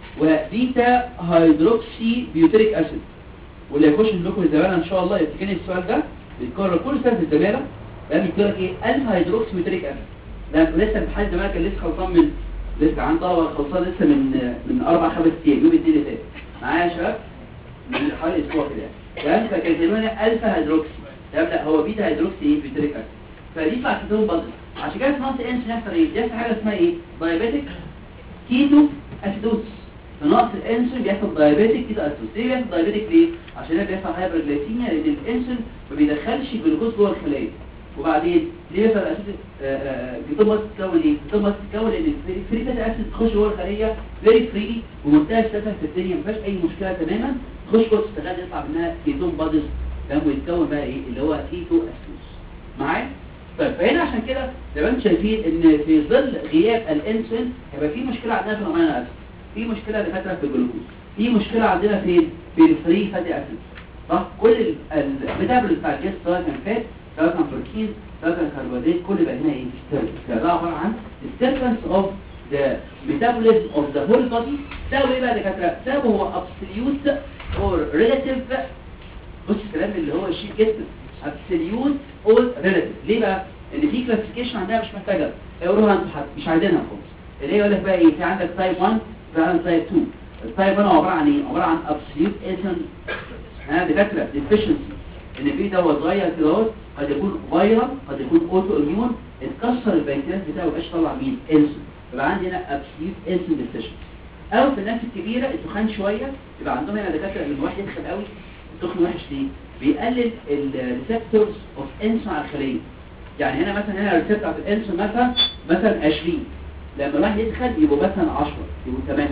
وبيتا هيدروكسي بيوتريك اسيد واللي يخش لكم الزمالة ان شاء الله يفتكرني السؤال ده بيتكرر كل سنه في الزمالة ده بيقول لك ايه الفا هيدروكسي بيوتريك اسيد ده لسه امتحان الزمالة كان لسه خلصان من لسه عن طلبه خلصان لسه من من اربع خمس ايام يوم الاثنين اللي فات معايا يا شباب من حوالي اسبوع كده يعني تمام فكان يسمونها الفا هيدروكسي تمام لا هو بيتا هيدروكسي ايه بيوتريك اسيد فدي يطلع كيتون بادل عشان كده في نقص الانسولين يحصل ايه بيحصل حاجه اسمها ايه دايابيتك كيتو اسيدوز في نقص الانسولين بيحصل دايابيتك كيتو اسيدوز ليه بيحصل دايابيتك ليه عشان ده بيحصل هايبرجلايسيميا لان الانسولين ما بيدخلش جلوكوز جوه الخلايا وبعدين ليه بيحصل اسيد كيتوماس تتكون ايه كيتوماس تتكون لان الفري فاتي اسيد تخش جوه الخليه فيري فريلي ومنتهى السفه في الدنيا ما فيهاش اي مشكله تماما تخش جوه تستغل يطلع منها كيتون بادز تمام ويتكون بقى ايه اللي هو كيتو اسيدوز معايا طيب فهنا عشان كده زي ما انتم شايفين ان في ظل غياب الانسولين هيبقى في مشكله عندنا في الامينو اسيد في مشكله دكاتره في الجلوكوز في مشكله عندنا فين في الفري فاتي اسيد صح كل الميتابوليزم بتاع الجسم سواء كان فات سواء كان بروتين سواء كان كربوهيدرات كل بقى هنا ايه disturbance. ده عباره عن disturbance of the metabolism of the whole body سببه ايه بقى يا دكاتره سببه هو absolute or relative بص الكلام اللي هو شيء جدا absolute or relative ليه بقى ان في كلاسيفيكيشن عندنا مش محتاجه اقروها انتوا حد مش عايزينها خالص اللي هي يقول لك بقى ايه في عندك تايب 1 في عندك تايب 2 التايب 1 عباره عن ايه عباره عن absolute essence ها دكاتره deficiency ان في دواء صغير كده اهو قد يكون فيروس قد يكون اوتو اميون اتكسر البنكرياس بتاعه مبقاش طلع مين انسولين يبقى عندي هنا ابسوليوت انسولين deficiency او في الناس الكبيره التخان شويه يبقى عندهم هنا دكاتره ان الواحد يدخل قوي التخن وحش ليه بيقلل الريسبتورز اوف انسولين على الخليه يعني هنا مثلا هنا الريسبتور بتاعت الانسولين مثلا مثلا 20 لما الواحد يدخل يبقوا مثلا 10 يبقوا 8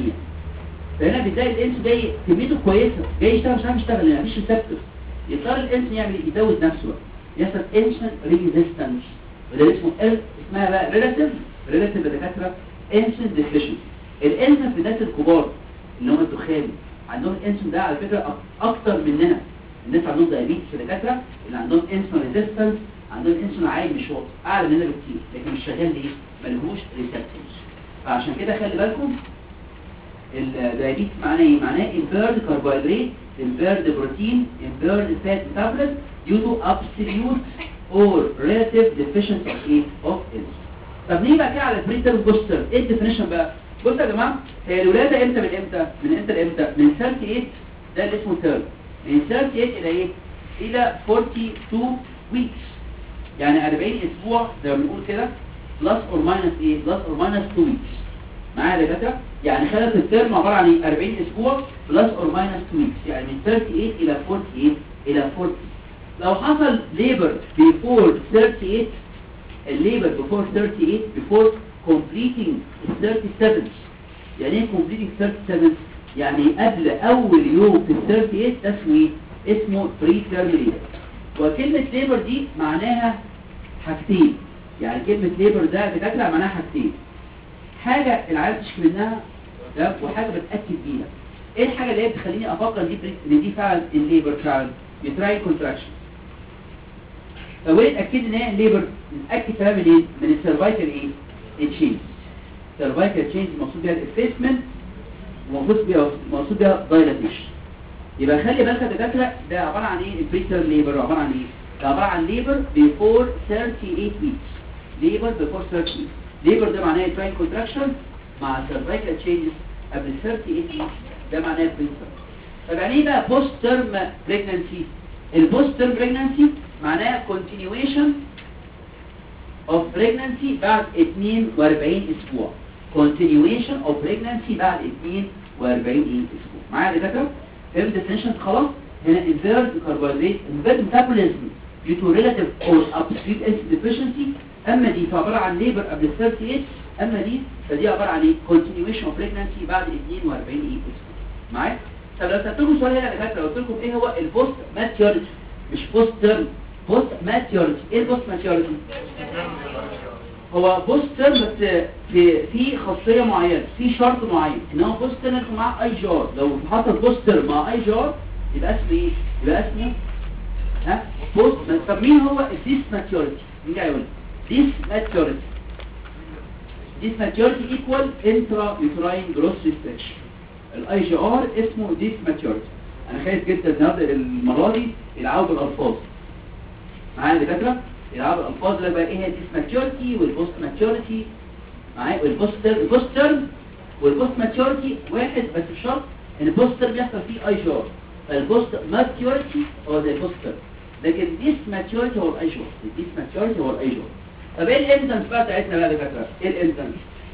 فهنا بتلاقي الانسولين جاي كميته كويسه جاي يشتغل مش عارف يشتغل لان مفيش ريسبتور يضطر الانسولين يعمل إيه؟ يزود نفسه بقى يحصل انسولين ريزيستنس وده اسمه ال اسمها بقى ريلاتيف ريلاتيف دكاتره انسولين ديفيشنسي الانسولين في الناس الكبار اللي هم الدخان عندهم الانسولين ده على فكره أك- اكتر مننا الناس عندهم دايابيتس الدكاتره اللي عندهم انسولين ريزيستنس عندهم انسولين عالي مش واطي اعلى مننا بكتير لكن مش شغال ليه ملهوش ريسبتورز فعشان كده خلي بالكم الدايابيتس معناه ايه معناه impaired carbohydrate impaired protein impaired fat metabolism due to absolute or relative deficiency of ايه of insulin طب نيجي بقى كده على البريتر بوستر ايه الديفينيشن بقى بصوا يا جماعه هي الولاده امتى من امتى من امتى لامتى من 38 ده اللي اسمه تيرم من 38 الى ايه الى 42 ويكس يعني 40 اسبوع زي ما بنقول كده بلس اور ماينس ايه بلس اور ماينس 2 ويكس معايا يا دكاتره يعني خلت الترم عباره عن ايه 40 اسبوع بلس اور ماينس 2 ويكس يعني من 38 الى 48 الى 40 لو حصل ليبر بيفور 38 الليبر بيفور 38 بيفور completing 37 يعني ايه completing 37 يعني قبل اول يوم في ال 38 ده اسمه ايه اسمه بري تيرم ليبر وكلمه ليبر دي معناها حاجتين يعني كلمه ليبر ده دكاتره معناها حاجتين حاجه العيال تشكي منها ده وحاجه بتاكد بيها ايه الحاجه اللي هي بتخليني افكر دي ان دي فعلا الليبر فعلا يتراي كونتراكشن فوين اتاكد ان هي الليبر نتاكد فيها من ايه من السيرفايكال ايه تشينج سيرفايكال تشينج المقصود بيها الافيسمنت ومقصود بيها مقصود بيها دايلاتيشن يبقى خلي بالك يا دكاتره ده عباره عن ايه البريتر ليبر عباره عن ايه ده عباره عن ليبر بيفور 38 ويكس ليبر بيفور 30 ليبر ده معناه تراين كونتراكشن مع سيرفايكال تشينجز قبل 38 ويكس ده معناه بريتر طب يعني ايه بقى بوست تيرم بريجنانسي البوست تيرم بريجنانسي معناها continuation of pregnancy بعد 42 اسبوع continuation of pregnancy بعد 42 اسبوع معايا يا دكاتره فهمت definition خلاص هنا impaired carbohydrate impaired metabolism due to relative or absolute insulin deficiency اما دي فعباره عن labor قبل 38 اما دي فدي عباره عن ايه continuation of pregnancy بعد 42 اسبوع معايا طب لو سالتكم سؤال هنا يا دكاتره قلت لكم ايه هو البوست ماتيوريتي مش بوست تيرم بوست ماتيوريتي ايه البوست ماتيوريتي هو بوست تيرم بس في في خاصيه معينه في شرط معين ان هو بوست تيرم يكون معاه اي جار لو حصل بوست تيرم مع اي جار يبقى اسمه ايه يبقى اسمه ها بوست طب مين هو الديس ماتيوريتي مين جاي يقول ديس ماتيوريتي ديس ماتيوريتي ايكوال انترا يوتراين جروس ريستريكشن الاي جي ار اسمه ديس ماتيوريتي انا خايف جدا النهارده المره دي يلعبوا بالالفاظ معايا دكاتره يلعبوا الالفاظ اللي بقى ايه هي الديس ماتيوريتي والبوست ماتيوريتي معايا والبوست البوست تيرم والبوست ماتيوريتي واحد بس بشرط ان البوست تيرم بيحصل فيه اي جي ار فالبوست ماتيوريتي هو زي البوست تيرم لكن الديس ماتيوريتي هو الاي جي ار الديس ماتيوريتي هو الاي جي ار طب ايه الانزنس بقى بتاعتنا بقى يا دكاتره ايه الانزنس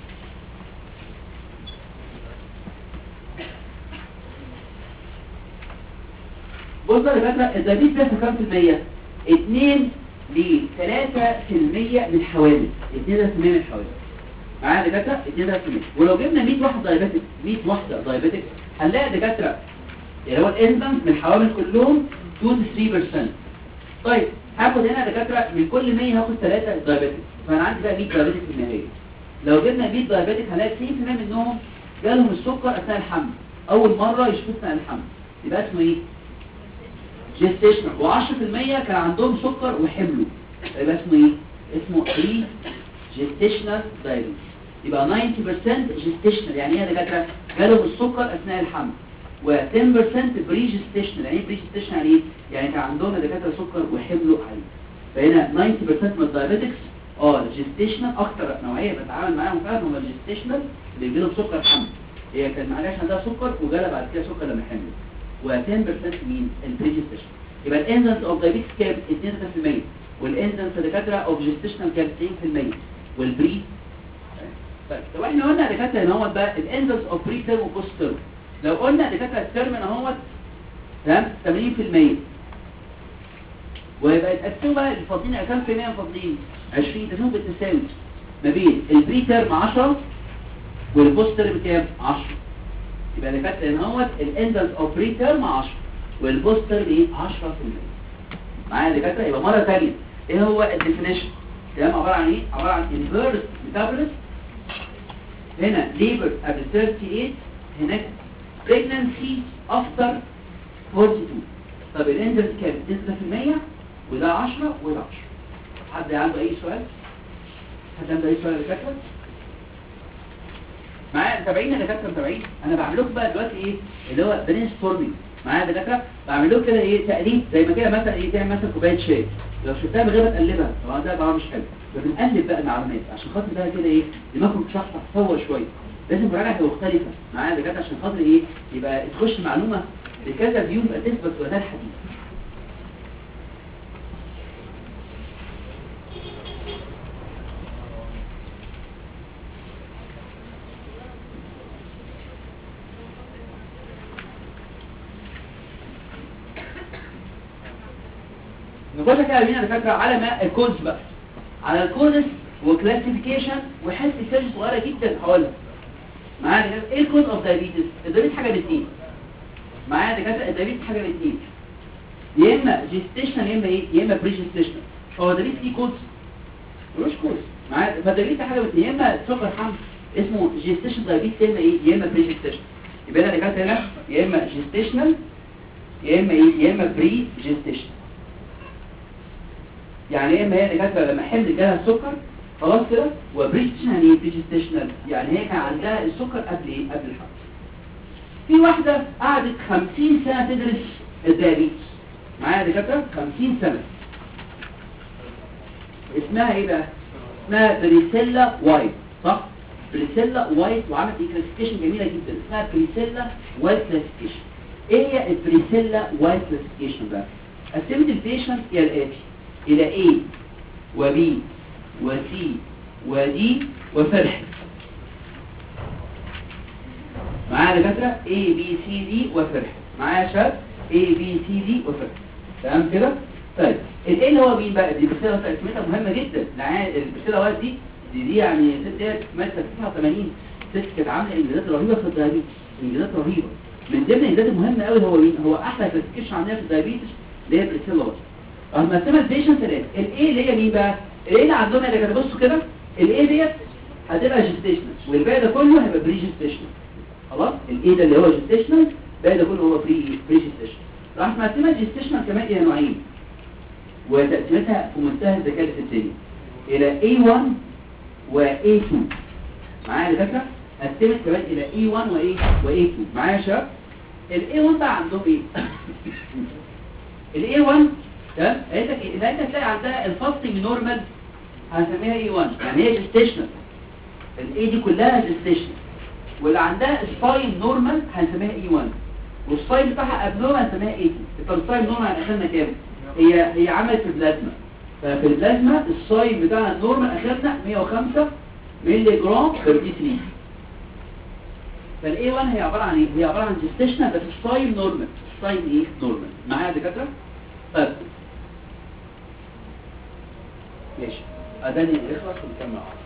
بص يا دكاتره الزبيب بيحصل كام في المية 2 ل 3% من الحوامل 2 ل 3% من الحوامل معايا يا دكاتره 2 ل 3% ولو جبنا 100 واحده دايابيتك 100 واحده دايابيتك هنلاقي دكاتره يعني هو الانزيم من الحوامل كلهم 2 ل 3% طيب هاخد هنا دكاتره من كل 100 هاخد 3 دايابيتك فانا عندي بقى 100 دايابيتك في النهايه لو جبنا 100 دايابيتك هنلاقي 90% منهم جالهم السكر اثناء الحمل اول مره يشوفوا اثناء الحمل يبقى اسمه ايه جيستيشنال و10% كان عندهم سكر وحملوا يبقى اسمه ايه اسمه بري جيستيشنال دايابيتس يبقى 90% جيستيشنال يعني ايه يا دكاتره جالهم السكر اثناء الحمل و10% بري جيستيشنال يعني ايه بري جيستيشنال يعني ايه يعني كان عندهم يا دكاتره سكر وحملوا عليه فهنا 90% من الدايابيتكس اه الجيستيشنال اكتر نوعيه بتعامل معاهم فعلا هم الجيستيشنال اللي بيجيلهم سكر حمل هي كان معلش عندها سكر وجالها بعد كده سكر لما حملت و10% مين البريجستيشن يبقى الانزنس اوف دايابيتس كام 2% والانزنس دكاتره اوف جيستيشنال كام 90% والبري طيب لو احنا قلنا دكاتره هنا هو بقى الانزنس اوف بري تيرم وبوست تيرم لو قلنا دكاتره التيرم هنا هو تمام 80% ويبقى يتقسموا بقى الفاضلين كام في المية فاضلين 20 تقسمهم بالتساوي ما بين البري تيرم 10 والبوست تيرم كام 10 يبقى اللي فات ان هو الاندلس اوف بري تيرم 10 والبوستر ايه 10% معايا اللي فات يبقى مره ثانيه ايه هو الديفينيشن تمام عباره عن ايه عباره عن انفيرس ميتابوليزم هنا ليبر قبل 38 هناك بريجنانسي افتر 42 طب الاندلس كام 9% وده 10 وده 10 حد عنده اي سؤال حد عنده اي سؤال يا دكاتره معايا متابعين يا دكاتره متابعين انا بعمل لكم بقى دلوقتي ايه اللي هو برين ستورمينج معايا يا دكاتره بعمل لكم كده ايه تقليد زي ما كده مثلا ايه تعمل مثلا كوبايه شاي لو شفتها من غير ما تقلبها طبعا ده طبعا مش حلو فبنقلب بقى المعلومات عشان خاطر بقى كده ايه دماغكم تصحصح تصور شويه لازم مراجعه تبقى مختلفه معايا يا دكاتره عشان خاطر ايه يبقى تخش معلومه بكذا فيو يبقى تثبت وده الحديث نخش كده بينا الفكرة على ما الكودز بقى على الكودز وكلاسيفيكيشن وحته سيرش صغيره جدا هقولها معايا دكاتره ايه الكود اوف دايابيتس الدايابيتس حاجه باثنين معايا دكاتره الدايابيتس حاجه باثنين يا اما جيستيشنال يا اما ايه يا اما بري جيستيشنال هو الدايابيتس ليه كودز ملوش كودز معايا فالدايابيتس حاجه باثنين يا اما سكر حمل اسمه جيستيشن دايابيتس يا اما ايه يا اما بري جيستيشنال يبقى انا دكاتره هنا يا اما جيستيشنال يا اما ايه يا اما بري جيستيشنال يعني ايه ما هي دكاتره لما حمل جالها السكر خلاص كده وبريستيشن يعني ايه بريستيشنال يعني هي كان عندها السكر قبل ايه قبل الحمل في واحده قعدت 50 سنه تدرس الدايابيتس معايا دكاتره 50 سنه اسمها ايه بقى اسمها بريسيلا وايت صح بريسيلا وايت وعملت كلاسيفيكيشن جميله جدا اسمها بريسيلا وايت كلاسيفيكيشن ايه هي البريسيلا وايت كلاسيفيكيشن بقى قسمت البيشنت الى الاتي الى A و B و C و D وفرح معايا دكاتره A B C D وفرح معايا يا شباب A B C D وفرح تمام كده طيب الايه اللي هو مين بقى دي بسيطه تقسيمتها مهمه جدا البسيطه واحد دي دي, دي يعني ست ديت ماتت 89 ست كانت عامله انجازات رهيبه في الدايابيتس انجازات رهيبه من ضمن الانجازات المهمه قوي هو مين هو احلى كلاسيفيكيشن عندنا في الدايابيتس اللي هي البريسيلا وايت اما قسمها البيشنت ثلاثه الايه اللي هي مين بقى الايه اللي عندهم اللي كانوا بصوا كده الايه ديت هتبقى جيستيشنال والباقي ده كله هيبقى بري جيستيشنال خلاص الايه ده اللي هو جيستيشنال الباقي ده كله هو بري بري جيستيشنال راح مقسمها جيستيشنال كمان الى نوعين وتقسيمتها في منتهى الذكاء في الدنيا الى A1 و A2 معايا يا دكاتره قسمت كمان الى A1 و A و A2 معايا يا شباب ال A1 بقى عندهم ايه ال A1 تمام قالت لك اذا انت تلاقي عندها الفاستنج نورمال هنسميها اي 1 يعني هي جيستيشنال الاي دي كلها جيستيشنال واللي عندها سباين نورمال هنسميها اي 1 والسباين بتاعها ابنورمال هنسميها اي 2 طب السباين نورمال اخرنا كام هي هي عملت في البلازما ففي البلازما الساين بتاعها النورمال اخرنا 105 مللي جرام بير دي 3 فالاي 1 هي عباره عن ايه هي عباره عن جيستيشنال بس الساين نورمال الساين ايه نورمال معايا يا دكاتره طيب ماشي أداني يخلص ونكمل عصر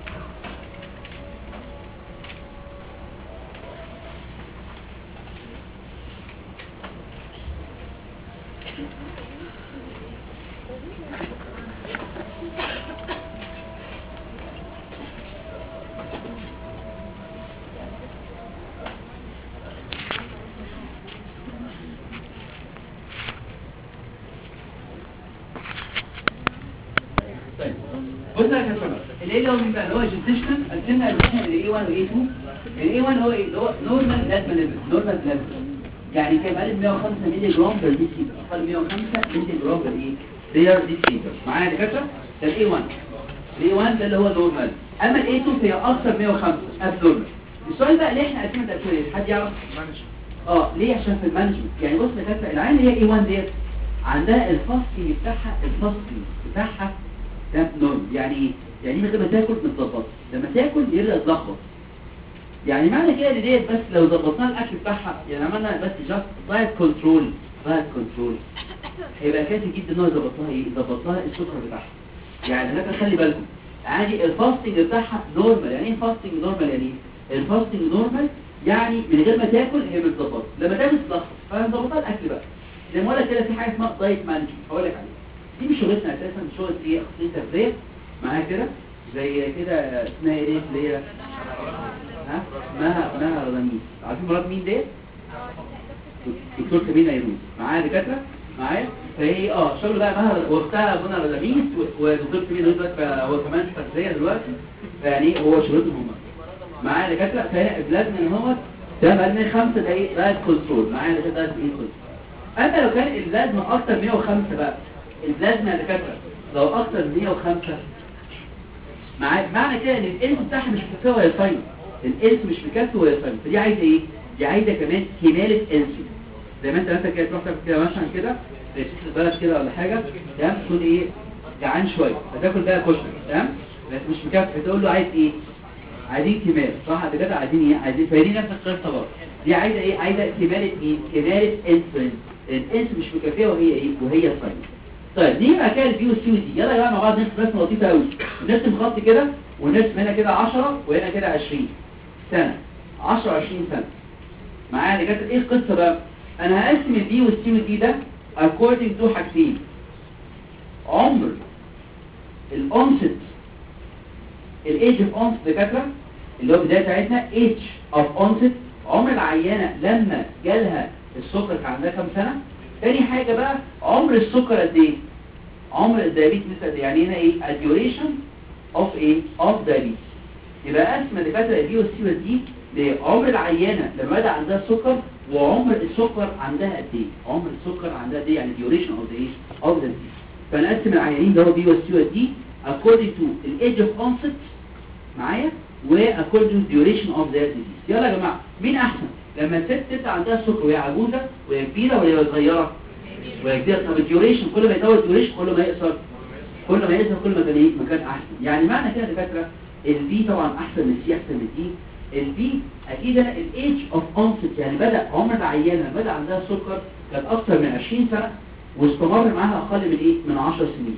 بص يا شباب الايه اللي هو مين بقى اللي هو جيستيشنال قسمنا الجيستيشنال الاي 1 والاي 2 الاي 1 هو ايه اللي هو نورمال بلازما ليفل نورمال بلازما يعني كام قال 105 مللي جرام بير دي سي اقل 105 مللي جرام بير ايه بير دي سي معايا يا دكاتره ده الاي 1 الاي 1 ده اللي هو نورمال اما الاي 2 فهي اكثر 105 اب نورمال السؤال بقى ليه احنا قسمنا التاثير حد يعرف اه ليه عشان في المانجمنت يعني بص يا دكاتره العين اللي هي اي 1 ديت عندها الفاستنج بتاعها الفاستنج بتاعها ده نورم يعني ايه يعني من غير ما تاكل متظبط لما تاكل يرجع يتلخبط يعني معنى كده ان ديت بس لو ظبطنا الاكل بتاعها يعني عملنا بس جاست دايت كنترول دايت كنترول هيبقى كافي جدا ان هو يظبط لها ايه يظبط لها السكر بتاعها يعني لكن خلي بالكم عادي الفاستنج بتاعها نورمال يعني ايه فاستنج نورمال يعني ايه الفاستنج نورمال يعني من غير ما تاكل هي متظبطه لما تاكل تتلخبط فنظبطها الاكل بقى زي ما اقول لك كده في حاجه اسمها دايت مانجمنت هقول لك عليها دي مش شغلتنا اساسا شغل ايه اخصائيه تغذيه معايا كده زي كده اسمها ايه دي اللي هي ها اسمها اسمها رميس عارفين مراد مين ديت دكتور سمينة يونس معايا دكاتره معايا فهي اه شغل بقى مها واختها منى رميس ودكتور سمينة يونس دلوقتي هو كمان في تغذيه دلوقتي فيعني هو شغلتهم هم معايا دكاتره فهنا البلازما هو ده بقى من 5 دقايق ده الكنترول معايا دكاتره ده الكنترول اما لو كان البلازما اكتر 105 بقى البلازما يا دكاتره لو اكتر من 105 مع معنى كده ان الانس بتاعها مش مكفيه وهي صايمه الانس مش مكفي وهي صايمه فدي عايزه ايه دي عايزه كمان كماله انسولين زي ما انت مثلا كده تروح تاكل كده مثلا كده في البلد كده ولا حاجه تمام تكون ايه جعان شويه فتاكل بقى كشري تمام بس مش مكفي تقول له عايز ايه عايزين كمال صح قد كده عايزين ايه عايزين فاهمين نفس القصه برضه دي عايزه ايه عايزه كماله ايه كماله انسولين الانس مش مكفيه وهي ايه وهي صايمه طيب نيجي بقى كده البي والسي ودي يلا يا جماعه مع بعض نرسم رسمه لطيفه قوي نرسم خط كده ونرسم هنا كده 10 وهنا كده 20 سنه 10 20 سنه معايا اللي جت ايه القصه بقى انا هقسم البي والسي والدي ده according to حاجتين عمر الانست الايدج اوف اونست دكاتره اللي هو البدايه بتاعتنا ايدج اوف اونست عمر العيانه لما جالها السكر كان عندها كام سنه تاني حاجه بقى عمر السكر قد ايه عمر الدايابيتس قد ايه يعني هنا ايه الديوريشن اوف ايه اوف دايابيتس يبقى قسم دكاتره البي والسي والدي لعمر العيانه لما بدا عندها السكر وعمر السكر عندها قد ايه عمر السكر عندها قد ايه يعني ديوريشن اوف ذا ايه اوف ذا ديزيز فنقسم العيانين ده هو بي والسي والدي according to الايدج اوف onset معايا و according to duration of their disease يلا يا جماعه مين احسن لما الست تبقى عندها سكر وهي عجوزه وهي كبيره وهي صغيره وهي كبيره طب الديوريشن كل ما يطول الديوريشن كل ما يقصر كل ما يقصر كل ما كان ايه مكان احسن يعني معنى كده يا دكاتره البي طبعا احسن من السي احسن من الدي البي اكيد انا الايدج اوف onset يعني بدا عمر العيانه بدا عندها سكر كانت اكثر من 20 سنه واستمر معاها اقل من ايه من 10 سنين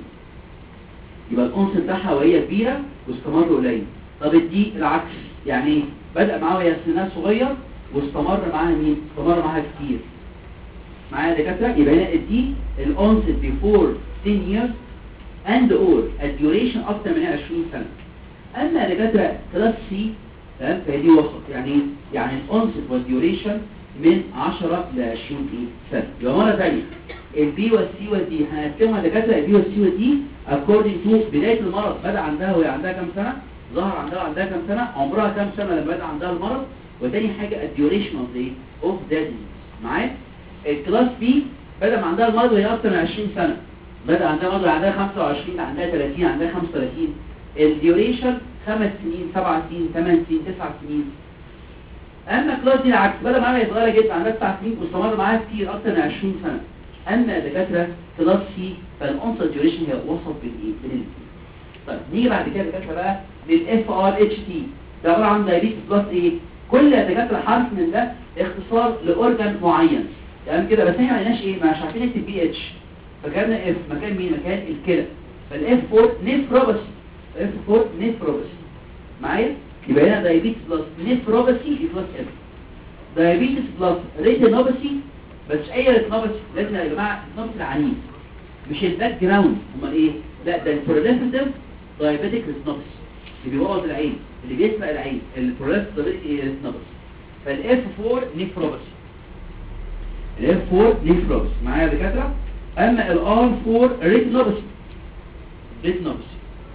يبقى الانس بتاعها وهي كبيره واستمر قليل طب الدي العكس يعني ايه بدا معاها وهي سنها صغير واستمر معاها مين استمر معاها كتير معايا دكاتره يبقى هنا الدي الانس بيفور 10 years and or الديوريشن اكتر من 20 سنه اما دكاتره كلاس سي تمام فهي دي وسط يعني ايه يعني الانس والديوريشن من 10 ل 20 ايه سنه يبقى مره ثانيه البي والسي والدي هنقسمها دكاتره البي والسي والدي according to بدايه المرض بدا عندها وهي عندها كام سنه ظهر عندها عندها كام سنه عمرها كام سنه لما بدا عندها المرض وتاني حاجه الديوريشن اوف ذا اوف ذا معايا الكلاس بي بدا ما عندها المرض وهي اكتر من 20 سنه بدا عندها مرض وهي عندها 25 عندها 30 عندها 35 الديوريشن خمس سنين سبع سنين ثمان سنين تسع سنين اما كلاس دي العكس بدا معاها وهي صغيره جدا عندها تسع سنين واستمر معاها كتير اكتر من 20 سنه اما دكاتره كلاس سي فالانسر ديوريشن هي وسط بين ايه بين الاثنين طيب نيجي بعد كده دكاتره بقى للاف ار اتش تي ده عباره عن دايابيتس بلس ايه كل دكاتره حرف من ده اختصار لاورجان معين تمام كده بس احنا ما قلناش ايه مش عارفين نكتب بي اتش فكتبنا اف مكان مين مكان الكلى فالاف 4 نيفروباسي اف 4 نيفروباسي معايا يبقى هنا دايابيتس بلس نيفروباسي بلس اف دايابيتس بلس ريتينوباسي بس اي ريتينوباسي لازم يا جماعه الريتينوباسي العنيف مش الباك جراوند امال ايه لا ده البروليفيتيف دايابيتيك ريتينوباسي اللي بيبوظ العين اللي بيسرق العين البروليفيتيف ريتينوباسي فالاف 4 نيفروباسي الاف 4 نيفروباسي معايا يا دكاتره اما الار 4 ريتينوباسي ريتينوباسي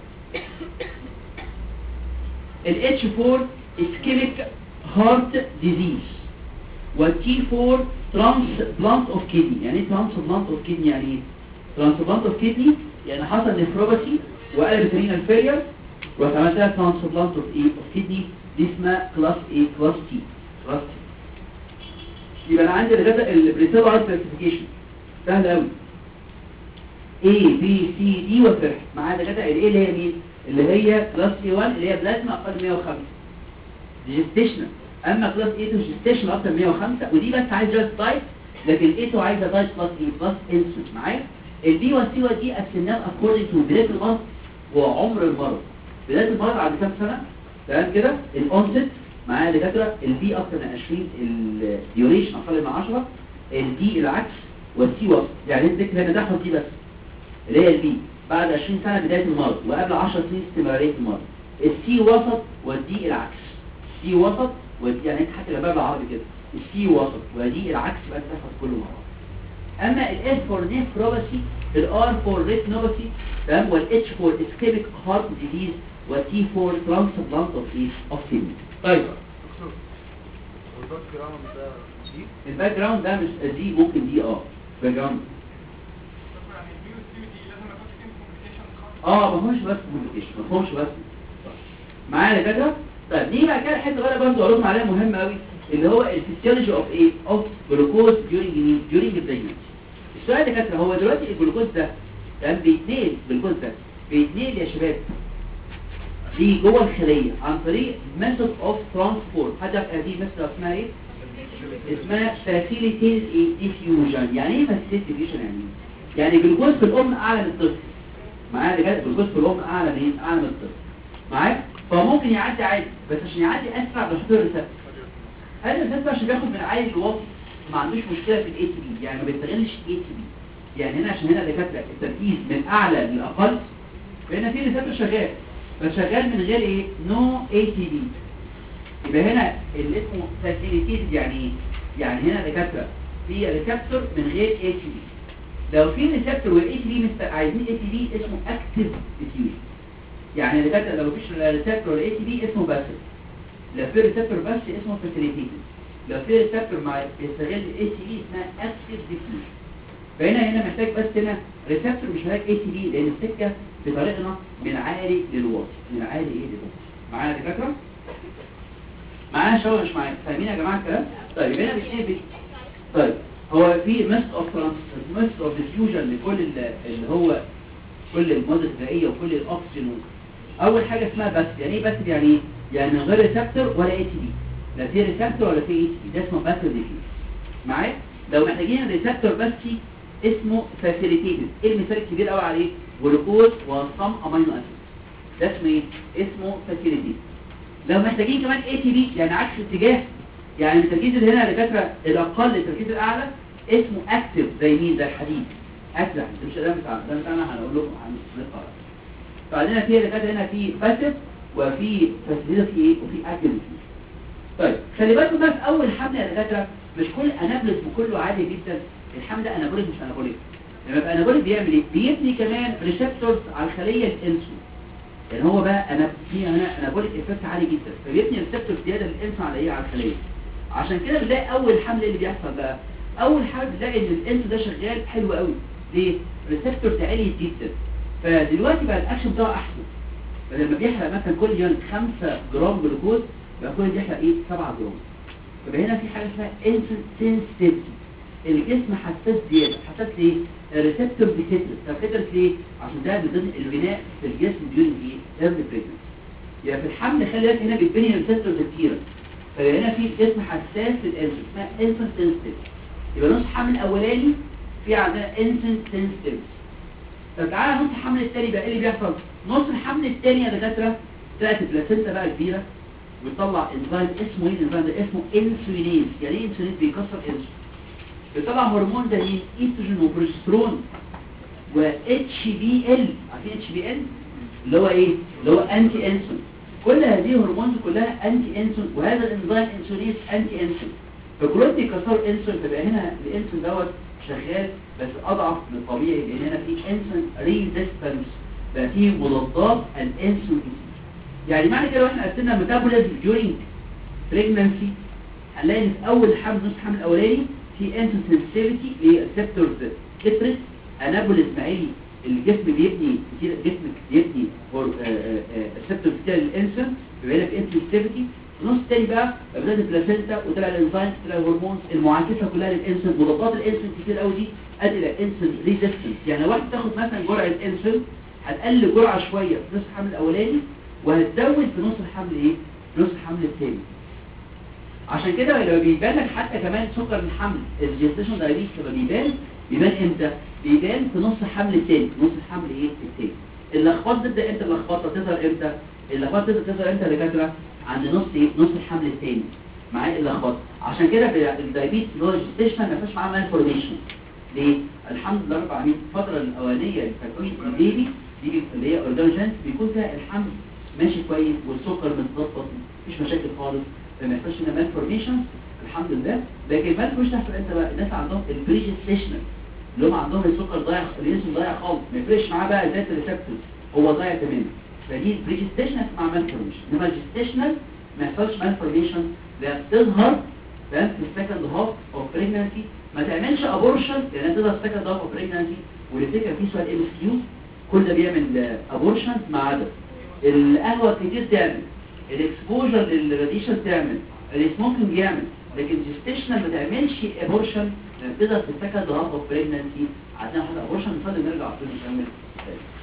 الاتش 4 اسكيميك هارت ديزيز والتي 4 ترانسبلانت اوف كيدني يعني ايه ترانسبلانت اوف كيدني يعني ايه ترانسبلانت اوف كيدني يعني حصل نفروباسي وقلبت رينال فيلير وعملت لها ترانسبلانت اوف ايه اوف كيدني دي اسمها كلاس ايه كلاس تي كلاس تي يبقى انا عندي الغداء البريتال ارت كلاسيفيكيشن سهل قوي A B C D وفرح معايا الغداء الايه اللي هي مين اللي هي كلاس اي 1 اللي هي بلازما اقل من 105 جيستيشنال اما كلاس اي 2 جيستيشنال اكتر من 105 ودي بس عايز جاست دايت لكن الاي 2 عايزه دايت بلس اي بلس انسولين معايا البي والسي والدي قسمناهم اكوردنج تو بدايه المرض وعمر المرض بدايه المرض عند كام سنه تمام كده الاونست معايا دكاتره البي اكتر من 20 الديوريشن اقل من 10 الدي العكس والسي وسط يعني الذكر هنا ده حط دي بس اللي هي البي بعد 20 سنه بدايه المرض وقبل 10 سنين استمراريه المرض السي وسط والدي العكس السي وسط والدي يعني انت حتى لما بالعربي كده السي وسط والدي العكس بقى تحفظ كله مع بعض اما الاس فور نيفروباسي الار فور ريتنوباسي تمام والاتش فور اسكيميك هارت ديزيز والتي فور ترانسبلانت اوف ايه اوف كيدني طيب والباك جراوند ده دي الباك جراوند ده مش دي ممكن دي اه باك جراوند اه ما فيهوش بس كوميونيكيشن ما فيهوش بس معايا يا كده طيب نيجي بقى كده حته بقى برضه اقول لكم عليها مهمه قوي اللي هو الفسيولوجي اوف ايه اوف جلوكوز ديورنج ديورنج البريجنسي السؤال يا كده هو دلوقتي الجلوكوز ده كان بيتنقل الجلوكوز ده بيتنقل يا شباب في جوه الخليه عن طريق ميثود اوف ترانسبورت حد يعرف هذه ميثود اسمها ايه اسمها فاسيليتيز ديفيوجن يعني ايه فاسيليتيز ديفيوجن يعني ايه يعني الجلوكوز في الام اعلى من الطفل معايا اللي جاي الجلوكوز في الام اعلى من اعلى من الطفل معاك فممكن يعدي عادي بس عشان يعدي اسرع بيحط له ريسبتور هذا الريسبتور عشان بياخد من العيل الواطي ما عندوش مشكله في الاي تي بي يعني ما بيستغلش الاي تي بي يعني هنا عشان هنا دكاتره التركيز من اعلى للاقل فهنا في ريسبتور شغال بس شغال من غير ايه نو اي تي بي يبقى هنا اللي اسمه فاسيليتيد يعني ايه يعني هنا دكاتره في ريسبتور من غير اي تي بي لو في ريسبتور والاي تي بي مست... عايزين اي تي بي اسمه اكتيف ديفيوجن يعني اللي كاتب لو مفيش ريسبتور الاي تي بي اسمه باسل لو في ريسبتور بس اسمه فاسيليتيتد لو في ريسبتور مع بيستغل الاي تي بي اسمها اكتيف ديفيوجن فهنا هنا محتاج بس هنا ريسبتور مش محتاج اي تي بي لان السكه بطريقنا من عالي للواطي من عالي ايه للواطي معايا يا دكاتره معايا شو مش معايا فاهمين يا جماعه الكلام طيب هنا بيتنقل بي طيب هو في ميثود اوف ميثود اوف ديفيوجن لكل ال- اللي هو كل المواد الغذائيه وكل الاكسجين اول حاجه اسمها بس يعني ايه بس يعني ايه يعني من غير ريسبتور ولا اي تي بي لا في ريسبتور ولا في اي تي بي ده اسمه بس ديفيوجن معايا لو محتاجين ريسبتور بس اسمه فاسيليتيتد ايه المثال الكبير قوي عليه جلوكوز وصم امينو اسيد ده اسمه ايه اسمه فاسيليتيتد لو محتاجين كمان اي تي بي يعني عكس اتجاه يعني التركيز اللي هنا دكاتره الاقل التركيز الاعلى اسمه اكتف زي مين زي الحديد اكتف مش ده بتاع ده بتاعنا هنقول لكم هنقرا فعندنا في دكاتره هنا في باسيف وفي فاسيليتي في ايه وفي اكتف طيب خلي بالكم بقى في اول حمل يا دكاتره مش كل انابلس كله عادي جدا الحمل ده انابوليك مش انابوليك لما يبقى انابوليك بيعمل ايه بيبني كمان ريسبتورز على الخليه الانسولين يعني هو بقى انا في هنا انابوليك افكت عالي جدا فبيبني ريسبتور زياده للانسولين على ايه على الخليه عشان كده بنلاقي اول حمل اللي بيحصل بقى اول حمل بنلاقي ان الانسولين ده شغال حلو قوي ليه ريسبتورز عالي جدا فدلوقتي بقى الاكشن بتاعه احسن بدل ما بيحرق مثلا كل يوم 5 جرام جلوكوز بقى كل بيحرق ايه 7 جرام فبقى هنا في حاجه اسمها انسولين سنسيتيفيتي الجسم حساس زياده حساس ليه الريسبتور بتترس طب بتترس ليه عشان ده من ضمن البناء في الجسم ديورنج ايه ايرلي بريجنسي يعني في الحمل خلي بالك هنا بيتبني الريسبتورز كتيره فهنا في جسم حساس للانسولين اسمها انسولين سنسيتيف يبقى نص حمل الاولاني في عندنا انسولين سنسيتيف طب تعالى نص الحمل الثاني بقى ايه اللي بيحصل نص الحمل الثاني يا دكاتره طلعت البلاسينتا بقى كبيره بتطلع انزيم اسمه ايه الانزيم ده اسمه انسولينيز يعني ايه انسولين بيكسر انسولين بيطلع هرمون زي ايستروجين وبروجسترون و اتش بي ال عارفين اتش بي ال اللي هو ايه اللي هو انتي انسولين كل هذه الهرمونات كلها انتي انسولين وهذا الانزيم انسوليز انتي انسولين فكلهم بيكسروا انسولين فبقى هنا الانسولين دوت شغال بس اضعف من الطبيعي لان هنا في انسولين ريزيستنس بقى في مضادات الانسولين يعني معنى كده واحنا قسمنا ميتابوليزم ديورينج بريجنانسي هنلاقي ان في اول حمل نص الحمل الاولاني في انسولين سنسيتيفيتي للريسبتورز تفرز انابوليزم عالي الجسم بيبني كتير جسمك بيبني ريسبتورز كتير للانسولين بيبقى لك انسولين سنسيتيفيتي النص التاني بقى بدات البلاسينتا وطلع الانزيم طلع الهرمونز المعاكسه كلها للانسولين مضادات الانسولين كتير قوي دي ادي الى انسولين ريزيستنس يعني لو واحد تاخد مثلا جرعه انسولين هتقلل جرعه شويه في نص الحمل الاولاني وهتزود في نص الحمل ايه في نص الحمل الثاني عشان كده لو بيبان لك حتى كمان سكر الحمل الجستيشن دايابيتس لما بيبان بيبان امتى بيبان في نص الحمل الثاني نص الحمل ايه الثاني اللخبطه تبدا امتى اللخبطه تظهر امتى اللخبطه تبدا تظهر امتى يا دكاتره عند نص ايه نص الحمل الثاني معايا اللخبطه عشان كده في الدايابيتس اللي هو الجستيشن ما فيش معاه مالفورميشن ليه الحمل الاربع مين الفتره الاولانيه لتكوين البيبي دي اللي هي اورجانيجنت بيكون فيها الحمل ماشي كويس والسكر متظبط مفيش مشاكل خالص ما يحصلش هنا مالفورميشن الحمد لله لكن المالفورميشن تحصل امتى بقى الناس عندهم البريجستيشنال اللي هم عندهم السكر ضايع الانسولين ضايع خالص ما يفرقش معاه بقى ذات الريسبتورز هو ضايع تماما فدي البريجستيشنال مع مالفورميشن انما الجستيشنال ما يحصلش مالفورميشن لا بتظهر تمام في السكند هاف اوف بريجنانسي ما تعملش ابورشن لان تظهر في السكند هاف اوف بريجنانسي والفكره في سؤال ام اس كيو كل ده بيعمل ابورشن ما عدا القهوه كتير تعمل الاكسبوجر للراديشن تعمل السموكينج يعمل لكن الجستيشن ما تعملش ابورشن لان تظهر في السكند هاف اوف بريجنانسي عشان حاجه ابورشن نفضل نرجع على طول نكمل